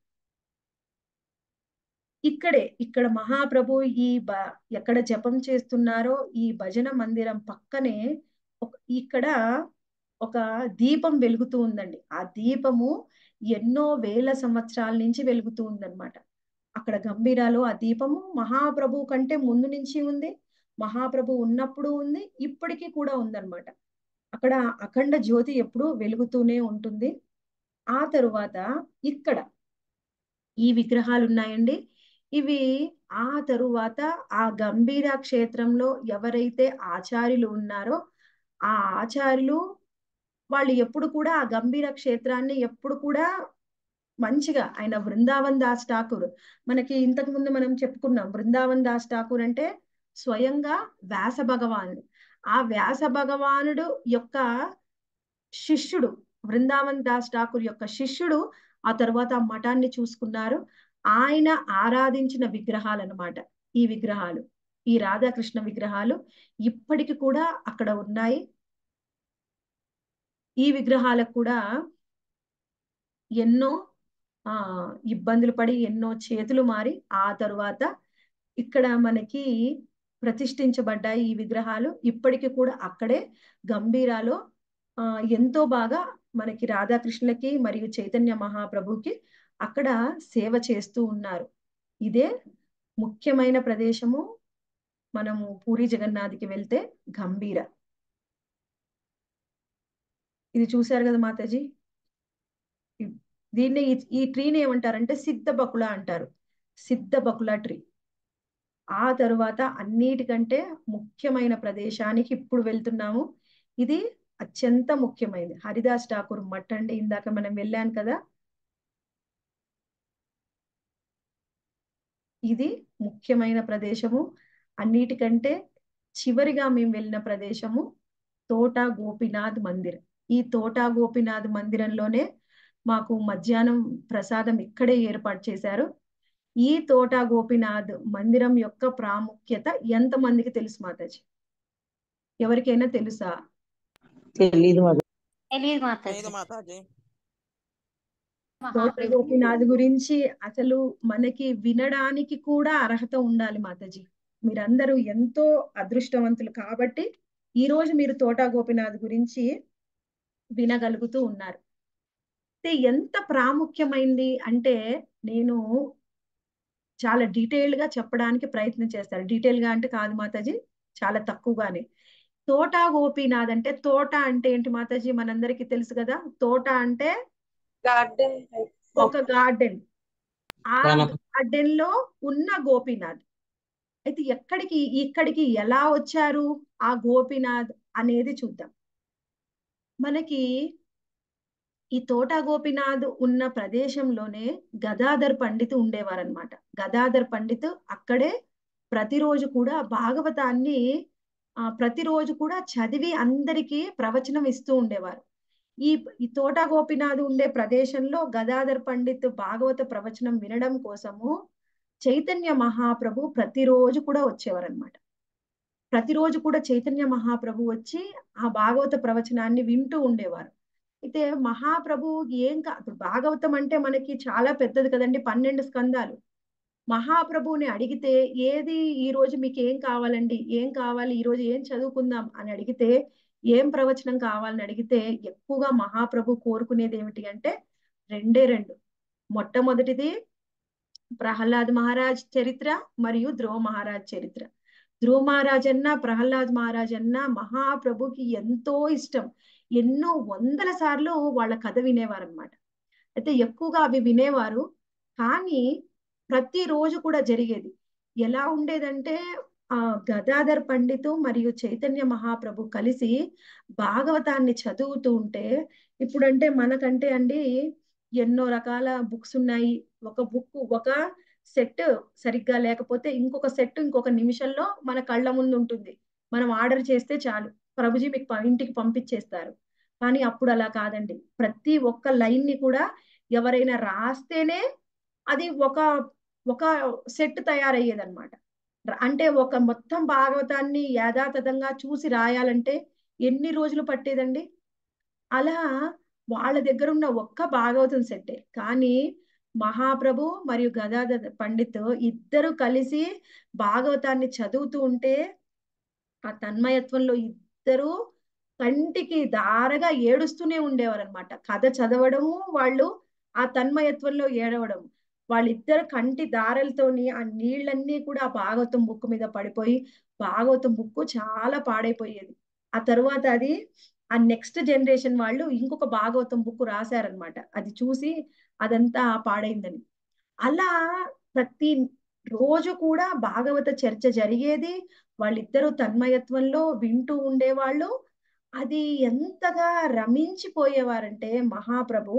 ఇక్కడే ఇక్కడ మహాప్రభు ఈ బ ఎక్కడ జపం చేస్తున్నారో ఈ భజన మందిరం పక్కనే ఒక ఇక్కడ ఒక దీపం వెలుగుతూ ఉందండి ఆ దీపము ఎన్నో వేల సంవత్సరాల నుంచి వెలుగుతూ ఉందన్నమాట అక్కడ గంభీరాలో ఆ దీపము మహాప్రభు కంటే ముందు నుంచి ఉంది మహాప్రభు ఉన్నప్పుడు ఉంది ఇప్పటికీ కూడా ఉందన్నమాట అక్కడ అఖండ జ్యోతి ఎప్పుడు వెలుగుతూనే ఉంటుంది ఆ తరువాత ఇక్కడ ఈ విగ్రహాలు ఉన్నాయండి ఇవి ఆ తరువాత ఆ గంభీర క్షేత్రంలో ఎవరైతే ఆచార్యులు ఉన్నారో ఆ ఆచార్యులు వాళ్ళు ఎప్పుడు కూడా ఆ గంభీర క్షేత్రాన్ని ఎప్పుడు కూడా మంచిగా ఆయన బృందావన్ దాస్ ఠాకూర్ మనకి ఇంతకు ముందు మనం చెప్పుకున్నాం బృందావన్ దాస్ ఠాకూర్ అంటే స్వయంగా వ్యాస భగవానుడు ఆ వ్యాస భగవానుడు యొక్క శిష్యుడు బృందావన్ దాస్ ఠాకూర్ యొక్క శిష్యుడు ఆ తర్వాత ఆ మఠాన్ని చూసుకున్నారు ఆయన ఆరాధించిన విగ్రహాలు అనమాట ఈ విగ్రహాలు ఈ రాధాకృష్ణ విగ్రహాలు ఇప్పటికి కూడా అక్కడ ఉన్నాయి ఈ విగ్రహాలకు కూడా ఎన్నో ఆ ఇబ్బందులు పడి ఎన్నో చేతులు మారి ఆ తరువాత ఇక్కడ మనకి ప్రతిష్ఠించబడ్డాయి ఈ విగ్రహాలు ఇప్పటికి కూడా అక్కడే గంభీరాలో ఆ ఎంతో బాగా మనకి రాధాకృష్ణులకి మరియు చైతన్య మహాప్రభుకి అక్కడ సేవ చేస్తూ ఉన్నారు ఇదే ముఖ్యమైన ప్రదేశము మనము పూరి జగన్నాథ్కి వెళ్తే గంభీర ఇది చూశారు కదా మాతాజీ దీన్ని ఈ ట్రీని ఏమంటారంటే సిద్ధ బకుళ అంటారు సిద్ధ బకుళ ట్రీ ఆ తరువాత అన్నిటికంటే ముఖ్యమైన ప్రదేశానికి ఇప్పుడు వెళ్తున్నాము ఇది అత్యంత ముఖ్యమైనది హరిదాస్ ఠాకూర్ మఠ్ అండి ఇందాక మనం వెళ్ళాను కదా ఇది ముఖ్యమైన ప్రదేశము అన్నిటికంటే చివరిగా మేము వెళ్ళిన ప్రదేశము తోట గోపినాథ్ మందిర్ ఈ తోట గోపినాథ్ మందిరంలోనే మాకు మధ్యాహ్నం ప్రసాదం ఇక్కడే ఏర్పాటు చేశారు ఈ తోట గోపినాథ్ మందిరం యొక్క ప్రాముఖ్యత ఎంత మందికి తెలుసు మాతాజీ ఎవరికైనా తెలుసా తెలీదు తెలీదు మాతాజీ లేదు మాతాజీ తోట గోపినాథ్ గురించి అసలు మనకి వినడానికి కూడా అర్హత ఉండాలి మాతాజీ మీరందరూ ఎంతో అదృష్టవంతులు కాబట్టి ఈ రోజు మీరు తోట గోపినాథ్ గురించి వినగలుగుతూ ఉన్నారు ఎంత ప్రాముఖ్యమైంది అంటే నేను చాలా డీటెయిల్ గా చెప్పడానికి ప్రయత్నం చేస్తారు డీటెయిల్ గా అంటే కాదు మాతాజీ చాలా తక్కువగానే తోట గోపీనాథ్ అంటే తోట అంటే ఏంటి మాతాజీ మనందరికీ తెలుసు కదా తోట అంటే గార్డెన్ ఒక గార్డెన్ ఆ గార్డెన్ లో ఉన్న గోపీనాథ్ అయితే ఎక్కడికి ఇక్కడికి ఎలా వచ్చారు ఆ గోపీనాథ్ అనేది చూద్దాం మనకి ఈ తోట గోపినాథ్ ఉన్న ప్రదేశంలోనే గదాధర్ పండిత్ ఉండేవారనమాట గదాధర్ పండిత్ అక్కడే ప్రతిరోజు కూడా భాగవతాన్ని ఆ ప్రతిరోజు కూడా చదివి అందరికీ ప్రవచనం ఇస్తూ ఉండేవారు ఈ ఈ తోట గోపినాథ్ ఉండే ప్రదేశంలో గదాధర్ పండిత్ భాగవత ప్రవచనం వినడం కోసము చైతన్య మహాప్రభు ప్రతిరోజు కూడా వచ్చేవారనమాట ప్రతిరోజు కూడా చైతన్య మహాప్రభు వచ్చి ఆ భాగవత ప్రవచనాన్ని వింటూ ఉండేవారు అయితే మహాప్రభు ఏం కా ఇప్పుడు భాగవతం అంటే మనకి చాలా పెద్దది కదండి పన్నెండు స్కందాలు మహాప్రభుని అడిగితే ఏది ఈ రోజు మీకు ఏం కావాలండి ఏం కావాలి ఈ రోజు ఏం చదువుకుందాం అని అడిగితే ఏం ప్రవచనం కావాలని అడిగితే ఎక్కువగా మహాప్రభు కోరుకునేది ఏమిటి అంటే రెండే రెండు మొట్టమొదటిది ప్రహ్లాద్ మహారాజ్ చరిత్ర మరియు ధ్రువ మహారాజ్ చరిత్ర ధ్రువ మహారాజ్ అన్న ప్రహ్లాద్ మహారాజ్ అన్న మహాప్రభుకి ఎంతో ఇష్టం ఎన్నో వందల సార్లు వాళ్ళ కథ వినేవారు అనమాట అయితే ఎక్కువగా అవి వినేవారు కానీ ప్రతి రోజు కూడా జరిగేది ఎలా ఉండేదంటే ఆ గదాధర్ పండితు మరియు చైతన్య మహాప్రభు కలిసి భాగవతాన్ని చదువుతూ ఉంటే ఇప్పుడంటే మనకంటే అండి ఎన్నో రకాల బుక్స్ ఉన్నాయి ఒక బుక్ ఒక సెట్ సరిగ్గా లేకపోతే ఇంకొక సెట్ ఇంకొక నిమిషంలో మన కళ్ళ ముందు ఉంటుంది మనం ఆర్డర్ చేస్తే చాలు ప్రభుజీ మీకు ప- ఇంటికి పంపించేస్తారు కానీ అప్పుడు అలా కాదండి ప్రతి ఒక్క లైన్ ని కూడా ఎవరైనా రాస్తేనే అది ఒక ఒక సెట్ తయారయ్యేదన్నమాట ర- అంటే ఒక మొత్తం భాగవతాన్ని యథాతథంగా చూసి రాయాలంటే ఎన్ని రోజులు పట్టేదండి అలా వాళ్ళ దగ్గర ఉన్న ఒక్క భాగవతం సెట్టే కానీ మహాప్రభు మరియు గదాధర్ పండిత్ ఇద్దరు కలిసి భాగవతాన్ని చదువుతూ ఉంటే ఆ తన్మయత్వంలో ఇద్దరు కంటికి దారగా ఏడుస్తూనే ఉండేవారు అనమాట కథ చదవడము వాళ్ళు ఆ తన్మయత్వంలో ఏడవడం వాళ్ళిద్దరు కంటి దారలతోని ఆ నీళ్ళన్నీ కూడా ఆ భాగవతం బుక్ మీద పడిపోయి భాగవతం బుక్ చాలా పాడైపోయేది ఆ తరువాత అది ఆ నెక్స్ట్ జనరేషన్ వాళ్ళు ఇంకొక భాగవతం బుక్ రాశారనమాట అది చూసి అదంతా పాడైందని అలా ప్రతి రోజు కూడా భాగవత చర్చ జరిగేది వాళ్ళిద్దరూ తన్మయత్వంలో వింటూ ఉండేవాళ్ళు అది ఎంతగా రమించిపోయేవారంటే మహాప్రభు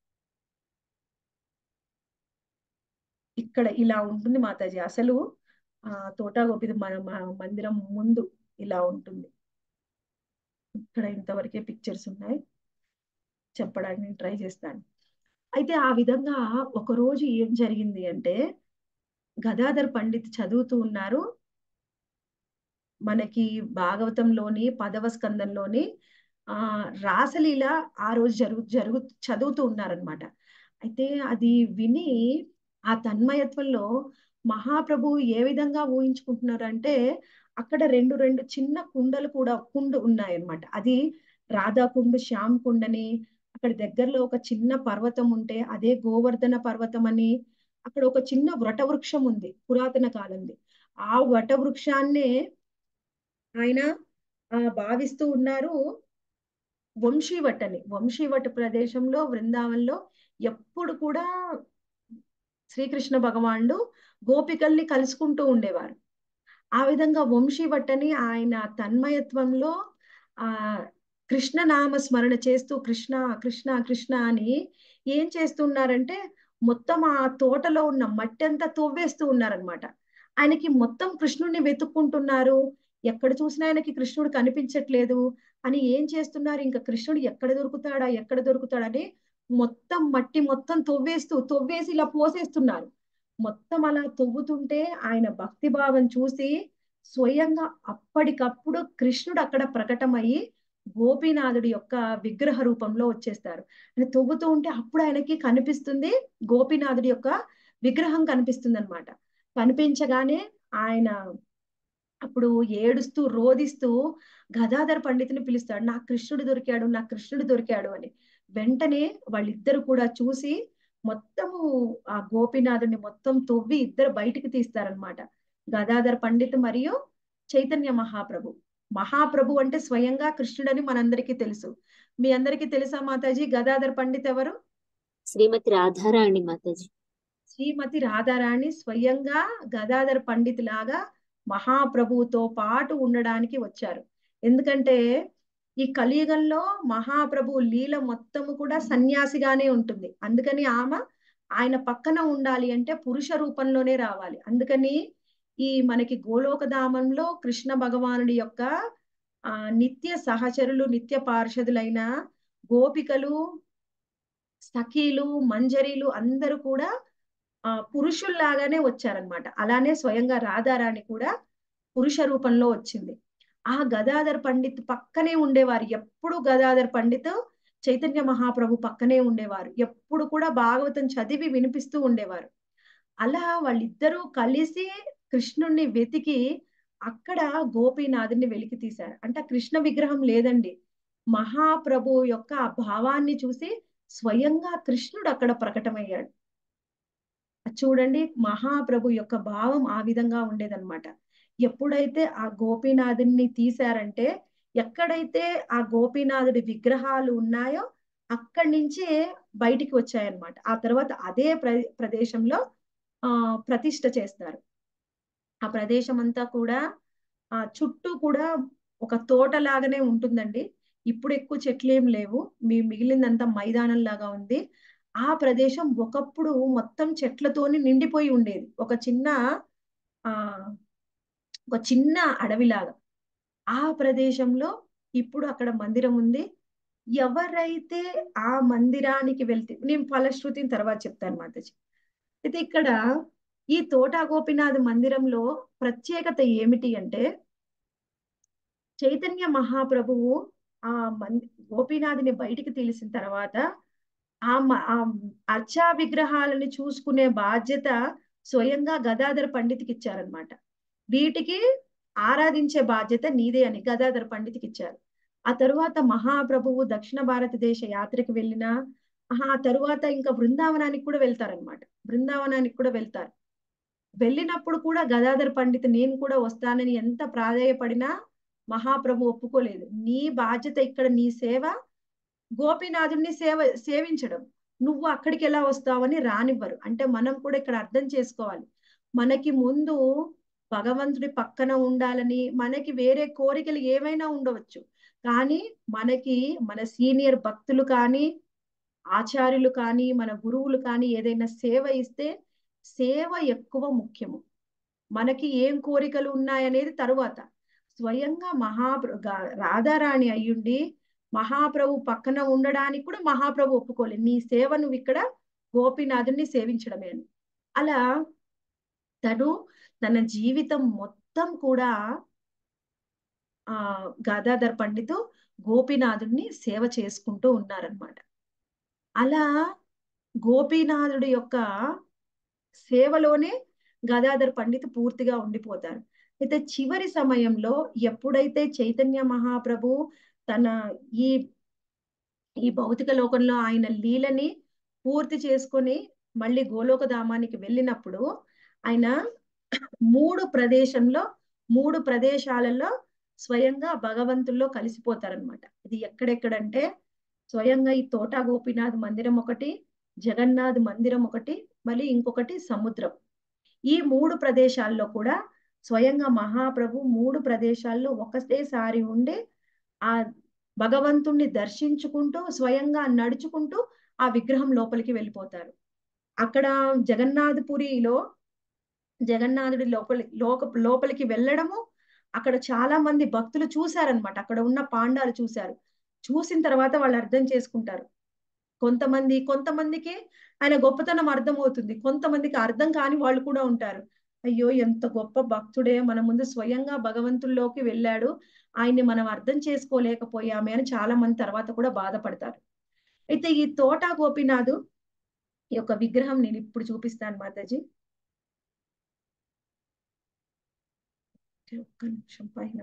ఇక్కడ ఇలా ఉంటుంది మాతాజీ అసలు ఆ తోటా గోపిది మన మన మందిరం ముందు ఇలా ఉంటుంది ఇక్కడ ఇంతవరకే పిక్చర్స్ ఉన్నాయి చెప్పడానికి నేను ట్రై చేస్తాను అయితే ఆ విధంగా ఒక రోజు ఏం జరిగింది అంటే గదాధర్ పండిత్ చదువుతూ ఉన్నారు మనకి భాగవతంలోని పదవ స్కందంలోని ఆ రాసలీల ఆ రోజు జరుగు జరుగు చదువుతూ ఉన్నారనమాట అయితే అది విని ఆ తన్మయత్వంలో మహాప్రభు ఏ విధంగా ఊహించుకుంటున్నారంటే అక్కడ రెండు రెండు చిన్న కుండలు కూడా కుండు ఉన్నాయన్నమాట అది రాధా కుండు శ్యామ్ కుండని అక్కడ దగ్గరలో ఒక చిన్న పర్వతం ఉంటే అదే గోవర్ధన పర్వతం అని అక్కడ ఒక చిన్న వట వృక్షం ఉంది పురాతన కాలంది ఆ వట వృక్షాన్నే ఆయన ఆ భావిస్తూ ఉన్నారు వంశీవట్ అని వంశీవట్ ప్రదేశంలో బృందావనంలో ఎప్పుడు కూడా శ్రీకృష్ణ భగవానుడు గోపికల్ని కలుసుకుంటూ ఉండేవారు ఆ విధంగా వంశీవట్ అని ఆయన తన్మయత్వంలో ఆ కృష్ణ నామ స్మరణ చేస్తూ కృష్ణ కృష్ణ కృష్ణ అని ఏం చేస్తున్నారంటే మొత్తం ఆ తోటలో ఉన్న మట్టి అంతా తవ్వేస్తూ ఉన్నారనమాట ఆయనకి మొత్తం కృష్ణుడిని వెతుక్కుంటున్నారు ఎక్కడ చూసినా ఆయనకి కృష్ణుడు కనిపించట్లేదు అని ఏం చేస్తున్నారు ఇంకా కృష్ణుడు ఎక్కడ దొరుకుతాడా ఎక్కడ దొరుకుతాడని మొత్తం మట్టి మొత్తం తవ్వేస్తూ తవ్వేసి ఇలా పోసేస్తున్నారు మొత్తం అలా తవ్వుతుంటే ఆయన భక్తి భావం చూసి స్వయంగా అప్పటికప్పుడు కృష్ణుడు అక్కడ ప్రకటమయ్యి గోపీనాథుడి యొక్క విగ్రహ రూపంలో వచ్చేస్తారు అని తవ్వుతూ ఉంటే అప్పుడు ఆయనకి కనిపిస్తుంది గోపీనాథుడి యొక్క విగ్రహం కనిపిస్తుంది అనమాట కనిపించగానే ఆయన అప్పుడు ఏడుస్తూ రోదిస్తూ గదాధర్ పండితుని పిలుస్తాడు నాకు కృష్ణుడు దొరికాడు నాకు కృష్ణుడు దొరికాడు అని వెంటనే వాళ్ళిద్దరు కూడా చూసి మొత్తము ఆ గోపీనాథుని మొత్తం తవ్వి ఇద్దరు బయటికి తీస్తారనమాట గదాధర్ పండిత్ మరియు చైతన్య మహాప్రభు మహాప్రభు అంటే స్వయంగా కృష్ణుడని మనందరికీ తెలుసు మీ అందరికీ తెలుసా మాతాజీ గదాధర్ పండిత్ ఎవరు శ్రీమతి రాధారాణి మాతాజీ శ్రీమతి రాధారాణి స్వయంగా గదాధర్ పండిత్ లాగా మహాప్రభువుతో పాటు ఉండడానికి వచ్చారు ఎందుకంటే ఈ కలియుగంలో మహాప్రభు లీల మొత్తము కూడా సన్యాసిగానే ఉంటుంది అందుకని ఆమె ఆయన పక్కన ఉండాలి అంటే పురుష రూపంలోనే రావాలి అందుకని ఈ మనకి గోలోకధామంలో కృష్ణ భగవానుడి యొక్క ఆ నిత్య సహచరులు నిత్య పార్షదులైన గోపికలు సఖీలు మంజరీలు అందరూ కూడా ఆ పురుషుల్లాగానే వచ్చారనమాట అలానే స్వయంగా రాధారాణి కూడా పురుష రూపంలో వచ్చింది ఆ గదాధర్ పండిత్ పక్కనే ఉండేవారు ఎప్పుడు గదాధర్ పండిత్ చైతన్య మహాప్రభు పక్కనే ఉండేవారు ఎప్పుడు కూడా భాగవతం చదివి వినిపిస్తూ ఉండేవారు అలా వాళ్ళిద్దరూ కలిసి కృష్ణుణ్ణి వెతికి అక్కడ గోపీనాథుని వెలికి తీశారు అంటే ఆ కృష్ణ విగ్రహం లేదండి మహాప్రభు యొక్క ఆ భావాన్ని చూసి స్వయంగా కృష్ణుడు అక్కడ ప్రకటమయ్యాడు చూడండి మహాప్రభు యొక్క భావం ఆ విధంగా ఉండేదన్నమాట ఎప్పుడైతే ఆ గోపీనాథుని తీశారంటే ఎక్కడైతే ఆ గోపీనాథుడి విగ్రహాలు ఉన్నాయో అక్కడి నుంచే బయటికి వచ్చాయన్నమాట ఆ తర్వాత అదే ప్ర ప్రదేశంలో ఆ ప్రతిష్ఠ చేస్తారు ఆ ప్రదేశం అంతా కూడా ఆ చుట్టూ కూడా ఒక తోట లాగానే ఉంటుందండి ఇప్పుడు ఎక్కువ చెట్లు ఏం లేవు మీ మిగిలిందంతా మైదానం లాగా ఉంది ఆ ప్రదేశం ఒకప్పుడు మొత్తం చెట్లతోని నిండిపోయి ఉండేది ఒక చిన్న ఆ ఒక చిన్న అడవిలాగా ఆ ప్రదేశంలో ఇప్పుడు అక్కడ మందిరం ఉంది ఎవరైతే ఆ మందిరానికి వెళ్తే నేను ఫలశ్రుతిని తర్వాత చెప్తాను మాతాజీ అయితే ఇక్కడ ఈ తోటా గోపినాథ్ మందిరంలో ప్రత్యేకత ఏమిటి అంటే చైతన్య మహాప్రభువు ఆ మంది గోపీనాథుని బయటికి తీసిన తర్వాత ఆ మ- ఆ అర్చా విగ్రహాలని చూసుకునే బాధ్యత స్వయంగా గదాధర పండితుకి ఇచ్చారనమాట వీటికి ఆరాధించే బాధ్యత నీదే అని గదాధర పండితుకి ఇచ్చారు ఆ తరువాత మహాప్రభువు దక్షిణ భారతదేశ యాత్రకు వెళ్ళిన ఆ తరువాత ఇంకా బృందావనానికి కూడా వెళ్తారనమాట బృందావనానికి కూడా వెళ్తారు వెళ్ళినప్పుడు కూడా గదాధర పండిత్ నేను కూడా వస్తానని ఎంత ప్రాధేయపడినా మహాప్రభు ఒప్పుకోలేదు నీ బాధ్యత ఇక్కడ నీ సేవ గోపీనాథుడిని సేవ సేవించడం నువ్వు అక్కడికి ఎలా వస్తావని రానివ్వరు అంటే మనం కూడా ఇక్కడ అర్థం చేసుకోవాలి మనకి ముందు భగవంతుడి పక్కన ఉండాలని మనకి వేరే కోరికలు ఏమైనా ఉండవచ్చు కానీ మనకి మన సీనియర్ భక్తులు కానీ ఆచార్యులు కానీ మన గురువులు కానీ ఏదైనా సేవ ఇస్తే సేవ ఎక్కువ ముఖ్యము మనకి ఏం కోరికలు ఉన్నాయనేది తరువాత స్వయంగా మహాప్ర గా- రాధారాణి అయ్యుండి మహాప్రభు పక్కన ఉండడానికి కూడా మహాప్రభు ఒప్పుకోలేదు నీ సేవ నువ్వు ఇక్కడ గోపీనాథుని సేవించడమే అని అలా తను తన జీవితం మొత్తం కూడా ఆ గాదాధర్ పండితు గోపీనాథుడిని సేవ చేసుకుంటూ ఉన్నారనమాట అలా గోపీనాథుడి యొక్క సేవలోనే గదాధర్ పండిత్ పూర్తిగా ఉండిపోతారు అయితే చివరి సమయంలో ఎప్పుడైతే చైతన్య మహాప్రభు తన ఈ ఈ భౌతిక లోకంలో ఆయన లీలని పూర్తి చేసుకొని మళ్ళీ గోలోక ధామానికి వెళ్ళినప్పుడు ఆయన మూడు ప్రదేశంలో మూడు ప్రదేశాలలో స్వయంగా భగవంతుల్లో కలిసిపోతారనమాట ఇది ఎక్కడెక్కడంటే స్వయంగా ఈ తోటా గోపీనాథ్ మందిరం ఒకటి జగన్నాథ్ మందిరం ఒకటి మళ్ళీ ఇంకొకటి సముద్రం ఈ మూడు ప్రదేశాల్లో కూడా స్వయంగా మహాప్రభు మూడు ప్రదేశాల్లో ఒకటేసారి ఉండి ఆ భగవంతుణ్ణి దర్శించుకుంటూ స్వయంగా నడుచుకుంటూ ఆ విగ్రహం లోపలికి వెళ్ళిపోతారు అక్కడ జగన్నాథపురిలో జగన్నాథుడి లోపలి లోక లోపలికి వెళ్ళడము అక్కడ చాలా మంది భక్తులు చూశారనమాట అక్కడ ఉన్న పాండాలు చూశారు చూసిన తర్వాత వాళ్ళు అర్థం చేసుకుంటారు కొంతమంది కొంతమందికి ఆయన గొప్పతనం అర్థమవుతుంది కొంతమందికి అర్థం కాని వాళ్ళు కూడా ఉంటారు అయ్యో ఎంత గొప్ప భక్తుడే మన ముందు స్వయంగా భగవంతుల్లోకి వెళ్ళాడు ఆయన్ని మనం అర్థం చేసుకోలేకపోయామే అని చాలా మంది తర్వాత కూడా బాధపడతారు అయితే ఈ తోటా గోపీనాథ్ ఈ యొక్క విగ్రహం నేను ఇప్పుడు చూపిస్తాను మాతాజీ ఒక్క నిమిషం పైన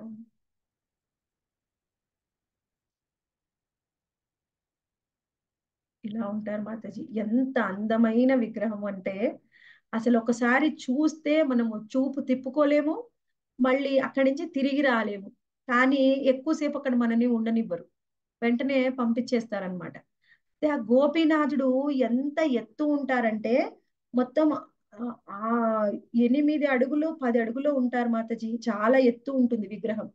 ఇలా ఉంటారు మాతాజీ ఎంత అందమైన విగ్రహం అంటే అసలు ఒకసారి చూస్తే మనము చూపు తిప్పుకోలేము మళ్ళీ అక్కడి నుంచి తిరిగి రాలేము కానీ ఎక్కువసేపు అక్కడ మనని ఉండనివ్వరు వెంటనే పంపించేస్తారనమాట ఆ గోపీనాథుడు ఎంత ఎత్తు ఉంటారంటే మొత్తం ఆ ఎనిమిది అడుగులు పది అడుగులు ఉంటారు మాతాజీ చాలా ఎత్తు ఉంటుంది విగ్రహం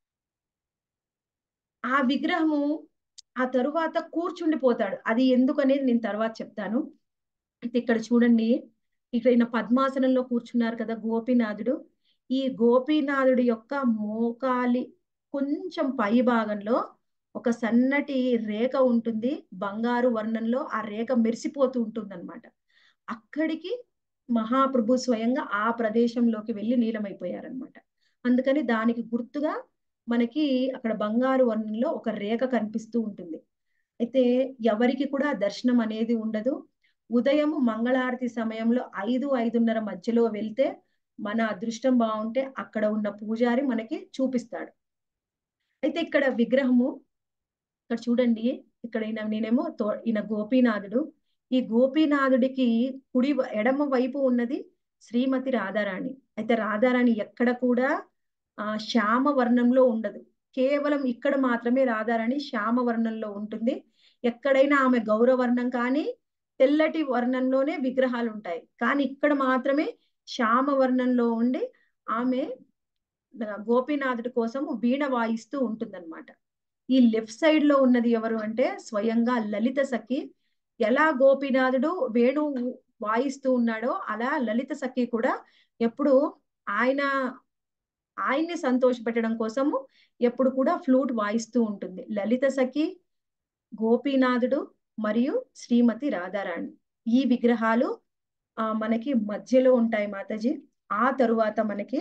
ఆ విగ్రహము ఆ తరువాత కూర్చుండిపోతాడు అది ఎందుకు అనేది నేను తర్వాత చెప్తాను అయితే ఇక్కడ చూడండి ఇక్కడ ఈయన పద్మాసనంలో కూర్చున్నారు కదా గోపీనాథుడు ఈ గోపీనాథుడి యొక్క మోకాలి కొంచెం పై భాగంలో ఒక సన్నటి రేఖ ఉంటుంది బంగారు వర్ణంలో ఆ రేఖ మెరిసిపోతూ ఉంటుంది అనమాట అక్కడికి మహాప్రభు స్వయంగా ఆ ప్రదేశంలోకి వెళ్ళి నీలమైపోయారనమాట అందుకని దానికి గుర్తుగా మనకి అక్కడ బంగారు వర్ణంలో ఒక రేఖ కనిపిస్తూ ఉంటుంది అయితే ఎవరికి కూడా దర్శనం అనేది ఉండదు ఉదయం మంగళారతి సమయంలో ఐదు ఐదున్నర మధ్యలో వెళ్తే మన అదృష్టం బాగుంటే అక్కడ ఉన్న పూజారి మనకి చూపిస్తాడు అయితే ఇక్కడ విగ్రహము ఇక్కడ చూడండి ఇక్కడ ఈయన నేనేమో తో ఈయన గోపీనాథుడు ఈ గోపీనాథుడికి కుడి ఎడమ వైపు ఉన్నది శ్రీమతి రాధారాణి అయితే రాధారాణి ఎక్కడ కూడా ఆ శ్యామ వర్ణంలో ఉండదు కేవలం ఇక్కడ మాత్రమే రాధారాణి శ్యామ వర్ణంలో ఉంటుంది ఎక్కడైనా ఆమె గౌరవర్ణం కానీ తెల్లటి వర్ణంలోనే విగ్రహాలు ఉంటాయి కానీ ఇక్కడ మాత్రమే శ్యామ వర్ణంలో ఉండి ఆమె గోపీనాథుడి కోసం వీణ వాయిస్తూ ఉంటుందన్నమాట ఈ లెఫ్ట్ సైడ్ లో ఉన్నది ఎవరు అంటే స్వయంగా లలిత సఖి ఎలా గోపీనాథుడు వేణు వాయిస్తూ ఉన్నాడో అలా లలిత సఖి కూడా ఎప్పుడు ఆయన ఆయన్ని సంతోషపెట్టడం కోసము ఎప్పుడు కూడా ఫ్లూట్ వాయిస్తూ ఉంటుంది లలిత సఖి గోపీనాథుడు మరియు శ్రీమతి రాధారాణి ఈ విగ్రహాలు ఆ మనకి మధ్యలో ఉంటాయి మాతాజీ ఆ తరువాత మనకి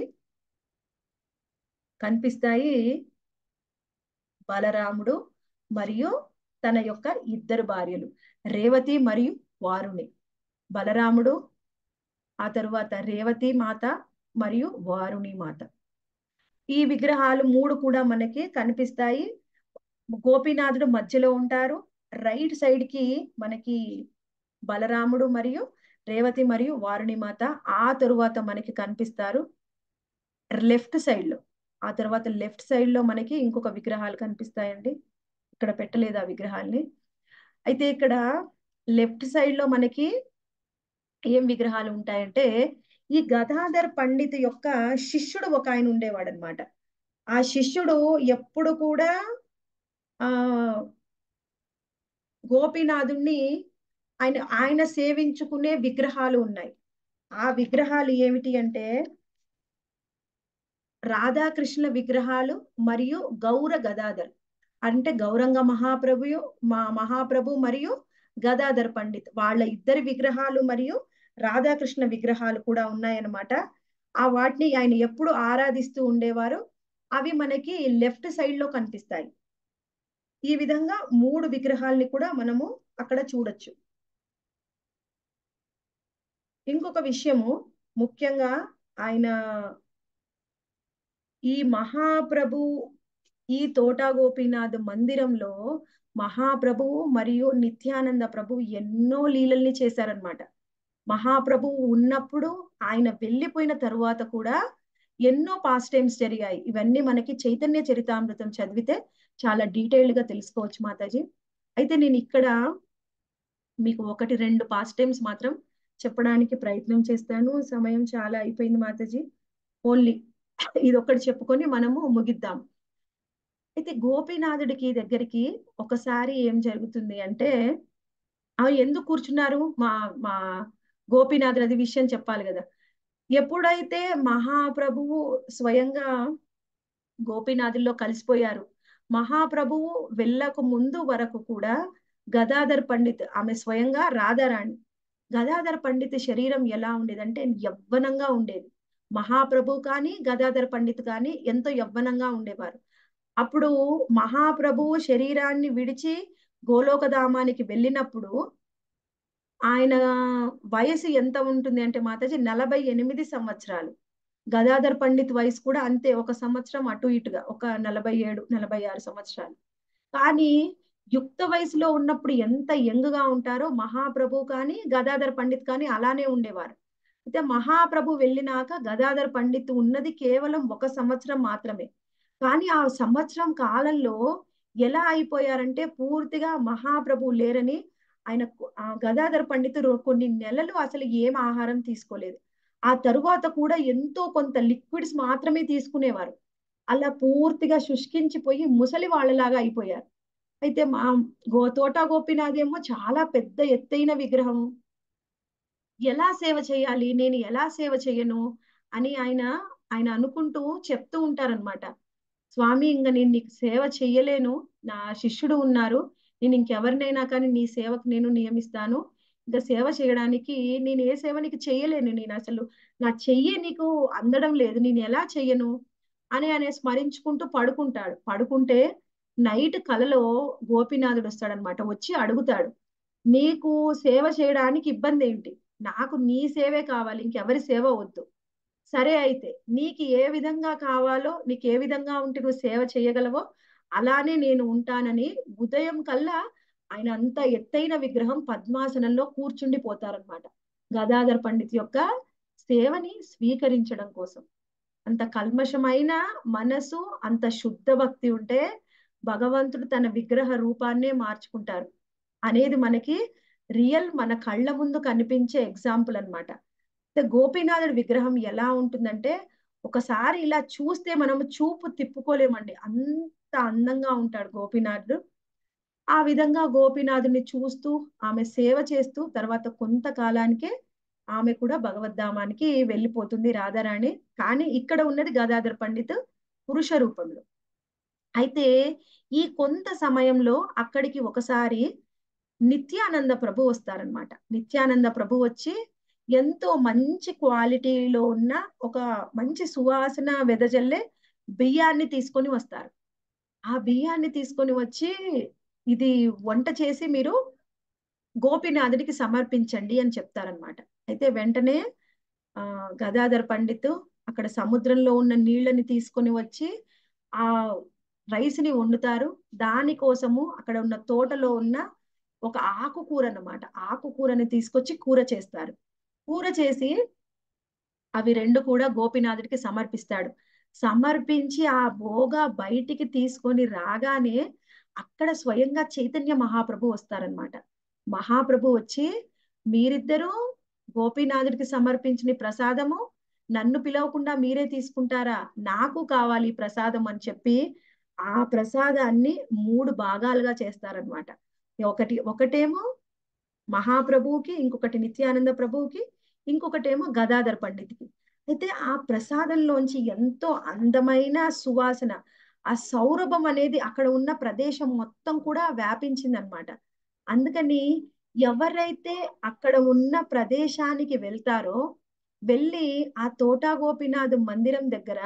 కనిపిస్తాయి బలరాముడు మరియు తన యొక్క ఇద్దరు భార్యలు రేవతి మరియు వారుని బలరాముడు ఆ తరువాత రేవతి మాత మరియు వారుని మాత ఈ విగ్రహాలు మూడు కూడా మనకి కనిపిస్తాయి గోపీనాథుడు మధ్యలో ఉంటారు రైట్ సైడ్ కి మనకి బలరాముడు మరియు రేవతి మరియు వారుని మాత ఆ తరువాత మనకి కనిపిస్తారు లెఫ్ట్ సైడ్ లో ఆ తర్వాత లెఫ్ట్ సైడ్ లో మనకి ఇంకొక విగ్రహాలు కనిపిస్తాయండి ఇక్కడ పెట్టలేదు ఆ విగ్రహాల్ని అయితే ఇక్కడ లెఫ్ట్ సైడ్ లో మనకి ఏం విగ్రహాలు ఉంటాయంటే ఈ గదాధర్ పండిత్ యొక్క శిష్యుడు ఒక ఆయన ఉండేవాడు అనమాట ఆ శిష్యుడు ఎప్పుడు కూడా ఆ గోపీనాథుణ్ణి ఆయన ఆయన సేవించుకునే విగ్రహాలు ఉన్నాయి ఆ విగ్రహాలు ఏమిటి అంటే రాధాకృష్ణ విగ్రహాలు మరియు గౌర గదాధర్ అంటే గౌరంగ మహాప్రభు మా మహాప్రభు మరియు గదాధర్ పండిత్ వాళ్ళ ఇద్దరి విగ్రహాలు మరియు రాధాకృష్ణ విగ్రహాలు కూడా ఉన్నాయన్నమాట ఆ వాటిని ఆయన ఎప్పుడు ఆరాధిస్తూ ఉండేవారు అవి మనకి లెఫ్ట్ సైడ్ లో కనిపిస్తాయి ఈ విధంగా మూడు విగ్రహాల్ని కూడా మనము అక్కడ చూడొచ్చు ఇంకొక విషయము ముఖ్యంగా ఆయన ఈ మహాప్రభు ఈ తోటా గోపీనాథ్ మందిరంలో మహాప్రభువు మరియు నిత్యానంద ప్రభు ఎన్నో లీలల్ని చేశారనమాట మహాప్రభువు ఉన్నప్పుడు ఆయన వెళ్ళిపోయిన తరువాత కూడా ఎన్నో పాస్ టైమ్స్ జరిగాయి ఇవన్నీ మనకి చైతన్య చరితామృతం చదివితే చాలా డీటెయిల్డ్ గా తెలుసుకోవచ్చు మాతాజీ అయితే నేను ఇక్కడ మీకు ఒకటి రెండు పాస్ టైమ్స్ మాత్రం చెప్పడానికి ప్రయత్నం చేస్తాను సమయం చాలా అయిపోయింది మాతాజీ ఓన్లీ ఇది ఒకటి చెప్పుకొని మనము ముగిద్దాం అయితే గోపీనాథుడికి దగ్గరికి ఒకసారి ఏం జరుగుతుంది అంటే అవి ఎందుకు కూర్చున్నారు మా మా గోపీనాథుడు అది విషయం చెప్పాలి కదా ఎప్పుడైతే మహాప్రభువు స్వయంగా గోపీనాథుల్లో కలిసిపోయారు మహాప్రభువు వెళ్ళక ముందు వరకు కూడా గదాధర్ పండిత్ ఆమె స్వయంగా రాధారాణి గదాధర్ పండిత్ శరీరం ఎలా ఉండేదంటే యవ్వనంగా ఉండేది మహాప్రభు కానీ గదాధర్ పండిత్ కానీ ఎంతో యవ్వనంగా ఉండేవారు అప్పుడు మహాప్రభువు శరీరాన్ని విడిచి గోలోకధామానికి వెళ్ళినప్పుడు ఆయన వయసు ఎంత ఉంటుంది అంటే మాతాజీ నలభై ఎనిమిది సంవత్సరాలు గదాధర్ పండిత్ వయసు కూడా అంతే ఒక సంవత్సరం అటు ఇటుగా ఒక నలభై ఏడు నలభై ఆరు సంవత్సరాలు కానీ యుక్త వయసులో ఉన్నప్పుడు ఎంత యంగ్గా ఉంటారో మహాప్రభు కానీ గదాధర్ పండిత్ కానీ అలానే ఉండేవారు అయితే మహాప్రభు వెళ్ళినాక గదాధర్ పండిత్ ఉన్నది కేవలం ఒక సంవత్సరం మాత్రమే కానీ ఆ సంవత్సరం కాలంలో ఎలా అయిపోయారంటే పూర్తిగా మహాప్రభు లేరని ఆయన గదాధర్ పండితుడు కొన్ని నెలలు అసలు ఏం ఆహారం తీసుకోలేదు ఆ తరువాత కూడా ఎంతో కొంత లిక్విడ్స్ మాత్రమే తీసుకునేవారు అలా పూర్తిగా శుష్కించిపోయి ముసలి వాళ్ళలాగా అయిపోయారు అయితే మా గో తోటా గోపినాథ్ ఏమో చాలా పెద్ద ఎత్తైన విగ్రహం ఎలా సేవ చేయాలి నేను ఎలా సేవ చేయను అని ఆయన ఆయన అనుకుంటూ చెప్తూ ఉంటారనమాట స్వామి ఇంకా నేను నీకు సేవ చెయ్యలేను నా శిష్యుడు ఉన్నారు నేను ఇంకెవరినైనా కానీ నీ సేవకు నేను నియమిస్తాను ఇంకా సేవ చేయడానికి నేను ఏ సేవ నీకు చెయ్యలేను నేను అసలు నా చెయ్యి నీకు అందడం లేదు నేను ఎలా చెయ్యను అని ఆయన స్మరించుకుంటూ పడుకుంటాడు పడుకుంటే నైట్ కలలో గోపినాథుడు వస్తాడనమాట వచ్చి అడుగుతాడు నీకు సేవ చేయడానికి ఇబ్బంది ఏంటి నాకు నీ సేవే కావాలి ఇంకెవరి సేవ వద్దు సరే అయితే నీకు ఏ విధంగా కావాలో నీకు ఏ విధంగా ఉంటే నువ్వు సేవ చేయగలవో అలానే నేను ఉంటానని ఉదయం కల్లా ఆయన అంత ఎత్తైన విగ్రహం పద్మాసనంలో కూర్చుండిపోతారనమాట గదాధర్ పండిత్ యొక్క సేవని స్వీకరించడం కోసం అంత కల్మషమైన మనసు అంత శుద్ధ భక్తి ఉంటే భగవంతుడు తన విగ్రహ రూపాన్నే మార్చుకుంటారు అనేది మనకి రియల్ మన కళ్ళ ముందు కనిపించే ఎగ్జాంపుల్ అన్నమాట అయితే గోపీనాథుడి విగ్రహం ఎలా ఉంటుందంటే ఒకసారి ఇలా చూస్తే మనం చూపు తిప్పుకోలేమండి అంత అందంగా ఉంటాడు గోపీనాథుడు ఆ విధంగా గోపీనాథుని చూస్తూ ఆమె సేవ చేస్తూ తర్వాత కొంతకాలానికే ఆమె కూడా భగవద్ధామానికి వెళ్ళిపోతుంది రాధారాణి కానీ ఇక్కడ ఉన్నది గదాధర్ పండిత్ పురుష రూపంలో అయితే ఈ కొంత సమయంలో అక్కడికి ఒకసారి నిత్యానంద ప్రభు వస్తారనమాట నిత్యానంద ప్రభు వచ్చి ఎంతో మంచి క్వాలిటీలో ఉన్న ఒక మంచి సువాసన వెదజల్లే బియ్యాన్ని తీసుకొని వస్తారు ఆ బియ్యాన్ని తీసుకొని వచ్చి ఇది వంట చేసి మీరు గోపినాథుడికి సమర్పించండి అని చెప్తారనమాట అయితే వెంటనే ఆ గదాధర్ పండిత్ అక్కడ సముద్రంలో ఉన్న నీళ్ళని తీసుకొని వచ్చి ఆ రైస్ ని వండుతారు దానికోసము అక్కడ ఉన్న తోటలో ఉన్న ఒక ఆకుకూర అన్నమాట ఆకుకూరని తీసుకొచ్చి కూర చేస్తారు కూర చేసి అవి రెండు కూడా గోపినాథుడికి సమర్పిస్తాడు సమర్పించి ఆ భోగా బయటికి తీసుకొని రాగానే అక్కడ స్వయంగా చైతన్య మహాప్రభు వస్తారనమాట మహాప్రభు వచ్చి మీరిద్దరూ గోపీనాథుడికి సమర్పించిన ప్రసాదము నన్ను పిలవకుండా మీరే తీసుకుంటారా నాకు కావాలి ఈ ప్రసాదం అని చెప్పి ఆ ప్రసాదాన్ని మూడు భాగాలుగా చేస్తారనమాట ఒకటి ఒకటేమో మహాప్రభువుకి ఇంకొకటి నిత్యానంద ప్రభువుకి ఇంకొకటేమో గదాధర్ పండిత్కి అయితే ఆ ప్రసాదంలోంచి ఎంతో అందమైన సువాసన ఆ సౌరభం అనేది అక్కడ ఉన్న ప్రదేశం మొత్తం కూడా వ్యాపించింది అనమాట అందుకని ఎవరైతే అక్కడ ఉన్న ప్రదేశానికి వెళ్తారో వెళ్ళి ఆ తోటా గోపినాథ్ మందిరం దగ్గర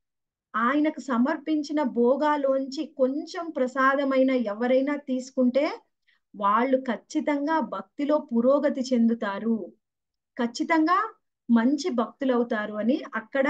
ఆయనకు సమర్పించిన భోగాలోంచి కొంచెం ప్రసాదమైన ఎవరైనా తీసుకుంటే వాళ్ళు ఖచ్చితంగా భక్తిలో పురోగతి చెందుతారు ఖచ్చితంగా మంచి భక్తులవుతారు అని అక్కడ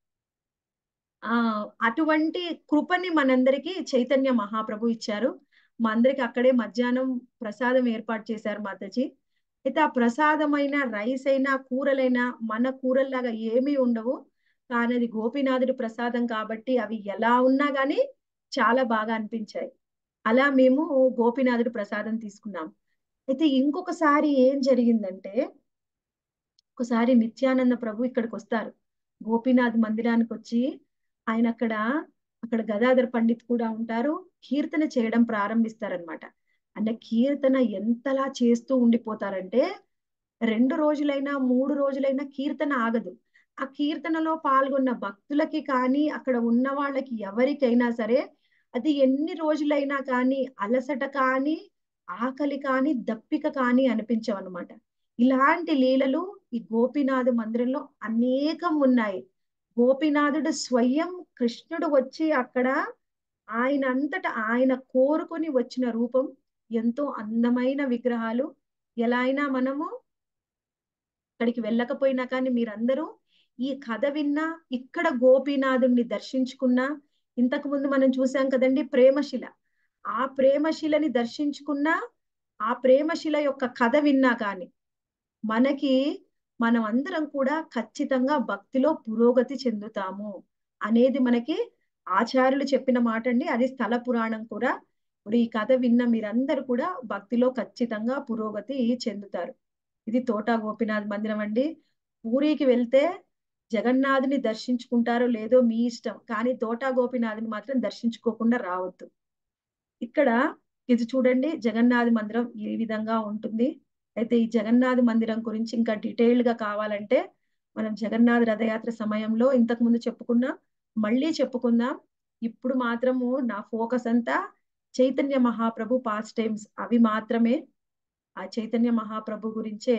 ఆ అటువంటి కృపని మనందరికీ చైతన్య మహాప్రభు ఇచ్చారు మా అందరికి అక్కడే మధ్యాహ్నం ప్రసాదం ఏర్పాటు చేశారు మాతాజీ అయితే ఆ ప్రసాదమైన రైస్ అయినా కూరలైనా మన కూరల్లాగా ఏమీ ఉండవు కానీ అది గోపీనాథుడి ప్రసాదం కాబట్టి అవి ఎలా ఉన్నా గానీ చాలా బాగా అనిపించాయి అలా మేము గోపీనాథుడి ప్రసాదం తీసుకున్నాం అయితే ఇంకొకసారి ఏం జరిగిందంటే ఒకసారి నిత్యానంద ప్రభు ఇక్కడికి వస్తారు గోపీనాథ్ మందిరానికి వచ్చి ఆయన అక్కడ అక్కడ గదాధర్ పండిత్ కూడా ఉంటారు కీర్తన చేయడం ప్రారంభిస్తారనమాట అంటే కీర్తన ఎంతలా చేస్తూ ఉండిపోతారంటే రెండు రోజులైనా మూడు రోజులైనా కీర్తన ఆగదు ఆ కీర్తనలో పాల్గొన్న భక్తులకి కానీ అక్కడ ఉన్న వాళ్ళకి ఎవరికైనా సరే అది ఎన్ని రోజులైనా కానీ అలసట కానీ ఆకలి కానీ దప్పిక కానీ అనిపించవన్నమాట ఇలాంటి లీలలు ఈ గోపీనాథ మందిరంలో అనేకం ఉన్నాయి గోపీనాథుడు స్వయం కృష్ణుడు వచ్చి అక్కడ ఆయన అంతట ఆయన కోరుకొని వచ్చిన రూపం ఎంతో అందమైన విగ్రహాలు ఎలా అయినా మనము అక్కడికి వెళ్ళకపోయినా కానీ మీరందరూ ఈ కథ విన్నా ఇక్కడ గోపీనాథుణ్ణి దర్శించుకున్నా ఇంతకు ముందు మనం చూసాం కదండి ప్రేమశిల ఆ ప్రేమశిలని దర్శించుకున్నా ఆ ప్రేమశిల యొక్క కథ విన్నా కానీ మనకి మనం అందరం కూడా ఖచ్చితంగా భక్తిలో పురోగతి చెందుతాము అనేది మనకి ఆచార్యులు చెప్పిన మాట అండి అది స్థల పురాణం కూడా ఇప్పుడు ఈ కథ విన్న మీరందరూ కూడా భక్తిలో ఖచ్చితంగా పురోగతి చెందుతారు ఇది తోటా గోపినాథ్ మందిరం అండి పూరికి వెళ్తే జగన్నాథుని దర్శించుకుంటారో లేదో మీ ఇష్టం కానీ తోటా గోపినాథుని మాత్రం దర్శించుకోకుండా రావద్దు ఇక్కడ ఇది చూడండి జగన్నాథ్ మందిరం ఈ విధంగా ఉంటుంది అయితే ఈ జగన్నాథ్ మందిరం గురించి ఇంకా డీటెయిల్డ్ గా కావాలంటే మనం జగన్నాథ్ రథయాత్ర సమయంలో ఇంతకు ముందు చెప్పుకున్నాం మళ్ళీ చెప్పుకుందాం ఇప్పుడు మాత్రము నా ఫోకస్ అంతా చైతన్య మహాప్రభు పాస్ట్ టైమ్స్ అవి మాత్రమే ఆ చైతన్య మహాప్రభు గురించే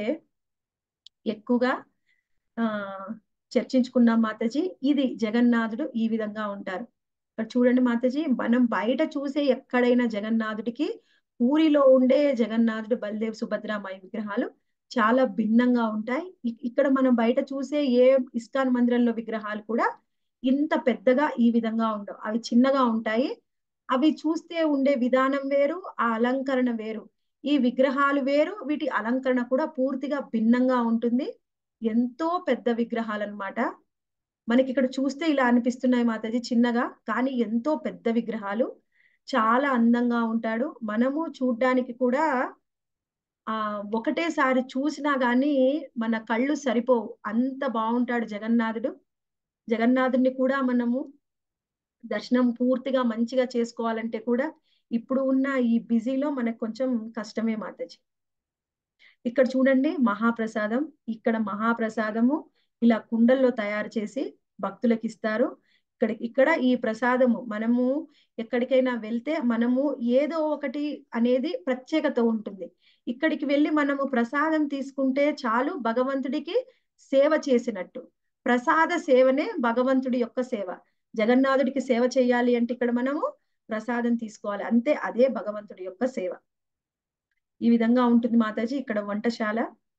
ఎక్కువగా ఆ చర్చించుకున్నాం మాతాజీ ఇది జగన్నాథుడు ఈ విధంగా ఉంటారు ఇక్కడ చూడండి మాతాజీ మనం బయట చూసే ఎక్కడైనా జగన్నాథుడికి పూరిలో ఉండే జగన్నాథుడు బలదేవ్ సుభద్రామాయి విగ్రహాలు చాలా భిన్నంగా ఉంటాయి ఇక్కడ మనం బయట చూసే ఏ ఇస్కాన్ మందిరంలో విగ్రహాలు కూడా ఇంత పెద్దగా ఈ విధంగా ఉండవు అవి చిన్నగా ఉంటాయి అవి చూస్తే ఉండే విధానం వేరు ఆ అలంకరణ వేరు ఈ విగ్రహాలు వేరు వీటి అలంకరణ కూడా పూర్తిగా భిన్నంగా ఉంటుంది ఎంతో పెద్ద విగ్రహాలు అనమాట మనకి ఇక్కడ చూస్తే ఇలా అనిపిస్తున్నాయి మాతాజీ చిన్నగా కానీ ఎంతో పెద్ద విగ్రహాలు చాలా అందంగా ఉంటాడు మనము చూడ్డానికి కూడా ఆ ఒకటేసారి చూసినా గానీ మన కళ్ళు సరిపోవు అంత బాగుంటాడు జగన్నాథుడు జగన్నాథుడిని కూడా మనము దర్శనం పూర్తిగా మంచిగా చేసుకోవాలంటే కూడా ఇప్పుడు ఉన్న ఈ బిజీలో మనకు కొంచెం కష్టమే మాతాజీ ఇక్కడ చూడండి మహాప్రసాదం ఇక్కడ మహాప్రసాదము ఇలా కుండల్లో తయారు చేసి భక్తులకు ఇస్తారు ఇక్కడ ఇక్కడ ఈ ప్రసాదము మనము ఎక్కడికైనా వెళ్తే మనము ఏదో ఒకటి అనేది ప్రత్యేకత ఉంటుంది ఇక్కడికి వెళ్ళి మనము ప్రసాదం తీసుకుంటే చాలు భగవంతుడికి సేవ చేసినట్టు ప్రసాద సేవనే భగవంతుడి యొక్క సేవ జగన్నాథుడికి సేవ చేయాలి అంటే ఇక్కడ మనము ప్రసాదం తీసుకోవాలి అంతే అదే భగవంతుడి యొక్క సేవ ఈ విధంగా ఉంటుంది మాతాజీ ఇక్కడ వంటశాల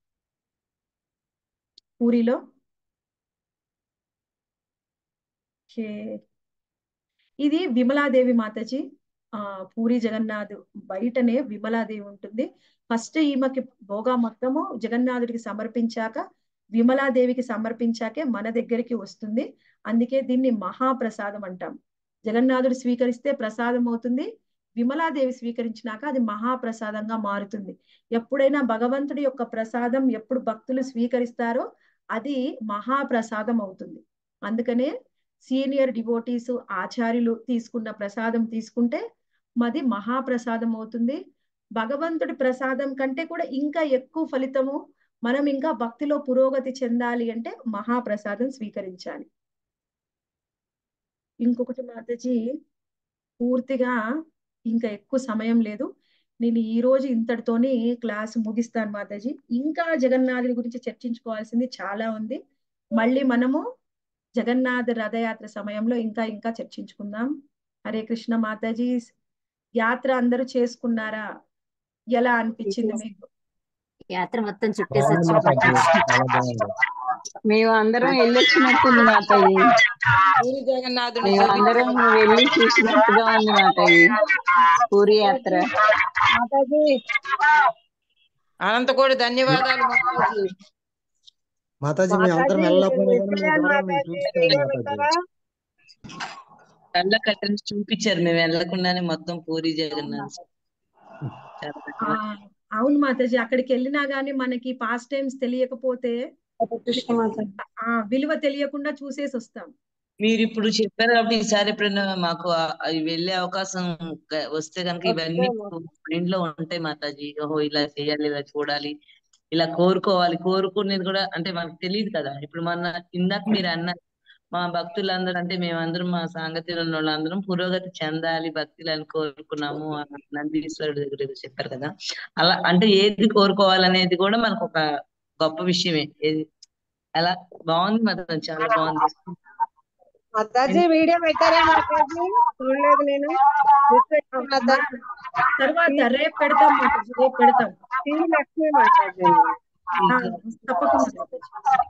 పూరిలో ఓకే. ఇది విమలాదేవి మాతాజీ ఆ పూరి జగన్నాథ్ బయటనే విమలాదేవి ఉంటుంది ఫస్ట్ ఈమెకి భోగా మొత్తము జగన్నాథుడికి సమర్పించాక విమలాదేవికి సమర్పించాకే మన దగ్గరికి వస్తుంది అందుకే దీన్ని మహాప్రసాదం అంటాం జగన్నాథుడు స్వీకరిస్తే ప్రసాదం అవుతుంది విమలాదేవి స్వీకరించినాక అది మహాప్రసాదంగా మారుతుంది ఎప్పుడైనా భగవంతుడి యొక్క ప్రసాదం ఎప్పుడు భక్తులు స్వీకరిస్తారో అది మహాప్రసాదం అవుతుంది అందుకనే సీనియర్ డివోటీస్ ఆచార్యులు తీసుకున్న ప్రసాదం తీసుకుంటే మాది మహాప్రసాదం అవుతుంది భగవంతుడి ప్రసాదం కంటే కూడా ఇంకా ఎక్కువ ఫలితము మనం ఇంకా భక్తిలో పురోగతి చెందాలి అంటే మహాప్రసాదం స్వీకరించాలి ఇంకొకటి మాతాజీ పూర్తిగా ఇంకా ఎక్కువ సమయం లేదు నేను ఈ రోజు ఇంతటితోని క్లాస్ ముగిస్తాను మాతాజీ ఇంకా జగన్నాథుడి గురించి చర్చించుకోవాల్సింది చాలా ఉంది మళ్ళీ మనము జగన్నాథ రథయాత్ర సమయంలో ఇంకా ఇంకా చర్చించుకుందాం హరే కృష్ణ మాతాజీ యాత్ర అందరూ చేసుకున్నారా ఎలా అనిపించింది మీకు యాత్ర మొత్తం చుట్టేసి బాగుంది వచ్చాం మాతాజీ చాలా బాగుంది మేము అందరం వెళ్ళొచ్చినట్టుంది మాతాజీ పూరి జగన్నాథుని మేము అందరం వెళ్ళి చూసినట్టుగా ఉంది మాతాజీ పూరి యాత్ర మాతాజీ అనంతకోటి ధన్యవాదాలు మాతాజీ మాతాజీ మేము అందరం వెళ్ళకపోయినా కానీ మీ ద్వారా మేము చూస్తున్నాం మాతాజీ కళ్ళ కట్టని చూపించారు మేము వెళ్ళకుండానే మొత్తం పూరి జగన్నాథ్ చాలా ఆ అవును మాతాజీ అక్కడికి వెళ్ళినా గానీ మనకి పాస్ట్ టైమ్స్ తెలియకపోతే ఆ విలువ తెలియకుండా చూసేసి వస్తాం మీరు ఇప్పుడు చెప్పారు కాబట్టి ఈసారి ఎప్పుడైనా మాకు ఆ- అవి వెళ్ళే అవకాశం క- వస్తే కనుక ఇవన్నీ మైండ్ లో ఉంటాయి మాతాజీ ఓహో ఇలా చేయాలి ఇలా చూడాలి ఇలా కోరుకోవాలి కోరుకునేది కూడా అంటే మనకు తెలియదు కదా ఇప్పుడు మన ఇందాక మీరు అన్నారు మా భక్తులందరూ అంటే మేమందరం మా సాంగత్యంలో ఉన్న వాళ్ళందరం పురోగతి చెందాలి భక్తులు అని కోరుకున్నాము ఆ నందీశ్వరుడి దగ్గర ఏదో చెప్పారు కదా అలా అంటే ఏది కోరుకోవాలనేది కూడా మనకు ఒక గొప్ప విషయమే ఏది అలా బాగుంది మాత్రం చాలా బాగుంది మాతాజీ వీడియో పెట్టారా మాతాజీ చూడలేదు నేను మిస్ అయ్యాను మాతాజీ తర్వాత రేపు పెడతాం మాతాజీ రేపు పెడతాం శ్రీ లక్ష్మి మాతాజీ ఆ, తప్పకుండా మాతాజీ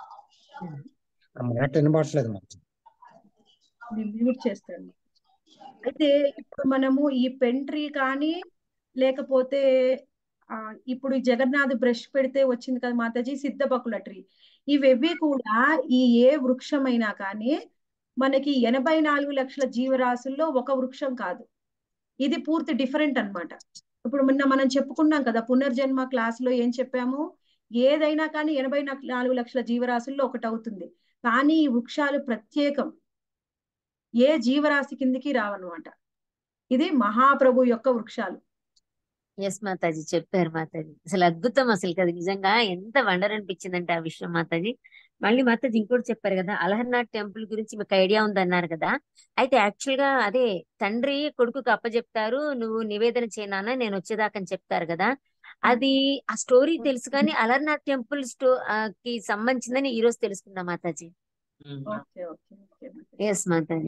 ఆ మాట వినబడట్లేదు మాతాజీ నేను మ్యూట్ చేస్తాను అయితే ఇప్పుడు మనము ఈ పెంట్రీ కానీ లేకపోతే ఆ ఇప్పుడు ఈ జగన్నాథ్ బ్రష్ పెడితే వచ్చింది కదా మాతాజీ సిద్ధబకుల ట్రీ ఇవేవి కూడా ఈ ఏ వృక్షమైనా కానీ మనకి ఎనభై నాలుగు లక్షల జీవరాశుల్లో ఒక వృక్షం కాదు ఇది పూర్తి డిఫరెంట్ అన్నమాట ఇప్పుడు మొన్న మనం చెప్పుకున్నాం కదా పునర్జన్మ క్లాస్ లో ఏం చెప్పాము ఏదైనా కానీ ఎనభై నాలుగు లక్షల జీవరాశుల్లో ఒకటి అవుతుంది కానీ ఈ వృక్షాలు ప్రత్యేకం ఏ జీవరాశి కిందికి రావన్నమాట ఇది మహాప్రభు యొక్క వృక్షాలు ఎస్ మాతాజీ చెప్పారు మాతాజీ అసలు అద్భుతం అసలు కదా నిజంగా ఎంత వండర్ అనిపించిందంటే ఆ విషయం మాతాజీ మళ్ళీ మాతాజీ ఇంకోటి చెప్పారు కదా అలహర్నాథ్ టెంపుల్ గురించి మీకు ఐడియా ఉందన్నారు కదా అయితే యాక్చువల్ గా అదే తండ్రి కొడుకుకి అప్పచెప్తారు నువ్వు నివేదన చేయనానా నేను వచ్చేదాకా అని చెప్తారు కదా అది ఆ స్టోరీ తెలుసు కానీ అలర్నాథ్ టెంపుల్ స్టో ఆ, కి సంబంధించిందని ఈ రోజు తెలుసుకున్నా మాతాజీ um. Okay okay okay yes Mataji